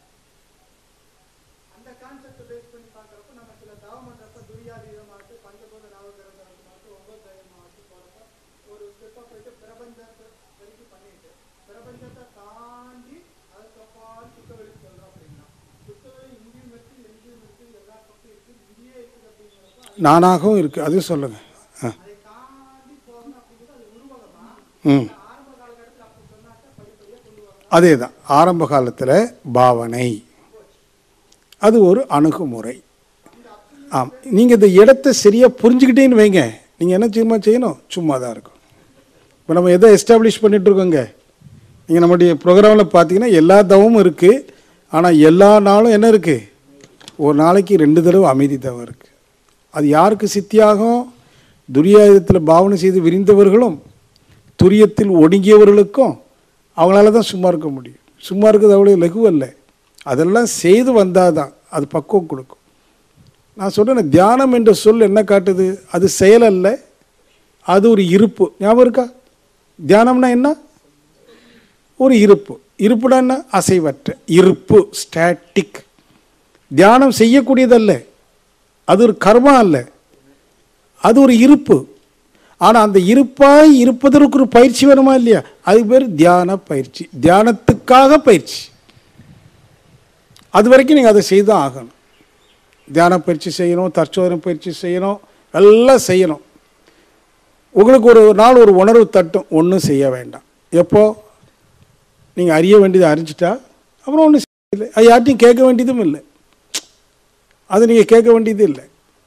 அந்த கான்செப்ட் பேஸ் பண்ணி பார்க்கறப்ப நம்ம சில தவம் பண்றப்ப துரியாதீதமாகட்டு பஞ்சபூத ராவகிரகமாகட்டு ஒன்பது தைரியமாகட்டு போறப்ப ஒரு ஸ்டெப்பா போயிட்டு பிரபஞ்சத்தை வரைக்கும் பண்ணிட்டு பிரபஞ்சத்தை தாண்டி அதுக்கப்பால் சுத்தவெளி சொல்றோம் அப்படின்னா சுத்தவெளி இங்கேயும் இருக்கு எங்கேயும் இருக்கு எல்லா பக்கம் இருக்கு இங்கேயே இருக்குது அப்படிங்கிறப்ப நானாகவும் இருக்குது அதையும் சொல்லுங்கள் ஆ அதை தாண்டி போகணும் அப்படிங்கிறது அது உருவகமா ம் ஆரம்ப காலகட்டத்தில் அப்படி சொன்னாக்க படிப்படியாக கொண்டு வரணும் அதே தான் ஆரம்ப காலத்தில் பாவனை அது ஒரு அணுகுமுறை ஆம் நீங்கள் இந்த இடத்த சரியாக புரிஞ்சுக்கிட்டேன்னு வைங்க நீங்கள் என்ன சும்மா செய்யணும் சும்மா தான் இருக்கும் இப்போ நம்ம எதை எஸ்டாப்ளிஷ் பண்ணிட்டு இருக்கோங்க நீங்கள் நம்முடைய ப்ரோக்ராமில் பார்த்தீங்கன்னா எல்லா தவமும் இருக்குது ஆனால் எல்லா நாளும் என்ன இருக்குது ஒரு நாளைக்கு ரெண்டு தடவை அமைதி தவம் இருக்குது அது யாருக்கு சித்தியாகும் துரியாயுதத்தில் பாவனை செய்து விரிந்தவர்களும் துரியத்தில் ஒடுங்கியவர்களுக்கும் அவங்களால தான் சும்மா இருக்க முடியும் சும்மா இருக்கிறது அவ்வளோ லகுவல்ல அதெல்லாம் செய்து வந்தால் தான் அது பக்குவம் கொடுக்கும் நான் சொல்கிறேன் தியானம் என்ற சொல் என்ன காட்டுது அது செயல் அல்ல அது ஒரு இருப்பு ஞாபகம் இருக்கா தியானம்னா என்ன ஒரு இருப்பு இருப்புனா என்ன அசைவற்ற இருப்பு ஸ்டாட்டிக் தியானம் செய்யக்கூடியதல்ல அது ஒரு கர்மா அல்ல அது ஒரு இருப்பு ஆனால் அந்த இருப்பாய் இருப்பதற்கு ஒரு பயிற்சி வேணுமா இல்லையா அது பேர் தியான பயிற்சி தியானத்துக்காக பயிற்சி அது வரைக்கும் நீங்கள் அதை செய்து தான் ஆகணும் தியான பயிற்சி செய்யணும் தற்சோதனை பயிற்சி செய்யணும் எல்லாம் செய்யணும் உங்களுக்கு ஒரு நாள் ஒரு உணர்வு தட்டும் ஒன்றும் செய்ய வேண்டாம் எப்போ நீங்கள் அறிய வேண்டியதை அறிஞ்சிட்டா அப்புறம் ஒன்றும் இல்லை அது யார்ட்டையும் கேட்க வேண்டியதும் இல்லை அது நீங்கள் கேட்க வேண்டியது இல்லை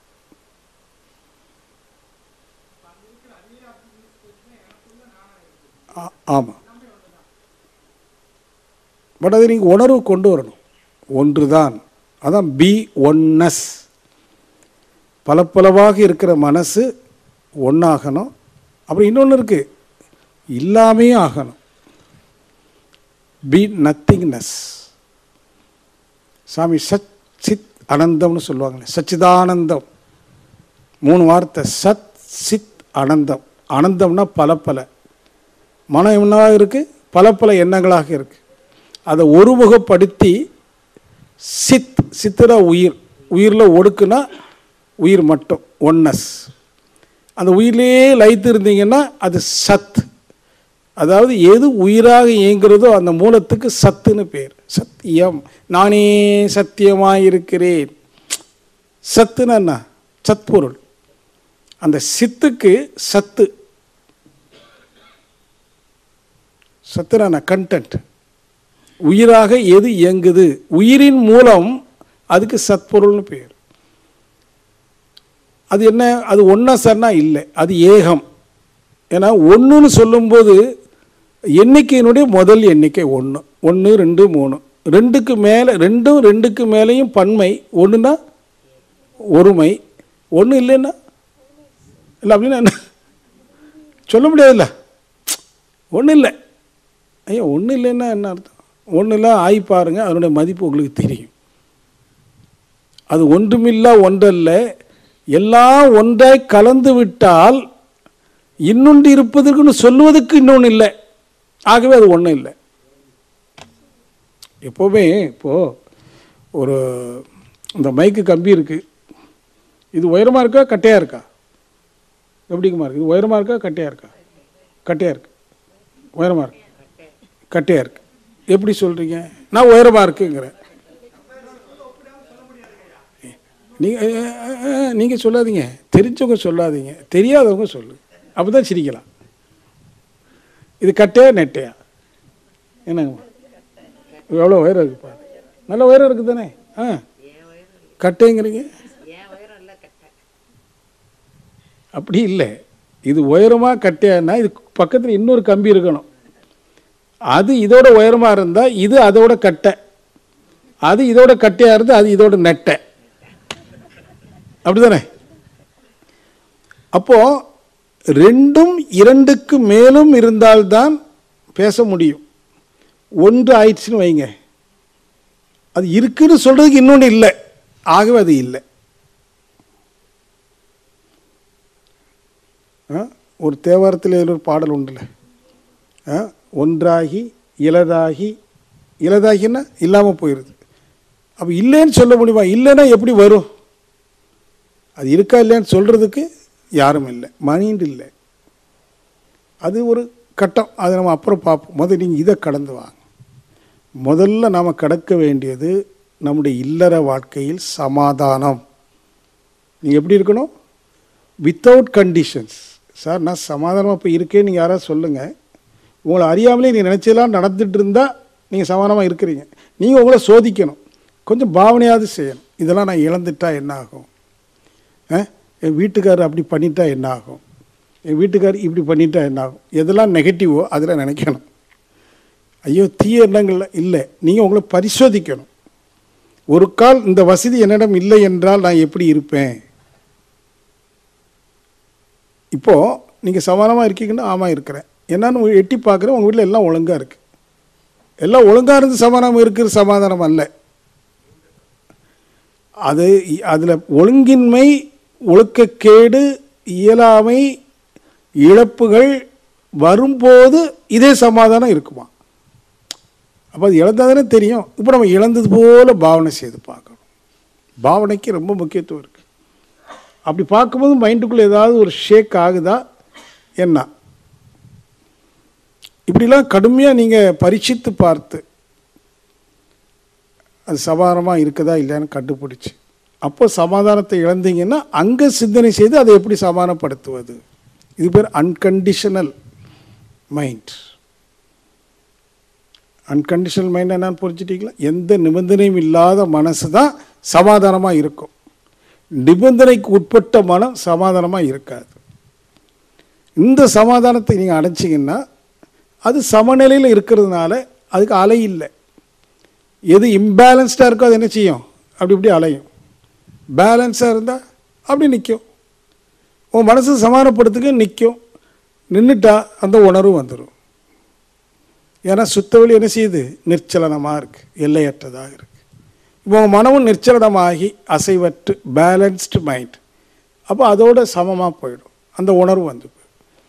ஆ- ஆமாம் பட் அதை நீங்கள் உணர்வு கொண்டு வரணும் ஒன்று தான் அதான் பி ஒன்னஸ் பலப்பலவாக இருக்கிற மனசு ஒன்றாகணும் அப்புறம் இன்னொன்று இருக்குது இல்லாமே ஆகணும் பி நத்திங்னஸ் சாமி சச் சித் அனந்தம்னு சொல்லுவாங்களே சச்சிதானந்தம் மூணு வார்த்தை சத் சித் அனந்தம் அனந்தம்னா பல பல மனம் என்னவாக இருக்குது பல பல எண்ணங்களாக இருக்குது அதை ஒருமுகப்படுத்தி சித் சித்துனா உயிர் உயிரில் ஒடுக்குனா உயிர் மட்டும் ஒன்னஸ் அந்த உயிரிலேயே லயித்து இருந்தீங்கன்னா அது சத் அதாவது எது உயிராக இயங்குறதோ அந்த மூலத்துக்கு சத்துன்னு பேர் சத்தியம் நானே சத்தியமாக இருக்கிறேன் சத்துன்னா என்ன சத்பொருள் அந்த சித்துக்கு சத்து சத்துனா கண்டென்ட் உயிராக எது இயங்குது உயிரின் மூலம் அதுக்கு சத்பொருள்னு பேர் அது என்ன அது ஒன்றா சார்னா இல்லை அது ஏகம் ஏன்னா ஒன்றுன்னு சொல்லும்போது எண்ணிக்கையினுடைய முதல் எண்ணிக்கை ஒன்று ஒன்று ரெண்டு மூணு ரெண்டுக்கு மேலே ரெண்டும் ரெண்டுக்கு மேலேயும் பன்மை ஒன்றுனா ஒருமை ஒன்று இல்லைன்னா இல்லை அப்படின்னா என்ன சொல்ல முடியாதுல்ல ஒன்றும் இல்லை ஐயா ஒன்றும் இல்லைன்னா என்ன அர்த்தம் ஒன்றும் இல்லை ஆய் பாருங்க அதனுடைய மதிப்பு உங்களுக்கு தெரியும் அது ஒன்றுமில்லா ஒன்றல்ல எல்லாம் ஒன்றாய் கலந்து விட்டால் இன்னொன்று இருப்பதற்குன்னு சொல்லுவதற்கு இன்னொன்று இல்லை ஆகவே அது ஒன்றும் இல்லை எப்போவுமே இப்போது ஒரு இந்த மைக்கு கம்பி இருக்குது இது உயரமாக இருக்கா கட்டையாக இருக்கா எப்படிங்கம்மா இருக்குது இது உயரமாக இருக்கா கட்டையாக இருக்கா கட்டையாக இருக்கு உயரமாக இருக்கு கட்டையாக இருக்கு எப்படி சொல்கிறீங்க நான் உயரமாக இருக்குங்கிறேன் நீங்கள் நீங்கள் சொல்லாதீங்க தெரிஞ்சவங்க சொல்லாதீங்க தெரியாதவங்க சொல்லு அப்போ தான் சிரிக்கலாம் இது கட்டையா நெட்டையா என்னங்கம்மா எவ்வளோ உயரம் இருக்கு பாரு நல்ல உயரம் இருக்குது தானே ஆ என் உயரம் இல்லை கட்டைங்கிறீங்க என் உயரம் இல்லை கட்டை அப்படி இல்லை இது உயரமாக கட்டையானா இது பக்கத்தில் இன்னொரு கம்பி இருக்கணும் அது இதோட உயரமாக இருந்தால் இது அதோட கட்டை அது இதோட கட்டையாக இருந்தால் அது இதோட நெட்டை அப்படிதானே அப்போ ரெண்டும் இரண்டுக்கு மேலும் இருந்தால்தான் பேச முடியும் ஒன்று ஆயிடுச்சுன்னு வைங்க அது இருக்குன்னு சொல்றதுக்கு இன்னொன்று இல்லை ஆகவே அது இல்லை ஆ? ஒரு தேவாரத்தில் இதில் ஒரு பாடல் உண்டுல்ல ஆ, ஒன்றாகி இலதாகி இலதாகின்னா இல்லாமல் போயிடுது அப்போ இல்லைன்னு சொல்ல முடியுமா இல்லைன்னா எப்படி வரும் அது இருக்கா இல்லையான்னு சொல்கிறதுக்கு யாரும் இல்லை மைண்ட் இல்லை அது ஒரு கட்டம் அதை நம்ம அப்புறம் பார்ப்போம் முதல்ல நீங்கள் இதை கடந்து வாங்க முதல்ல நாம் கடக்க வேண்டியது நம்முடைய இல்லற வாழ்க்கையில் சமாதானம் நீங்கள் எப்படி இருக்கணும் வித்தவுட் கண்டிஷன்ஸ் சார் நான் சமாதானமாக இப்போ இருக்கேன்னு நீங்கள் யாராவது சொல்லுங்கள் உங்களை அறியாமலே நீங்கள் நினச்சதெல்லாம் நடந்துட்டு இருந்தால் நீங்கள் சமாதானமாக இருக்கிறீங்க நீங்கள் உங்களை சோதிக்கணும் கொஞ்சம் பாவனையாவது செய்யணும் இதெல்லாம் நான் இழந்துட்டா என்ன ஆகும் ஆ? என் வீட்டுக்காரர் அப்படி பண்ணிட்டா என்ன ஆகும் என் வீட்டுக்காரர் இப்படி பண்ணிட்டா என்ன ஆகும் எதெல்லாம் நெகட்டிவோ அதில் நினைக்கணும் ஐயோ தீய எண்ணங்கள்ல இல்லை நீங்கள் உங்களை பரிசோதிக்கணும் ஒரு கால் இந்த வசதி என்னிடம் இல்லை என்றால் நான் எப்படி இருப்பேன் இப்போது நீங்கள் சமாதானமாக இருக்கீங்கன்னா ஆமாம் இருக்கிறேன் என்னன்னு உங்க எட்டி பார்க்குறேன் உங்கள் வீட்டில் எல்லாம் ஒழுங்காக இருக்குது எல்லாம் ஒழுங்காக இருந்து சமாதானம் இருக்கிற சமாதானம் அல்ல அது அதில் ஒழுங்கின்மை ஒழுக்கக்கேடு இயலாமை இழப்புகள் வரும்போது இதே சமாதானம் இருக்குமா அப்போ அது இழந்தாதானே தெரியும் இப்போ நம்ம இழந்தது போல பாவனை செய்து பார்க்கணும் பாவனைக்கு ரொம்ப முக்கியத்துவம் இருக்குது அப்படி பார்க்கும்போது மைண்டுக்குள்ளே ஏதாவது ஒரு ஷேக் ஆகுதா என்ன இப்படிலாம் கடுமையாக நீங்கள் பரீட்சித்து பார்த்து அது சமாதானமாக இருக்குதா இல்லையான்னு கண்டுபிடிச்சி அப்போ சமாதானத்தை இழந்தீங்கன்னா அங்கே சிந்தனை செய்து அதை எப்படி சமாதானப்படுத்துவது இது பேர் அன்கண்டிஷனல் மைண்ட் அன்கண்டிஷனல் மைண்ட் என்னன்னு புரிஞ்சுட்டீங்களா எந்த நிபந்தனையும் இல்லாத மனசு தான் சமாதானமாக இருக்கும் நிபந்தனைக்கு உட்பட்ட மனம் சமாதானமாக இருக்காது இந்த சமாதானத்தை நீங்கள் அடைச்சிங்கன்னா அது சமநிலையில் இருக்கிறதுனால அதுக்கு அலை இல்லை எது இம்பேலன்ஸ்டாக இருக்கோ அது என்ன செய்யும் அப்படி இப்படி அலையும் பேலன்ஸாக இருந்தால் அப்படி நிற்கும் உன் மனசு சமாதானப்படுத்துக்க நிற்கும் நின்றுட்டா அந்த உணர்வு வந்துடும் ஏன்னா சுத்தவெளி என்ன செய்யுது நிர்ச்சலனமாக இருக்குது எல்லையற்றதாக இருக்குது இப்போ உங்கள் மனமும் நிர்ச்சலனமாகி அசைவற்று பேலன்ஸ்டு மைண்ட் அப்போ அதோட சமமாக போயிடும் அந்த உணர்வு வந்து போயிடும்.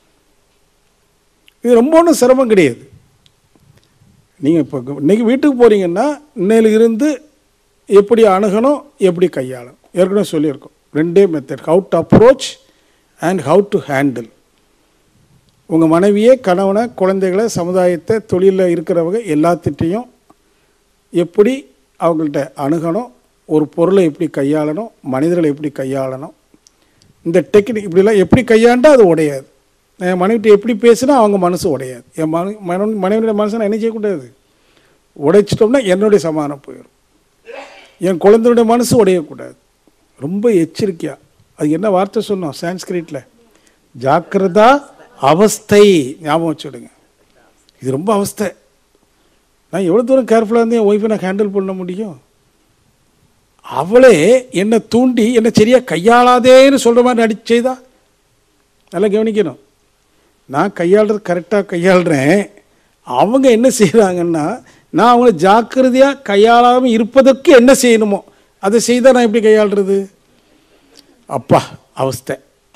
இது ரொம்ப ஒன்றும் சிரமம் கிடையாது நீங்கள் இப்போ இன்றைக்கி வீட்டுக்கு போகிறீங்கன்னா இன்னையில இருந்து எப்படி அணுகணும் எப்படி கையாளணும் ஏற்கனவே சொல்லியிருக்கோம் ரெண்டே method how to approach and how to handle உங்கள் மனைவியே கணவனை குழந்தைகளை சமுதாயத்தை தொழிலில் இருக்கிறவங்க எல்லாத்திட்டையும் எப்படி அவங்கள்ட்ட அணுகணும் ஒரு பொருளை எப்படி கையாளணும் மனிதர்களை எப்படி கையாளணும் இந்த டெக்னிக் இப்படிலாம் எப்படி கையாண்டா அது உடையாது என் மனைவிட்ட எப்படி பேசினா அவங்க மனசு உடையாது என் மனை மனைவி மனைவியோட மனசை நான் என்ன செய்யக்கூடாது உடைச்சிட்டோம்னா என்னுடைய சமாதானம் போயிடும் என் குழந்தையுடைய மனசு உடையக்கூடாது ரொம்ப எச்சரிக்கையா அது என்ன வார்த்தை சொன்னோம் சான்ஸ்கிரிட்டில் ஜாக்கிரதா அவஸ்தை ஞாபகம் வச்சுடுங்க இது ரொம்ப அவஸ்தை நான் எவ்வளோ தூரம் கேர்ஃபுல்லாக இருந்து என் ஒய்ஃபை நான் ஹேண்டில் பண்ண முடியும் அவளே என்னை தூண்டி என்னை சரியாக கையாளாதேன்னு சொல்கிற மாதிரி நடி செய்தா நல்லா கவனிக்கணும் நான் கையாளுறது கரெக்டாக கையாளுறேன் அவங்க என்ன செய்கிறாங்கன்னா நான் அவங்கள ஜாக்கிரதையாக கையாளாமல் இருப்பதற்கு என்ன செய்யணுமோ அதை செய்தால் நான் எப்படி கையாளுறது அப்பா அவஸ்தை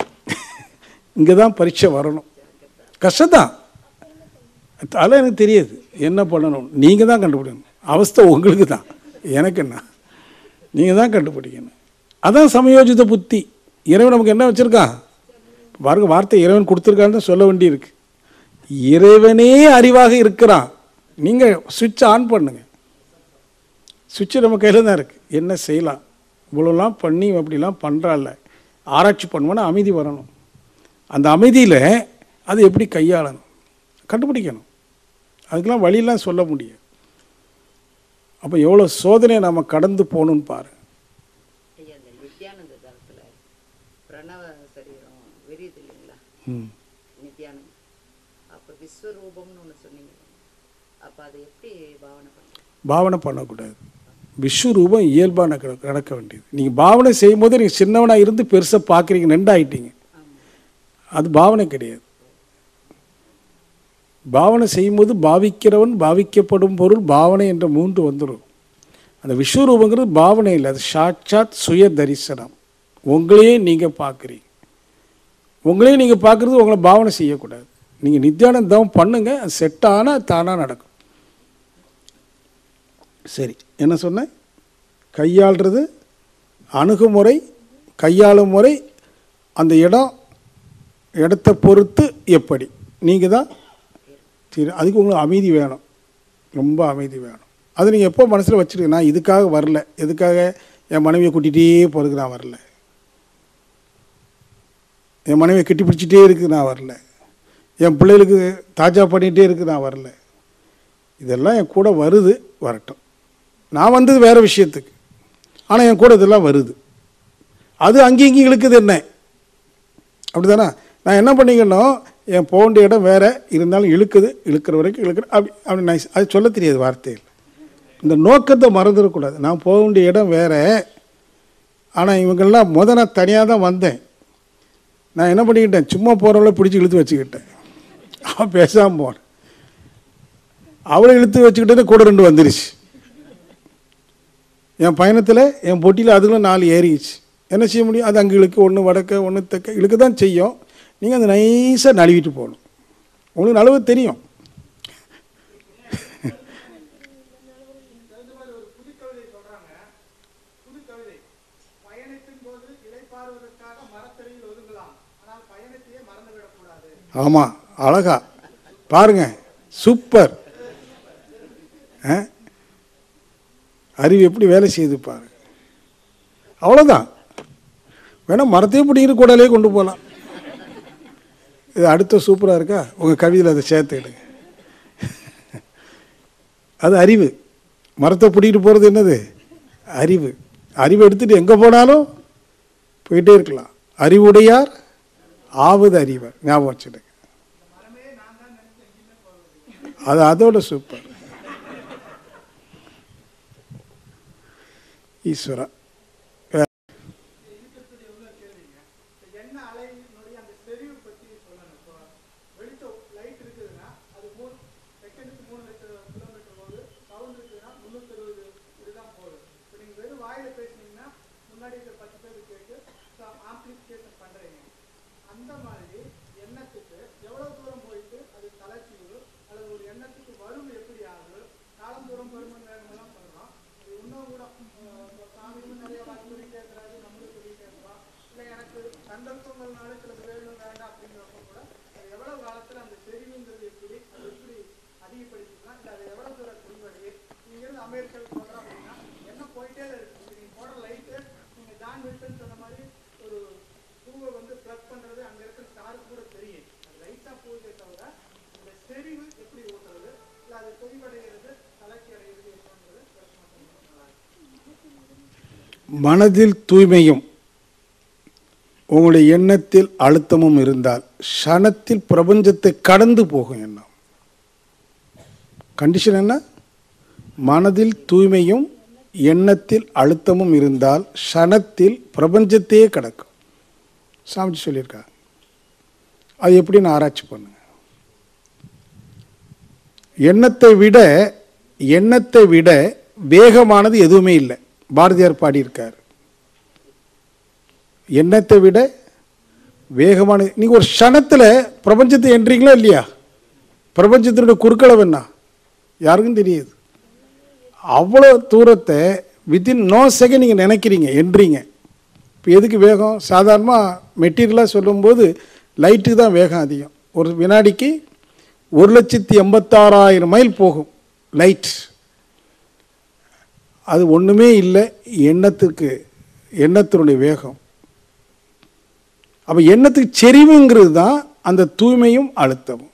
இங்கே தான் பரீட்சை வரணும் கஷ்டம்தான் அதெல்லாம் எனக்கு தெரியாது என்ன பண்ணணும் நீங்கள் தான் கண்டுபிடிக்கணும் அவஸ்தை உங்களுக்கு தான் எனக்கு என்ன நீங்கள் தான் கண்டுபிடிக்கணும் அதான் சமயோஜித புத்தி இறைவன் நமக்கு என்ன வச்சுருக்கான் பாருங்க வார்த்தை இறைவன் கொடுத்துருக்கான்னு தான் சொல்ல வேண்டியிருக்கு இறைவனே அறிவாக இருக்கிறான் நீங்கள் சுவிட்ச் ஆன் பண்ணுங்க சுவிட்சு நம்ம கையில் தான் இருக்குது என்ன செய்யலாம் இவ்வளோலாம் பண்ணி அப்படிலாம் பண்ணுறாள்ல ஆராய்ச்சி பண்ணுவோன்னா அமைதி வரணும் அந்த அமைதியில் அது எப்படி கையாளணும் கண்டுபிடிக்கணும் அதுக்கெல்லாம் வழியெல்லாம் சொல்ல முடியும் அப்போ எவ்வளோ சோதனையை நம்ம கடந்து போகணும்னு பாரு ஐயா இந்த நித்யானந்த காலத்துல பிரணவ சரீரம் விரியுது இல்லைங்களா ம் நித்யானந்த் அப்ப விஸ்வரூபம்னு ஒண்ணு சொன்னீங்க அப்ப அதை எப்படி பாவனை பண்ணுறது பாவனை பண்ணக்கூடாது விஸ்வரூபம் இயல்பாக நடக்க நடக்க வேண்டியது நீங்கள் பாவனை செய்யும்போது நீங்கள் சின்னவனாக இருந்து பெருசாக பார்க்குறீங்க நெண்டாயிட்டீங்க அது பாவனை கிடையாது பாவனை செய்யும்போது பாவிக்கிறவன் பாவிக்கப்படும் பொருள் பாவனை என்ற மூன்று வந்துடும் அந்த விஸ்வரூபங்கிறது பாவனை இல்லை அது சாட்சாத் சுய தரிசனம் உங்களையே நீங்கள் பார்க்குறீங்க உங்களையும் நீங்கள் பார்க்குறது உங்களை பாவனை செய்யக்கூடாது நீங்கள் நித்தியானந்தம் பண்ணுங்க செட் ஆனால் தானாக நடக்கும் சரி என்ன சொன்னேன் கையாளுறது அணுகுமுறை கையாளும் முறை அந்த இடம் இடத்த பொறுத்து எப்படி நீங்கள் தான் சரி அதுக்கு உங்களுக்கு அமைதி வேணும் ரொம்ப அமைதி வேணும் அது நீங்கள் எப்போ மனசில் வச்சுருங்க நான் இதுக்காக வரல எதுக்காக என் மனைவியை கூட்டிகிட்டே போகிறதுக்கு நான் வரல என் மனைவியை கட்டி பிடிச்சிட்டே இருக்கு நான் வரல என் பிள்ளைகளுக்கு தாஜா பண்ணிகிட்டே இருக்கு நான் வரல இதெல்லாம் என் கூட வருது வரட்டும் நான் வந்தது வேறு விஷயத்துக்கு ஆனால் என் கூட இதெல்லாம் வருது அது அங்கேயும் இங்கேயும் இழுக்குது என்ன அப்படிதானே நான் என்ன பண்ணிக்கணும் என் போக வேண்டிய இடம் வேறு இருந்தாலும் இழுக்குது இழுக்கிற வரைக்கும் இழுக்கிற அப்படி அப்படி நைஸ் அது சொல்ல தெரியாது வார்த்தையில் இந்த நோக்கத்தை மறந்துடக்கூடாது நான் போக வேண்டிய இடம் வேறு ஆனால் இவங்கெல்லாம் முத நான் தனியாக தான் வந்தேன் நான் என்ன பண்ணிக்கிட்டேன் சும்மா போகிறவள பிடிச்சி இழுத்து வச்சுக்கிட்டேன் அவன் பேசாமல் போனேன் அவளை இழுத்து வச்சுக்கிட்டே கூட ரெண்டு வந்துருச்சு என் பயணத்தில் என் பொட்டியில் அதுகளும் நாலு ஏறிச்சு என்ன செய்ய முடியும் அது அங்கே இழுக்கு ஒன்று வடக்க ஒன்று தெக்க இழுக்க தான் செய்யும் நீங்கள் அந்த நைஸாக நழுவிட்டு போகணும் உங்களுக்கு நழுவ தெரியும் இந்த மாதிரி ஒரு புது கவிதை சொல்றாங்க புது கவிதை பயணத்தின் போது இளைப்பாறுவதற்காக மரத்தடியில் ஒதுங்கலாம் ஆனால் பயணத்தையே மறந்துவிடக் கூடாது ஆமாம் அழகா பாருங்க சூப்பர் ஆ? அறிவு எப்படி வேலை செய்யுது பாரு அவ்வளோதான் வேணா மரத்தையும் பிடிங்கிட்டு கூடலே கொண்டு போகலாம் இது அடுத்த சூப்பராக இருக்கா உங்கள் கவிதையில் அதை சேர்த்துக்கிடுங்க அது அறிவு மரத்தை பிடிக்கிட்டு போகிறது என்னது அறிவு அறிவு எடுத்துகிட்டு எங்கே போனாலும் போயிட்டே இருக்கலாம் அறிவுடையார் ஆவது அறிவர் ஞாபகம் வச்சுடுங்க அது அதோட சூப்பர் ஈஸ்வரா என்ன அலையினுடைய அந்த செறிவு பற்றி சொல்லணும் இப்போ வெளிச்சம் லைட் இருக்குதுன்னா அது மூணு செகண்டுக்கு மூணு லட்சம் கிலோமீட்டர் போகுது சவுண்ட் இருக்குதுன்னா முந்நூற்றி அறுபது இதுதான் போகுது இப்போ நீங்கள் வெறும் வாயில பேசுனீங்கன்னா முன்னாடி இருக்கிற பத்து பேர் கேட்டு ஆம்பிளிஃபிகேஷன் பண்ணுறீங்க அந்த மாதிரி எண்ணத்துக்கு எவ்வளோ தூரம் போயிட்டு அது தலைச்சிவு அல்லது ஒரு எண்ணத்துக்கு வரும் எப்படி ஆகுது காலம் தூரம் பெருமன் வேகமெல்லாம் பண்ணுறோம் அது இன்னும் கூட அஹ், இப்ப சாமியும் நிறைய வாக்கு சொல்லிட்டே இருக்கிறாரு நம்மளும் சொல்லிட்டே இருக்கிறோம் இல்லை எனக்கு சந்தர்ப்பங்கள்னால சிலது வேணும் வேண்டாம் அப்படிங்கிறப்ப கூட அது எவ்வளவு காலத்தில் அந்த செறிவுங்கிறது எப்படி அது எப்படி அதிகப்படுத்திக்கலாம் இல்லை அது எவ்வளவு தூரம் குறிவடி நீங்கள் இருந்து அமெரிக்காவுக்கு போகிறோம் அப்படின்னா என்ன போயிட்டே தான் இருக்கு நீங்கள் போடுற லைட்டு நீங்கள் ஜான் வில்டன் சொன்ன மாதிரி ஒரு பூவை வந்து ப்ளக் பண்ணுறது அங்கே இருக்கிற ஸ்டாருக்கு கூட தெரியும் அது லைட்டாக போகுதே தவிர அந்த செறிவு எப்படி ஊட்டுறது இல்லை அது கொதிவடைகிறது தலைக்கு அடைகிறது எப்படின்றது பிரச்சனை பண்ணுறது நல்லா இருக்கு மனதில் தூய்மையும் உங்களுடைய எண்ணத்தில் அழுத்தமும் இருந்தால் க்ஷணத்தில் பிரபஞ்சத்தை கடந்து போகும் எண்ணம் கண்டிஷன் என்ன மனதில் தூய்மையும் எண்ணத்தில் அழுத்தமும் இருந்தால் க்ஷணத்தில் பிரபஞ்சத்தையே கடக்கும் சாமிஜி சொல்லியிருக்காங்க அது எப்படின்னு ஆராய்ச்சி பண்ணுங்க எண்ணத்தை விட எண்ணத்தை விட வேகமானது எதுவுமே இல்லை பாரதியார் பாடியிருக்கார் எண்ணத்தை விட வேகமான நீங்கள் ஒரு க்ஷணத்தில் பிரபஞ்சத்தை என்றீங்களா இல்லையா பிரபஞ்சத்தினுடைய குறுக்களவு என்ன யாருக்கும் தெரியுது அவ்வளோ தூரத்தை வித்தின் நோ செகண்ட் நீங்கள் நினைக்கிறீங்க என்றீங்க இப்போ எதுக்கு வேகம் சாதாரணமாக மெட்டீரியலாக சொல்லும்போது லைட்டுக்கு தான் வேகம் அதிகம் ஒரு வினாடிக்கு ஒரு லட்சத்தி எண்பத்தாறாயிரம் மைல் போகும் லைட் அது ஒன்றுமே இல்லை எண்ணத்துக்கு எண்ணத்தினுடைய வேகம் அப்போ எண்ணத்துக்கு செறிவுங்கிறது தான் அந்த தூய்மையும் அழுத்தமும்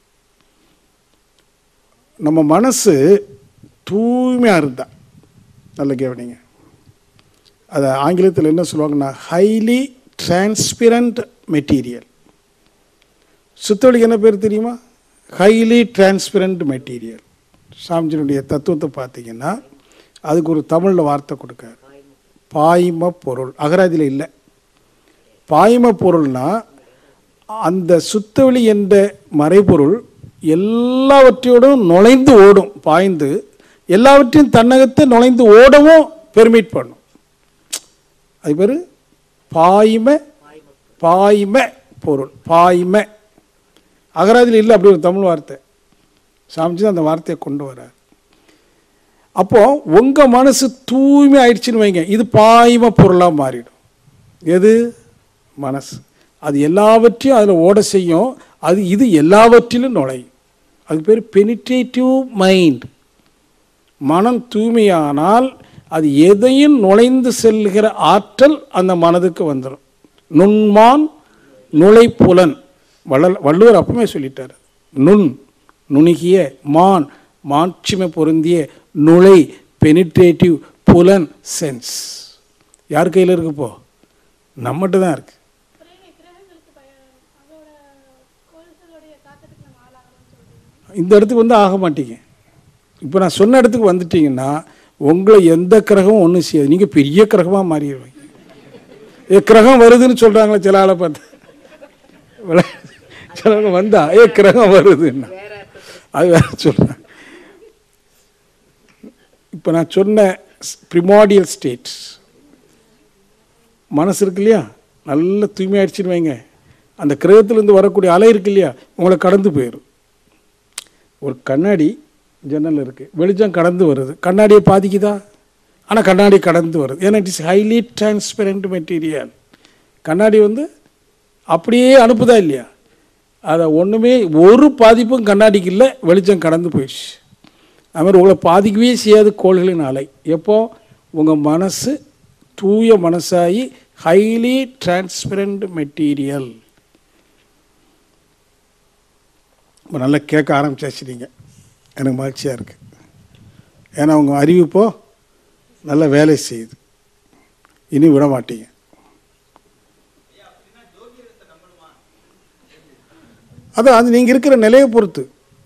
நம்ம மனசு தூய்மையாக இருந்தா நல்ல கவனிங்க அதை ஆங்கிலத்தில் என்ன சொல்லுவாங்கன்னா ஹைலி டிரான்ஸ்பிரண்ட் மெட்டீரியல் சுத்தவழிக்கு என்ன பேர் தெரியுமா ஹைலி டிரான்ஸ்பிரண்ட் மெட்டீரியல் சாமிஜினுடைய தத்துவத்தை பார்த்தீங்கன்னா அதுக்கு ஒரு தமிழில் வார்த்தை கொடுக்காரு பாய்ம பொருள் அகராதியில் இல்லை பாய்ம பொருள்னா அந்த சுத்தவெளி என்ற மறைபொருள் எல்லாவற்றையோடும் நுழைந்து ஓடும் பாய்ந்து எல்லாவற்றையும் தன்னகத்தை நுழைந்து ஓடவும் பெர்மிட் பண்ணும் அது பேர் பாய்ம பாய்ம பொருள் பாய்ம அகராதியில் இல்லை அப்படி ஒரு தமிழ் வார்த்தை சாமிஜி தான் அந்த வார்த்தையை கொண்டு வரார் அப்போ உங்கள் மனசு தூய்மை ஆயிடுச்சுன்னு வைங்க இது பாய்ம பொருளாக மாறிடும் எது மனசு அது எல்லாவற்றையும் அதில் ஓட செய்யும் அது இது எல்லாவற்றிலும் நுழையும் அது பேர் பெனிட்ரேட்டிவ் மைண்ட் மனம் தூய்மையானால் அது எதையும் நுழைந்து செல்கிற ஆற்றல் அந்த மனதுக்கு வந்துடும் நுண்மான் நுழைப்புலன் வள்ளல் வள்ளுவர் அப்பவுமே சொல்லிட்டார் நுண் நுணுகிய மான் மாட்சிமை பொருந்திய நுழை பெனிட்ரேட்டிவ் புலன் சென்ஸ் யார் கையில் இருக்கு இப்போ நம்மகிட்ட தான் இருக்கு பிறகு கிரகங்களுக்கு பய அதோட கோள்களுடைய தாக்கத்துக்கு நம்ம ஆளாகிறோம்னு சொல்றீங்க இந்த இடத்துக்கு வந்து ஆக மாட்டீங்க இப்போ நான் சொன்ன இடத்துக்கு வந்துட்டீங்கன்னா உங்களை எந்த கிரகமும் ஒன்றும் செய்யாது நீங்கள் பெரிய கிரகமாக மாறிடுவீங்க ஏ கிரகம் வருதுன்னு சொல்கிறாங்களே சில ஆளை பார்த்து விளை- சில ஆள் வந்தா ஏ கிரகம் வருதுன்னா வேற அர்த்தத்தில் அது வேற சொல்கிறேன் இப்போ நான் சொன்ன ப்ரிமாடியல் ஸ்டேட்ஸ் மனசு இருக்கு இல்லையா நல்ல தூய்மையாயிடுச்சுன்னு வைங்க அந்த கிரகத்திலேருந்து வரக்கூடிய அலை இருக்கு இல்லையா உங்களை கடந்து போயிடும் ஒரு கண்ணாடி ஜன்னல் இருக்குது வெளிச்சம் கடந்து வருது கண்ணாடியை பாதிக்குதா ஆனால் கண்ணாடி கடந்து வருது ஏன்னா it is highly transparent material கண்ணாடி வந்து அப்படியே அனுப்புதா இல்லையா அதை ஒன்றுமே ஒரு பாதிப்பும் கண்ணாடிக்கு இல்லை வெளிச்சம் கடந்து போயிடுச்சு அது மாதிரி உங்களை பாதிக்கவே செய்யாது கோள்களின் அலை எப்போ உங்கள் மனசு தூய மனசாகி ஹைலி டிரான்ஸ்பெரண்ட் மெட்டீரியல் இப்போ நல்லா கேட்க ஆரம்பிச்சாச்சு நீங்கள் எனக்கு மகிழ்ச்சியாக இருக்குது ஏன்னா உங்கள் அறிவிப்போ நல்ல வேலை செய்யுது இனி விட மாட்டீங்க அதான் அது நீங்கள் இருக்கிற நிலையை பொறுத்து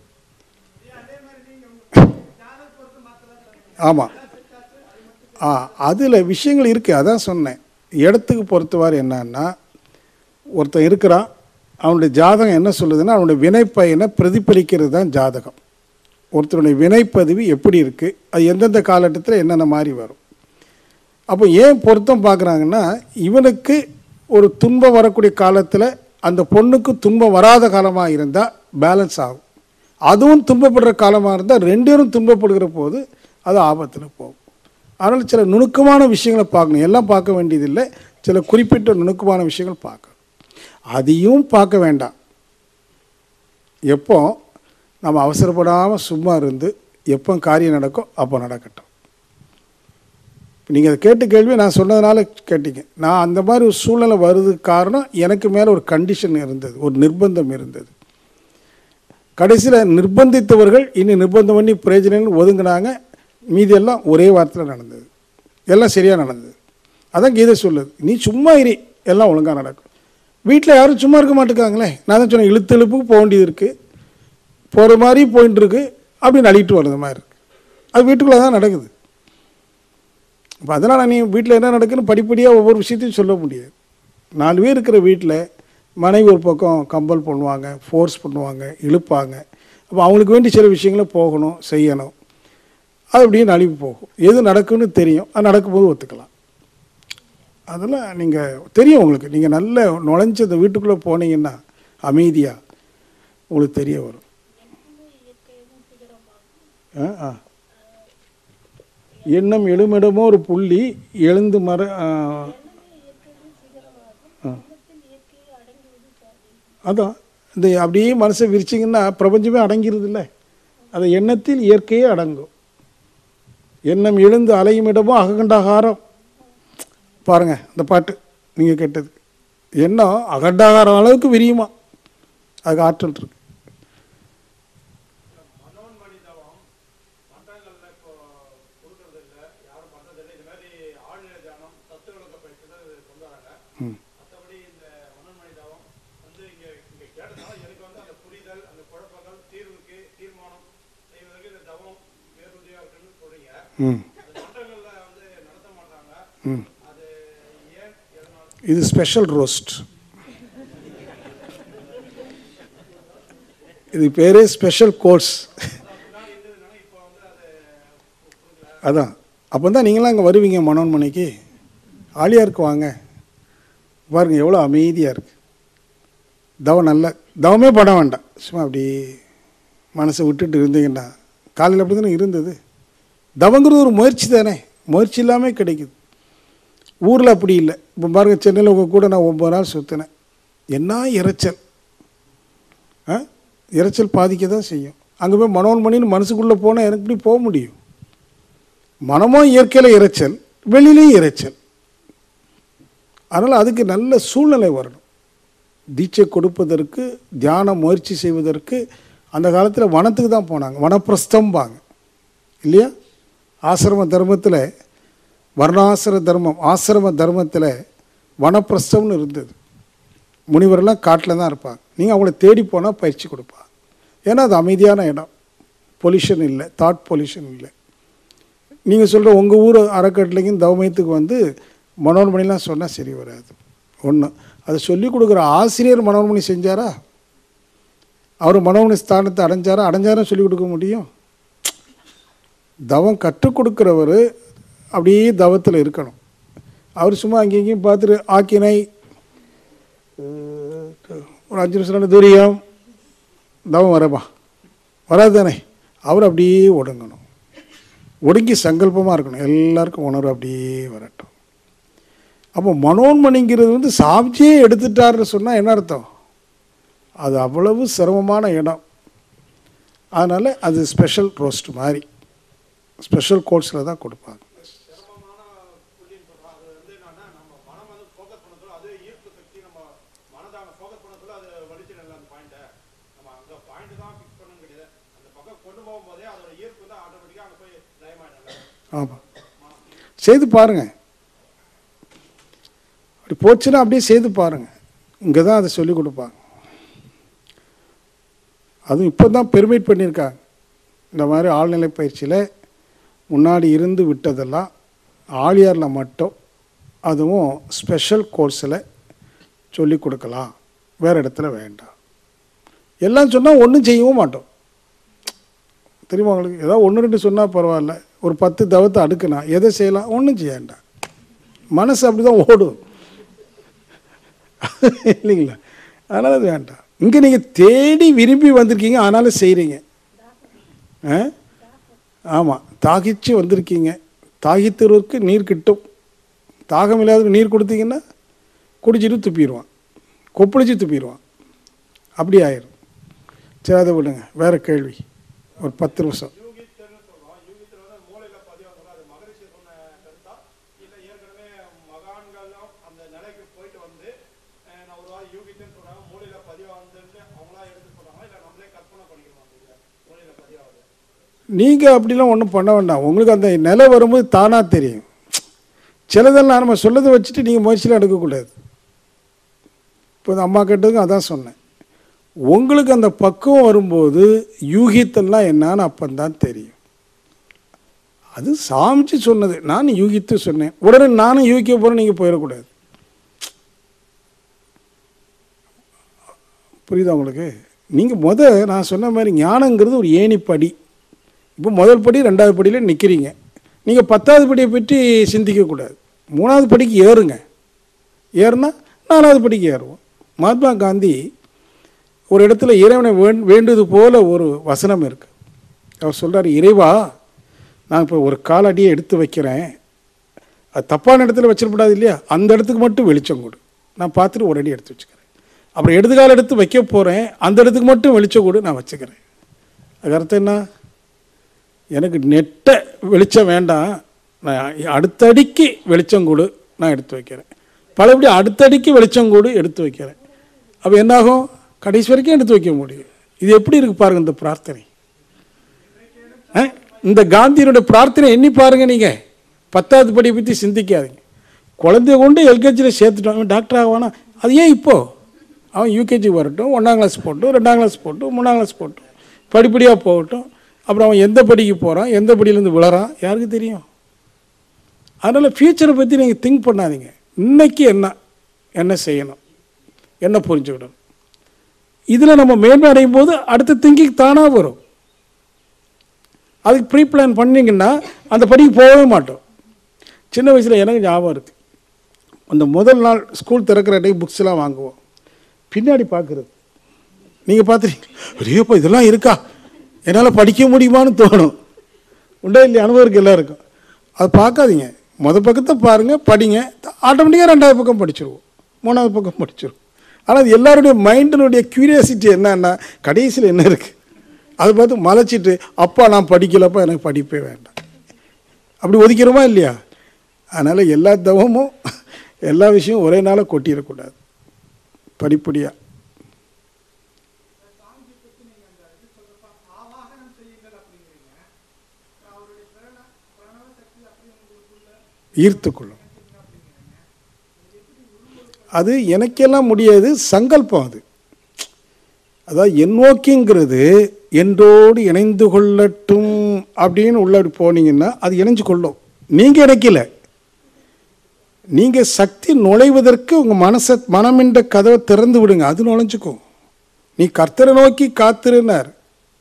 ஆமாம் ஆ அதில் விஷயங்கள் இருக்குது அதான் சொன்னேன் இடத்துக்கு பொறுத்தவரை என்னன்னா ஒருத்தன் இருக்கிறான் அவனுடைய ஜாதகம் என்ன சொல்லுதுன்னா அவனுடைய வினைப்பயனை பிரதிபலிக்கிறது தான் ஜாதகம் ஒருத்தருடைய வினைப்பதிவு எப்படி இருக்குது அது எந்தெந்த காலகட்டத்தில் என்னென்ன மாதிரி வரும் அப்போ ஏன் பொருத்தம் பார்க்குறாங்கன்னா இவனுக்கு ஒரு துன்பம் வரக்கூடிய காலத்தில் அந்த பொண்ணுக்கு துன்பம் வராத காலமாக இருந்தால் பேலன்ஸ் ஆகும் அதுவும் துன்பப்படுற காலமாக இருந்தால் ரெண்டு பேரும் துன்பப்படுகிற போது அது ஆபத்தில் போகும் அதனால் சில நுணுக்கமான விஷயங்களை பார்க்கணும் எல்லாம் பார்க்க வேண்டியதில்லை சில குறிப்பிட்ட நுணுக்கமான விஷயங்கள் பார்க்கணும் அதையும் பார்க்க வேண்டாம் எப்போ நம்ம அவசரப்படாமல் சும்மா இருந்து எப்போ காரியம் நடக்கும் அப்போ நடக்கட்டும் நீங்கள் அதை கேட்ட கேள்வி நான் சொன்னதுனால கேட்டீங்க நான் அந்த மாதிரி ஒரு சூழ்நிலை வருதுக்கு காரணம் எனக்கு மேலே ஒரு கண்டிஷன் இருந்தது ஒரு நிர்பந்தம் இருந்தது கடைசியில் நிர்பந்தித்தவர்கள் இனி நிர்பந்தம் பண்ணி பிரயோஜனங்கள் ஒதுங்கினாங்க மீதி எல்லாம் ஒரே வாரத்தில் நடந்தது எல்லாம் சரியாக நடந்தது அதான் கீதை சொல்லுது நீ சும்மா இரு எல்லாம் ஒழுங்காக நடக்கும் வீட்டில் யாரும் சும்மா இருக்க மாட்டேங்காங்களே நான் தான் சொன்னேன் இழுத்து இழுப்புக்கு போக வேண்டியது இருக்குது போகிற மாதிரி போயிட்டு இருக்கு அப்படின்னு அழிட்டு வர்றது மாதிரி இருக்கு அது வீட்டுக்குள்ளே தான் நடக்குது இப்போ அதனால் நீ வீட்டில் என்ன நடக்குன்னு படிப்படியாக ஒவ்வொரு விஷயத்தையும் சொல்ல முடியாது நாலு பேர் இருக்கிற வீட்டில் மனைவி ஒரு பக்கம் கம்பல் பண்ணுவாங்க ஃபோர்ஸ் பண்ணுவாங்க இழுப்பாங்க அப்போ அவங்களுக்கு வேண்டி சில விஷயங்களை போகணும் செய்யணும் அது அப்படியே நழுவி போகும் எது நடக்குன்னு தெரியும் அது நடக்கும்போது ஒத்துக்கலாம் அதெல்லாம் நீங்கள் தெரியும் உங்களுக்கு நீங்கள் நல்ல நுழைஞ்சு அந்த வீட்டுக்குள்ளே போனீங்கன்னா அமைதியாக உங்களுக்கு தெரிய வரும் ஆ ஆ எண்ணம் எழுமிடமோ ஒரு புள்ளி எழுந்து மர ஆ, ஆ. அதான் இந்த அப்படியே மனசை விரிச்சிங்கன்னா பிரபஞ்சமே அடங்கிருது இல்லை அந்த எண்ணத்தில் இயற்கையே அடங்கும் எண்ணம் எழுந்து அலையும் இடமோ அகண்டகாரம் பாருங்க இந்த பாட்டு நீங்கள் கேட்டது எண்ணம் அகண்டாகாரம் அளவுக்கு விரியுமா அதுக்கு ஆற்றல் இருக்கு ம் ம் ம் இது ஸ்பெஷல் ரோஸ்ட் இது பேரே ஸ்பெஷல் கோர்ஸ் அதான் அப்போ தான் நீங்களாம் அங்கே வருவீங்க மனோன்மனைக்கு ஆலியாருக்கு வாங்க பாருங்க எவ்வளோ அமைதியாக இருக்கு தவம் நல்ல தவமே பண்ண வேண்டாம் சும்மா அப்படி மனசை விட்டுட்டு இருந்தீங்கன்னா காலையில் அப்படி தானே இருந்தது தவங்கிறது ஒரு முயற்சி தானே முயற்சி இல்லாமல் கிடைக்குது ஊரில் அப்படி இல்லை இப்போ பாருங்க சென்னையில் உங்கள் கூட நான் ஒம்பது நாள் சுற்றினேன் என்ன இரைச்சல் ஆ இரைச்சல் பாதிக்க தான் செய்யும் அங்கே போய் மனோன் பண்ணின்னு மனசுக்குள்ளே போனால் எனக்கு இப்படி போக முடியும் மனமும் இயற்கையில் இரைச்சல் வெளியிலையும் இரைச்சல் அதனால் அதுக்கு நல்ல சூழ்நிலை வரணும் தீட்சை கொடுப்பதற்கு தியான முயற்சி செய்வதற்கு அந்த காலத்தில் வனத்துக்கு தான் போனாங்க வனப்பிரஸ்தம்பாங்க இல்லையா ஆசிரம தர்மத்தில் வர்ணாசிர தர்மம் ஆசிரம தர்மத்தில் வனப்பிரஸ்தம்னு இருந்தது முனிவரெல்லாம் காட்டில் தான் இருப்பாங்க நீங்கள் அவங்கள தேடி போனால் பயிற்சி கொடுப்பாங்க ஏன்னா அது அமைதியான இடம் பொல்யூஷன் இல்லை தாட் பொல்யூஷன் இல்லை நீங்கள் சொல்கிற உங்கள் ஊர் அறக்கட்டளைக்கும் தவமயத்துக்கு வந்து மனோன்மணிலாம் சொன்னால் சரி வராது ஒன்று அதை சொல்லிக் கொடுக்குற ஆசிரியர் மனோன்மணி செஞ்சாரா அவர் மனோன்மணி ஸ்தானத்தை அடைஞ்சாரா அடைஞ்சாரா சொல்லிக் கொடுக்க முடியும் தவம் கற்றுக் கொடுக்குறவர் அப்படியே தவத்தில் இருக்கணும் அவர் சும்மா அங்கேயும் இங்கேயும் பார்த்துட்டு ஆக்கினை அஹ், ஒரு அஞ்சு நிமிஷம் ரெண்டு தூரியம் தவம் வரப்பா வராது தானே அவர் அப்படியே ஒடுங்கணும் ஒடுங்கி சங்கல்பமாக இருக்கணும் எல்லாருக்கும் உணர்வு அப்படியே வரட்டும் அப்போ மனோன்மணிங்கிறது வந்து சாமிச்சியே எடுத்துட்டாருன்னு சொன்னால் என்ன அர்த்தம் அது அவ்வளவு சிரமமான இடம் அதனால் அது ஸ்பெஷல் ரோஸ்ட் மாதிரி ஸ்பெஷல் கோர்ஸில் தான் கொடுப்பாங்க சிரமமான புள்ளின்னு சொல்றோம் அது வந்து என்னன்னா நம்ம மனம் வந்து ஃபோக்கஸ் பண்ணதுல அதே ஈர்ப்பு சக்தி நம்ம மனதை அங்கே ஃபோக்கஸ் பண்ணதுல அது வலிச்சிடல அந்த பாயிண்ட்டை நம்ம அங்கே பாயிண்ட் தான் ஃபிக்ஸ் பண்ணணும் கிடையாது அந்த பக்கம் கொண்டு போகும்போதே அதோட ஈர்ப்பு தான் ஆட்டோமேட்டிக்காக அங்கே போய் லயமாயிடல ஆமாம் செய்து பாருங்கள் அப்படி போச்சுன்னா அப்படியே செய்து பாருங்கள் இங்கே தான் அதை சொல்லிக் கொடுப்பாங்க அதுவும் இப்போ தான் பெர்மிட் பண்ணியிருக்காங்க இந்த மாதிரி ஆழ்நிலை பயிற்சியில் முன்னாடி இருந்து விட்டதெல்லாம் ஆழியாரில் மட்டும் அதுவும் ஸ்பெஷல் கோர்ஸில் சொல்லி கொடுக்கலாம் வேறு இடத்துல வேண்டாம் எல்லாம் சொன்னால் ஒன்றும் செய்யவும் மாட்டோம் தெரியுமா உங்களுக்கு ஏதாவது ஒன்று ரெண்டு சொன்னால் பரவாயில்ல ஒரு பத்து தவத்தை அடுக்குனா எதை செய்யலாம் ஒன்றும் செய்ய வேண்டாம் மனசு அப்படி தான் ஓடும் இல்லைங்களா அதனால் அது வேண்டாம் இங்கே நீங்கள் தேடி விரும்பி வந்திருக்கீங்க ஆனாலும் செய்கிறீங்க ஆ ஆமாம் தாகிச்சு வந்திருக்கீங்க தாகித்தவருக்கு நீர் கிட்டும் தாகம் இல்லாத நீர் கொடுத்தீங்கன்னா குடிச்சிட்டு துப்பிடுவான் கொப்பளிச்சு துப்பிடுவான் அப்படி ஆயிரும் சரி அதை விடுங்க வேறு கேள்வி ஒரு பத்து நிமிஷம் யூகித்தல்னு சொல்றோம் யூகித்தல் வந்து மூளையில பதிவாக சொல்றோம் அது மகரிஷி சொன்ன கருத்தா இல்லை ஏற்கனவே மகான்களும் அந்த நிலைக்கு போயிட்டு வந்து அஹ், நான் ஒரு வாரம் யூகித்தல்னு சொல்றாங்க மூளையில பதிவாக வந்துன்னு அவங்களா எடுத்து சொல்றாங்க இல்லை நம்மளே கற்பனை பண்ணிக்கிறோம் அந்த இதை மூளையில பதிவாகுது நீங்கள் அப்படிலாம் ஒன்றும் பண்ண வேண்டாம் உங்களுக்கு அந்த நிலை வரும்போது தானாக தெரியும் சிலதெல்லாம் நம்ம சொல்லதை வச்சுட்டு நீங்கள் முயற்சியில் எடுக்கக்கூடாது இப்போ இந்த அம்மா கேட்டதுக்கும் அதான் சொன்னேன் உங்களுக்கு அந்த பக்குவம் வரும்போது யூகித்தெல்லாம் என்னன்னு அப்பந்தான் தெரியும் அது சாமிச்சு சொன்னது நான் யூகித்து சொன்னேன் உடனே நானும் யூகிக்க போகிறேன் நீங்கள் போயிடக்கூடாது புரியுதா உங்களுக்கு நீங்கள் முத நான் சொன்ன மாதிரி ஞானங்கிறது ஒரு ஏணிப்படி இப்போ முதல் படி ரெண்டாவது படியில் நிற்கிறீங்க நீங்கள் பத்தாவது படியை பற்றி சிந்திக்கக்கூடாது மூணாவது படிக்கு ஏறுங்க ஏறுனா நாலாவது படிக்கு ஏறுவோம் மகாத்மா காந்தி ஒரு இடத்துல இறைவனை வேண் வேண்டுவது போல ஒரு வசனம் இருக்கு அவர் சொல்றார் இறைவா நான் இப்போ ஒரு காலடியை எடுத்து வைக்கிறேன் அது தப்பான இடத்துல வச்சிடக்கூடாது இல்லையா அந்த இடத்துக்கு மட்டும் வெளிச்சம் கொடு நான் பார்த்துட்டு ஒரு அடி எடுத்து வச்சுக்கிறேன் அப்புறம் இடது கால் எடுத்து வைக்க போகிறேன் அந்த இடத்துக்கு மட்டும் வெளிச்சம் கொடு நான் வச்சுக்கிறேன் அது அர்த்தம் என்ன எனக்கு நெட்ட வெளிச்சம் வேண்டாம் நான் அடுத்தடிக்கு வெளிச்சம் கொடு நான் எடுத்து வைக்கிறேன் பலபடி அடுத்தடிக்கு வெளிச்சம் கொடு எடுத்து வைக்கிறேன் அப்போ என்னாகும் கடைசி வரைக்கும் எடுத்து வைக்க முடியும் இது எப்படி இருக்கு பாருங்க இந்த பிரார்த்தனை ஆ? இந்த காந்தியினுடைய பிரார்த்தனை எண்ணி பாருங்க நீங்க பத்தாவது படியை பற்றி சிந்திக்காதீங்க குழந்தைய கொண்டு எல்கேஜியில் சேர்த்துட்டோம் அவன் டாக்டர் ஆவானா அது ஏன் இப்போ அவன் யூகேஜி வரட்டும் ஒன்றாம் கிளாஸ் போட்டும் ரெண்டாம் கிளாஸ் போட்டும் மூணாம் கிளாஸ் போட்டும் படிப்படியாக போகட்டும் அப்புறம் அவன் எந்த படிக்கு போகிறான் எந்த படியிலேருந்து விழறான் யாருக்கு தெரியும் அதனால் ஃப்யூச்சரை பற்றி நீங்கள் திங்க் பண்ணாதீங்க இன்னைக்கு என்ன என்ன செய்யணும் என்ன புரிஞ்சுக்கிடணும் இதில் நம்ம மேன்மை அடையும் போது அடுத்த திங்கிங் தானாக வரும் அதுக்கு ப்ரீ பிளான் பண்ணீங்கன்னா அந்த படிக்கு போகவே மாட்டோம் சின்ன வயசில் எனக்கு ஞாபகம் இருக்குது அந்த முதல் நாள் ஸ்கூல் திறக்கிற அன்னைக்கு புக்ஸ்லாம் வாங்குவோம் பின்னாடி பார்க்குறது நீங்கள் பார்த்துருக்கீங்க ஐயோப்பா இதெல்லாம் இருக்கா என்னால் படிக்க முடியுமான்னு தோணும் உண்டா இல்லையா அனுபவம் இருக்கு எல்லாருக்கும் அதை பார்க்காதீங்க முத பக்கத்தை பாருங்கள் படிங்க ஆட்டோமேட்டிக்காக ரெண்டாவது பக்கம் படிச்சிருவோம் மூணாவது பக்கம் படிச்சிருவோம் ஆனால் அது எல்லாருடைய மைண்டினுடைய க்யூரியாசிட்டி என்னன்னா கடைசியில் என்ன இருக்குது அதை பார்த்து மலைச்சிட்டு அப்பா நான் படிக்கலப்பா எனக்கு படிப்பே வேண்டாம் அப்படி ஒதுக்கிறோமா இல்லையா அதனால் எல்லா தவமும் எல்லா விஷயமும் ஒரே நாளில் கொட்டிடக்கூடாது படிப்படியாக சாங்கி பத்தி நீங்க அந்த இது சொல்றப்ப ஆவாகனம் செய்யுங்கள் அப்படிங்கிறீங்க அவருடைய பிரண பிரணவ சக்தி அப்படி உங்களுக்குள்ள ஈர்த்துக்கொள்ளும் அது எனக்கெல்லாம் முடியாது சங்கல்பம் அது அதாவது எண்ணோக்கிங்கிறது என்றோடு இணைந்து கொள்ளட்டும் அப்படின்னு உள்ள போனீங்கன்னா அது இணைஞ்சு கொள்ளும் நீங்கள் இணைக்கல நீங்கள் சக்தி நுழைவதற்கு உங்கள் மனசை மனமின்ற கதவை திறந்து விடுங்க அது நுழைஞ்சுக்கும் நீ கர்த்தரை நோக்கி காத்திருனார்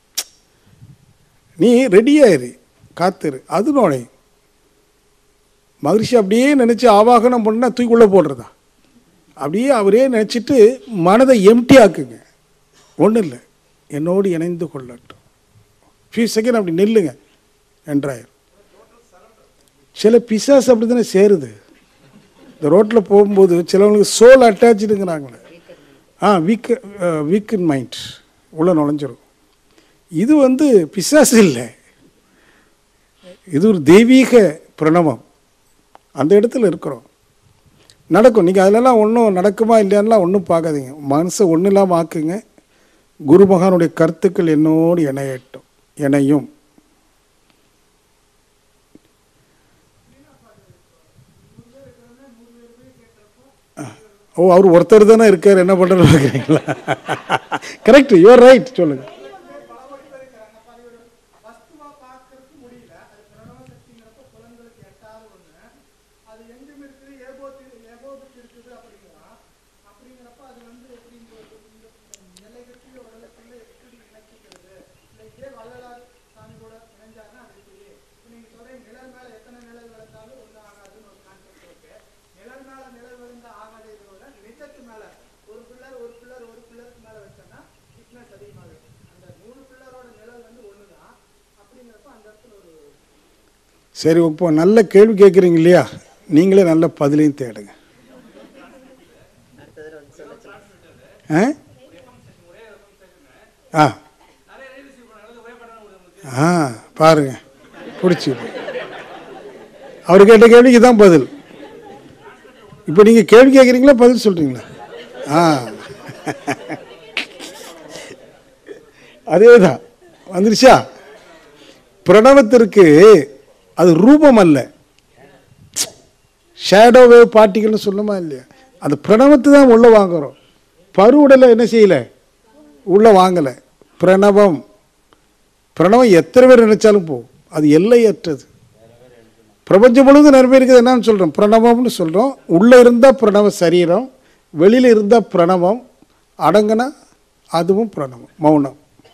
நீ ரெடியாயிரு காத்திரு அது நுழையும் மகிழ்ச்சி அப்படியே நினச்சி ஆவாகனம் பண்ணால் தூக்கி உள்ளே போடுறதா அப்படியே அவரே நினச்சிட்டு மனதை எம்டி ஆக்குங்க ஒன்றும் இல்லை என்னோடு இணைந்து கொள்ளட்டும் ஃபியூ செகண்ட் அப்படி நில்லுங்க என்றாயிரம் சில பிசாஸ் அப்படி தானே சேருது இந்த ரோட்டில் போகும்போது சிலவங்களுக்கு சோல் அட்டாச்சுங்கிறாங்களே ஆ வீக் வீக் இன் மைண்ட் உள்ளே நுழைஞ்சிரும் இது வந்து பிசாசு இல்லை இது ஒரு தெய்வீக பிரணவம் அந்த இடத்துல இருக்கிறோம் நடக்கும் நீங்கள் அதிலெல்லாம் ஒன்றும் நடக்குமா இல்லையான்லாம் ஒன்றும் பார்க்காதீங்க மனசை ஒன்றும் இல்லாமல் ஆக்குங்க குரு மகானுடைய கருத்துக்கள் என்னோடு இணையட்டும் இணையும் ஓ அவர் ஒருத்தர் தானே இருக்கார் என்ன பண்ணுறது பார்க்குறீங்களா கரெக்ட் யூஆர் ரைட் சொல்லுங்கள் வஸ்துவா பார்க்கறதுக்கு முடியல அது பிரணவ சக்திங்கிறப்ப புலன்களுக்கு எட்டாவது ஒண்ணு அது எங்கும் இருக்குது ஏகோத்து ஏகோபித்து இருக்குது அப்படிங்கிறான் அப்படிங்கிறப்ப அது வந்து எப்படி இந்த இந்த நிலைகட்டிய உடலுக்குள்ள எப்படி இணைச்சிக்கிறது இல்லை இதே வள்ளலார் சாமி கூட இணைஞ்சாருன்னா அது எப்படி இப்போ நீங்க சொல்றீங்க நிழல் மேல எத்தனை நிழல் விழுந்தாலும் ஒன்றும் ஆகாதுன்னு ஒரு கான்செப்ட் இருக்கு நிழல் மேல நிழல் விழுந்தா ஆகாது இதோட நிஜத்து மேல ஒரு பிள்ளர் ஒரு பிள்ளர் ஒரு பிள்ளருக்கு மேல வச்சோம்னா திக்னஸ் அதிகமாகுது அந்த மூணு பிள்ளரோட நிழல் வந்து ஒண்ணுதான் அப்படிங்கிறப்ப அந்த இடத்துல ஒரு சரி இப்போ நல்ல கேள்வி கேட்குறீங்க இல்லையா நீங்களே நல்ல பதிலையும் தேடுங்க அடுத்த தடவை வந்து சொல்ல சொல்லுங்க ஆ ஆ ஆ பாருங்க பிடிச்சி அவர் கேட்ட கேள்விக்கு தான் பதில் இப்போ நீங்கள் கேள்வி கேட்குறீங்களா பதில் சொல்கிறீங்களா ஆ அதே தான் வந்துருச்சா பிரணவத்திற்கு அது ரூபம் அல்ல ஷேடோ வேவ் பார்ட்டிகள்னு சொல்லுமா இல்லையா அந்த பிரணவத்தை தான் உள்ளே வாங்குறோம் பருவுடலை என்ன செய்யலை உள்ளே வாங்கலை பிரணவம் பிரணவம் எத்தனை பேர் நினைச்சாலும் போகும் அது எல்லையற்றது பிரபஞ்சம் முழுவதும் நிறைய பேர் இருக்குது என்னன்னு சொல்கிறோம் பிரணவம்னு சொல்கிறோம் உள்ளே இருந்தால் பிரணவ சரீரம் வெளியில் இருந்தால் பிரணவம் அடங்குனா அதுவும் பிரணவம் மௌனம்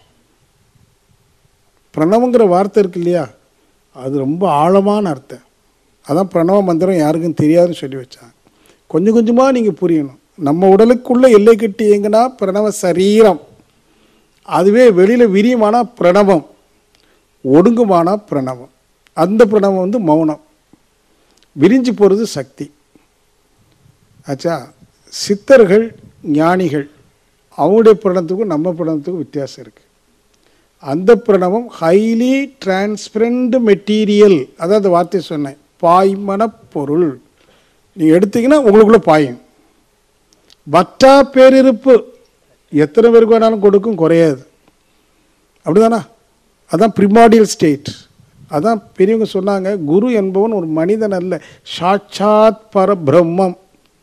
பிரணவங்கிற வார்த்தை இருக்கு இல்லையா அது ரொம்ப ஆழமான அர்த்தம் அதான் பிரணவ மந்திரம் யாருக்கும் தெரியாதுன்னு சொல்லி வச்சாங்க கொஞ்சம் கொஞ்சமாக நீங்கள் புரியணும் நம்ம உடலுக்குள்ள எல்லை கட்டி எங்கன்னா பிரணவ சரீரம் அதுவே வெளியில் விரியுமானா பிரணவம் ஒடுங்குமானா பிரணவம் அந்த பிரணவம் வந்து மௌனம் விரிஞ்சு போகிறது சக்தி ஆச்சா சித்தர்கள் ஞானிகள் அவங்களுடைய பிரணத்துக்கும் நம்ம பிரணத்துக்கும் வித்தியாசம் இருக்குது அந்த பிரணவம் ஹைலி டிரான்ஸ்பரண்ட் மெட்டீரியல் அதான் அந்த வார்த்தை சொன்னேன் பாய்மனப் பொருள் நீங்கள் எடுத்தீங்கன்னா உங்களுக்குள்ளே பாயும் வற்றா பேரிருப்பு எத்தனை பேருக்கு வேணாலும் கொடுக்கும் குறையாது அப்படிதானா அதான் ப்ரிமாடியல் ஸ்டேட் அதான் பெரியவங்க சொன்னாங்க குரு என்பவன் ஒரு மனிதன் அல்ல சாட்சாத் பரபிரம்மம்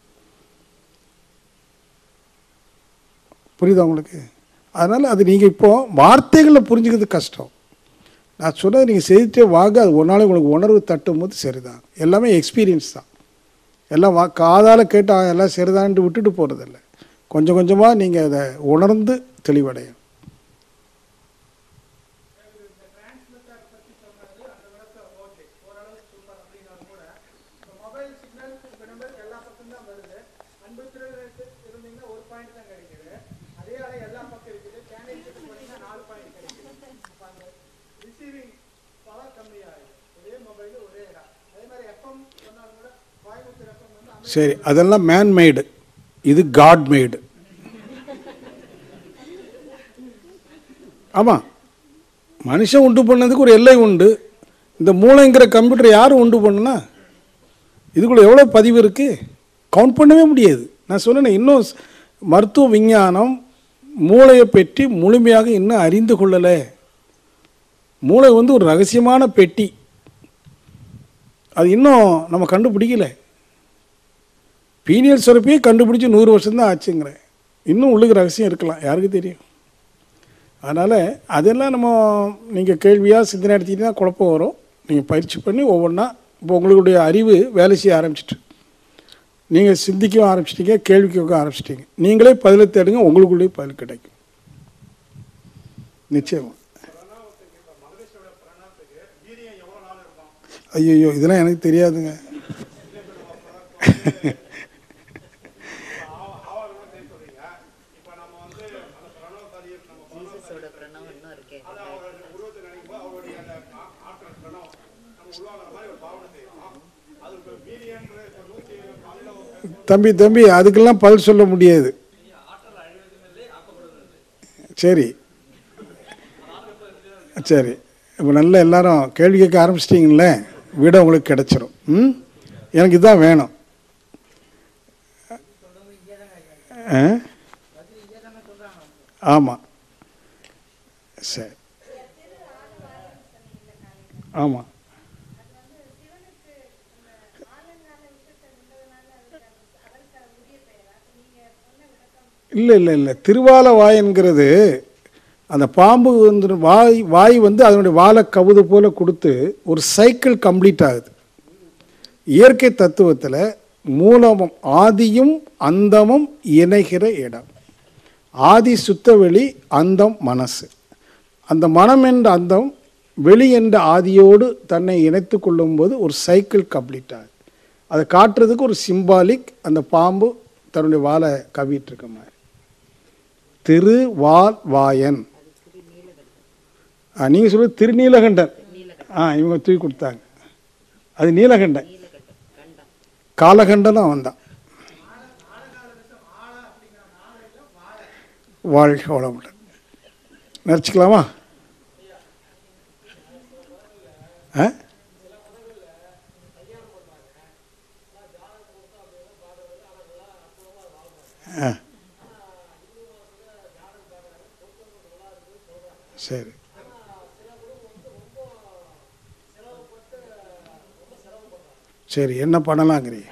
புரியுதா உங்களுக்கு அதனால் அது நீங்கள் இப்போ வார்த்தைகளில் புரிஞ்சுக்கிறது கஷ்டம் நான் சொன்னது நீங்கள் செய்துட்டே வாங்க அது ஒரு நாளைக்கு உங்களுக்கு உணர்வு தட்டும் போது சரிதான் எல்லாமே எக்ஸ்பீரியன்ஸ் தான் எல்லாம் வா காதால் கேட்டு ஆ, எல்லாம் சரிதான்ட்டு விட்டுட்டு போகிறதில்ல கொஞ்சம் கொஞ்சமாக நீங்கள் அதை உணர்ந்து தெளிவடையும் இந்த டிரான்ஸ்மிட்டர் பத்தி சொன்னது அந்த விளக்கம் ஓகே ஓரளவு சூப்பர் அப்படின்னாலும் கூட இப்போ மொபைல் சிக்னல் இப்போ நம்பருக்கு எல்லா பக்கம் தான் வருது ஐம்பத்தி ரெண்டு இருந்தீங்கன்னா ஒரு பாயிண்ட் தான் கிடைக்குது அதே அலை எல்லா பக்கம் இருக்குது சரி அதெல்லாம் மேன் மேடு இது காட் மேடு ஆமாம் மனுஷன் உண்டு பண்ணதுக்கு ஒரு எல்லை உண்டு இந்த மூளைங்கிற கம்ப்யூட்டர் யார் உண்டு பண்ணுனா இதுக்குள்ள எவ்வளோ பதிவு இருக்குது கவுண்ட் பண்ணவே முடியாது நான் சொன்னேனே இன்னும் ஸ்- மருத்துவ விஞ்ஞானம் மூளையை பற்றி முழுமையாக இன்னும் அறிந்து கொள்ளலை மூளை வந்து ஒரு ரகசியமான பெட்டி அது இன்னும் நம்ம கண்டுபிடிக்கல பீனியல் சுரப்பியே கண்டுபிடிச்சி நூறு வருஷம்தான் ஆச்சுங்கிறேன் இன்னும் உள்ளுக்கு ரகசியம் இருக்கலாம் யாருக்கு தெரியும் அதனால் அதெல்லாம் நம்ம நீங்கள் கேள்வியாக சிந்தனை எடுத்தீங்கன்னா குழப்பம் வரும் நீங்கள் பயிற்சி பண்ணி ஒவ்வொன்றா இப்போ உங்களுடைய அறிவு வேலை செய்ய ஆரம்பிச்சிட்டு நீங்கள் சிந்திக்கவும் ஆரம்பிச்சிட்டீங்க கேள்வி கேட்க ஆரம்பிச்சிட்டீங்க நீங்களே பதிலை தேடுங்க உங்களுக்குள்ளேயே பதில் கிடைக்கும் நிச்சயமா ஐயோ இதெல்லாம் எனக்கு தெரியாதுங்க ஜீசஸோட பிரணவம் இன்னும் இருக்கே தம்பி தம்பி அதுக்கெல்லாம் பதில் சொல்ல முடியாது சரி சரி இப்போ நல்லா எல்லாரும் கேள்வி கேட்க ஆரம்பிச்சிட்டிங்களே வீடு உங்களுக்கு கிடச்சிரும் ம் எனக்கு இதுதான் வேணும் ஆ ஆமாம் சரி ஆமாம் இல்லை இல்லை இல்லை திருவால வாயன்கிறது அந்த பாம்பு வந்து வாய் வாய் வந்து அதனுடைய வாழை கவுது போல கொடுத்து ஒரு சைக்கிள் கம்ப்ளீட் ஆகுது இயற்கை தத்துவத்தில் மூலமும் ஆதியும் அந்தமும் இணைகிற இடம் ஆதி சுத்தவெளி அந்தம் மனசு அந்த மனம் என்ற அந்தம் வெளி என்ற ஆதியோடு தன்னை இணைத்து கொள்ளும்போது ஒரு சைக்கிள் கம்ப்ளீட் ஆகுது அதை காட்டுறதுக்கு ஒரு சிம்பாலிக் அந்த பாம்பு தன்னுடைய வாலை கவிட்டு இருக்க மாதிரி திருவால் வாயன் ஆ நீங்கள் சொல்றது திருநீலகண்டன் ஆ இவங்க தூக்கி கொடுத்தாங்க அது நீலகண்டன் காலகண்டன் அவன் தான் வாழ்க வளமுடன் நினச்சிக்கலாமா ஆ ஆ சரி சரி என்ன பண்ணலாங்கிறீங்க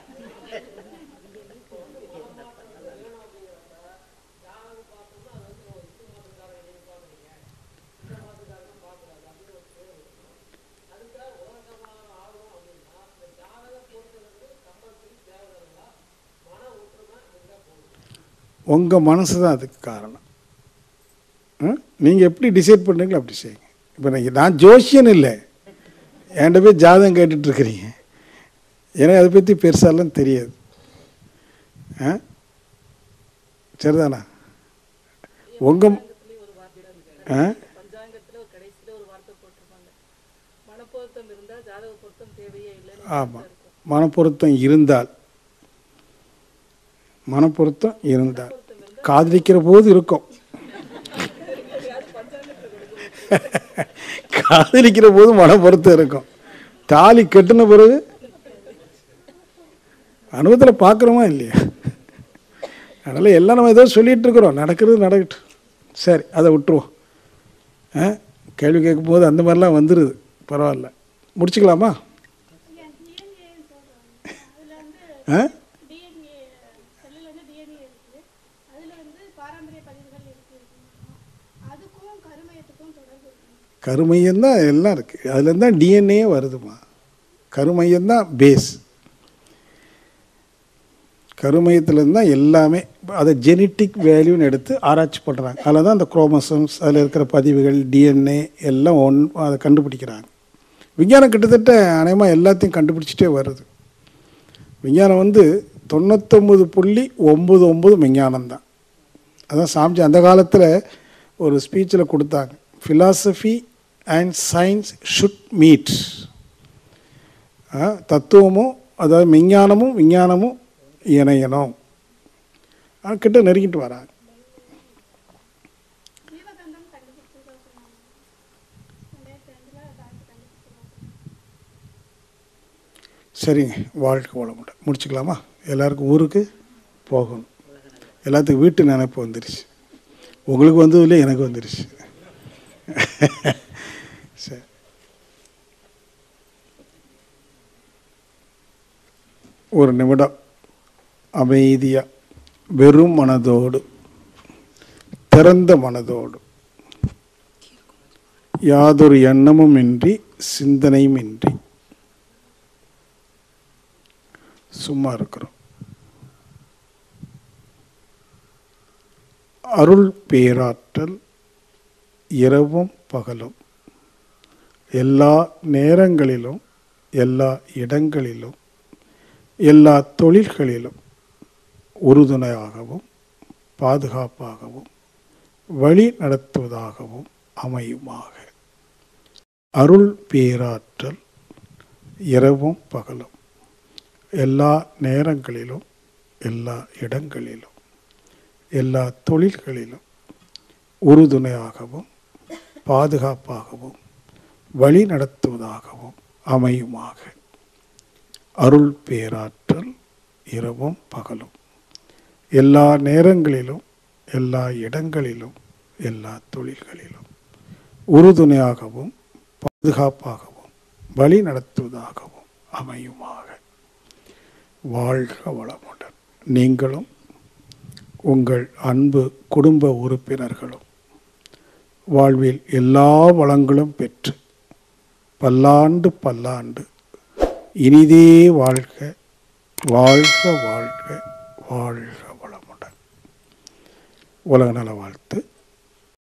உங்கள் மனசு தான் அதுக்கு காரணம் நீங்கள் எப்படி டிசைட் பண்ணுறீங்களோ அப்படி செய்யுங்க இப்போ நீங்கள் நான் ஜோசியன் இல்லை என்கிட்ட போய் ஜாதகம் கேட்டுட்டு இருக்கிறீங்க எனக்கு அதை பற்றி பெருசாலாம் தெரியாது ஆ சரிதானா உங்கள் ஆ பஞ்சாங்கத்துல ஒரு கடைசியில ஒரு வார்த்தை போட்டிருப்பாங்க மனப்பொருத்தம் இருந்தா ஜாதக பொருத்தம் தேவையே இல்லைன்னு ஆமாம் மனப்பொருத்தம் இருந்தால் மனப்பொருத்தம் இருந்தால் காதலிக்கிற போது இருக்கும் காதலிக்கிற போது மனப்பொருத்தம் இருக்கும் தாலி கட்டின பிறகு அனுபவத்தில் பார்க்குறோமா இல்லையா அதனால் எல்லாம் நம்ம ஏதோ சொல்லிகிட்டு இருக்கிறோம் நடக்கிறது நடக்கட்டும் சரி அதை விட்டுருவோம் ஆ கேள்வி கேட்கும்போது அந்த மாதிரிலாம் வந்துடுது பரவாயில்ல முடிச்சுக்கலாமா டிஎன்ஏன்னு சொல்கிறாங்க அதில் வந்து ஆ டிஎன்ஏ செல்லில் வந்து டிஎன்ஏ இருக்குது அதில் வந்து பாரம்பரிய பதிவுகள் இருக்குது அதுக்கும் கருமையத்துக்கும் தொடர்பு இருக்கு கருமையம்தான் எல்லாம் இருக்குது அதுலேருந்து தான் டிஎன்ஏ வருதுமா கருமையம்தான் பேஸ் கருமையத்துலேருந்து தான் எல்லாமே அதை ஜெனட்டிக் வேல்யூன்னு எடுத்து ஆராய்ச்சி பண்ணுறாங்க அதில் தான் அந்த குரோமோசோம்ஸ் அதில் இருக்கிற பதிவுகள் டிஎன்ஏ எல்லாம் ஒன் அதை கண்டுபிடிக்கிறாங்க விஞ்ஞானம் கிட்டத்தட்ட அநேகமாக எல்லாத்தையும் கண்டுபிடிச்சிட்டே வருது விஞ்ஞானம் வந்து தொண்ணூத்தொம்பது புள்ளி ஒம்பது ஒம்பது விஞ்ஞானம் தான் அதான் சாமிஜி அந்த காலத்தில் ஒரு ஸ்பீச்சில் கொடுத்தாங்க philosophy and science should meet தத்துவமும் அதாவது விஞ்ஞானமும் விஞ்ஞானமும் இணையணும் ஆ, கிட்ட நெருங்கிட்டு வராங்க ஜீவகந்தம் கண்டுபிடிச்சதா சொன்னாங்க ரெண்டாயிரத்தி ரெண்டுல டாக்டர் கண்டுபிடிச்சிருக்காங்க சரிங்க வாழ்க்கை வளமுடன் முடிச்சுக்கலாமா எல்லாருக்கும் ஊருக்கு போகணும் எல்லாத்துக்கும் வீட்டு நினைப்பு வந்துருச்சு உங்களுக்கு வந்ததுல எனக்கு வந்துருச்சு சரி ஒரு நிமிடம் அமைதியாக வெறும் மனதோடு திறந்த மனதோடு யாதொரு எண்ணமும் இன்றி சிந்தனையும் இன்றி சும்மா இருக்கிறோம் அருள் பேராற்றல் இரவும் பகலும் எல்லா நேரங்களிலும் எல்லா இடங்களிலும் எல்லா தொழில்களிலும் உறுதுணையாகவும் பாதுகாப்பாகவும் வழி நடத்துவதாகவும் அமையுமாக அருள் பேராற்றல் இரவும் பகலும் எல்லா நேரங்களிலும் எல்லா இடங்களிலும் எல்லா தொழில்களிலும் உறுதுணையாகவும் பாதுகாப்பாகவும் வழி நடத்துவதாகவும் அமையுமாக அருள் பேராற்றல் இரவும் பகலும் எல்லா நேரங்களிலும் எல்லா இடங்களிலும் எல்லா தொழில்களிலும் உறுதுணையாகவும் பாதுகாப்பாகவும் வழி நடத்துவதாகவும் அமையுமாக வாழ்க வளமுடன் நீங்களும் உங்கள் அன்பு குடும்ப உறுப்பினர்களும் வாழ்வில் எல்லா வளங்களும் பெற்று பல்லாண்டு பல்லாண்டு இனிதே வாழ்க வாழ்க வாழ்க வாழ்க வளமுடன் உலக நல வாழ்த்து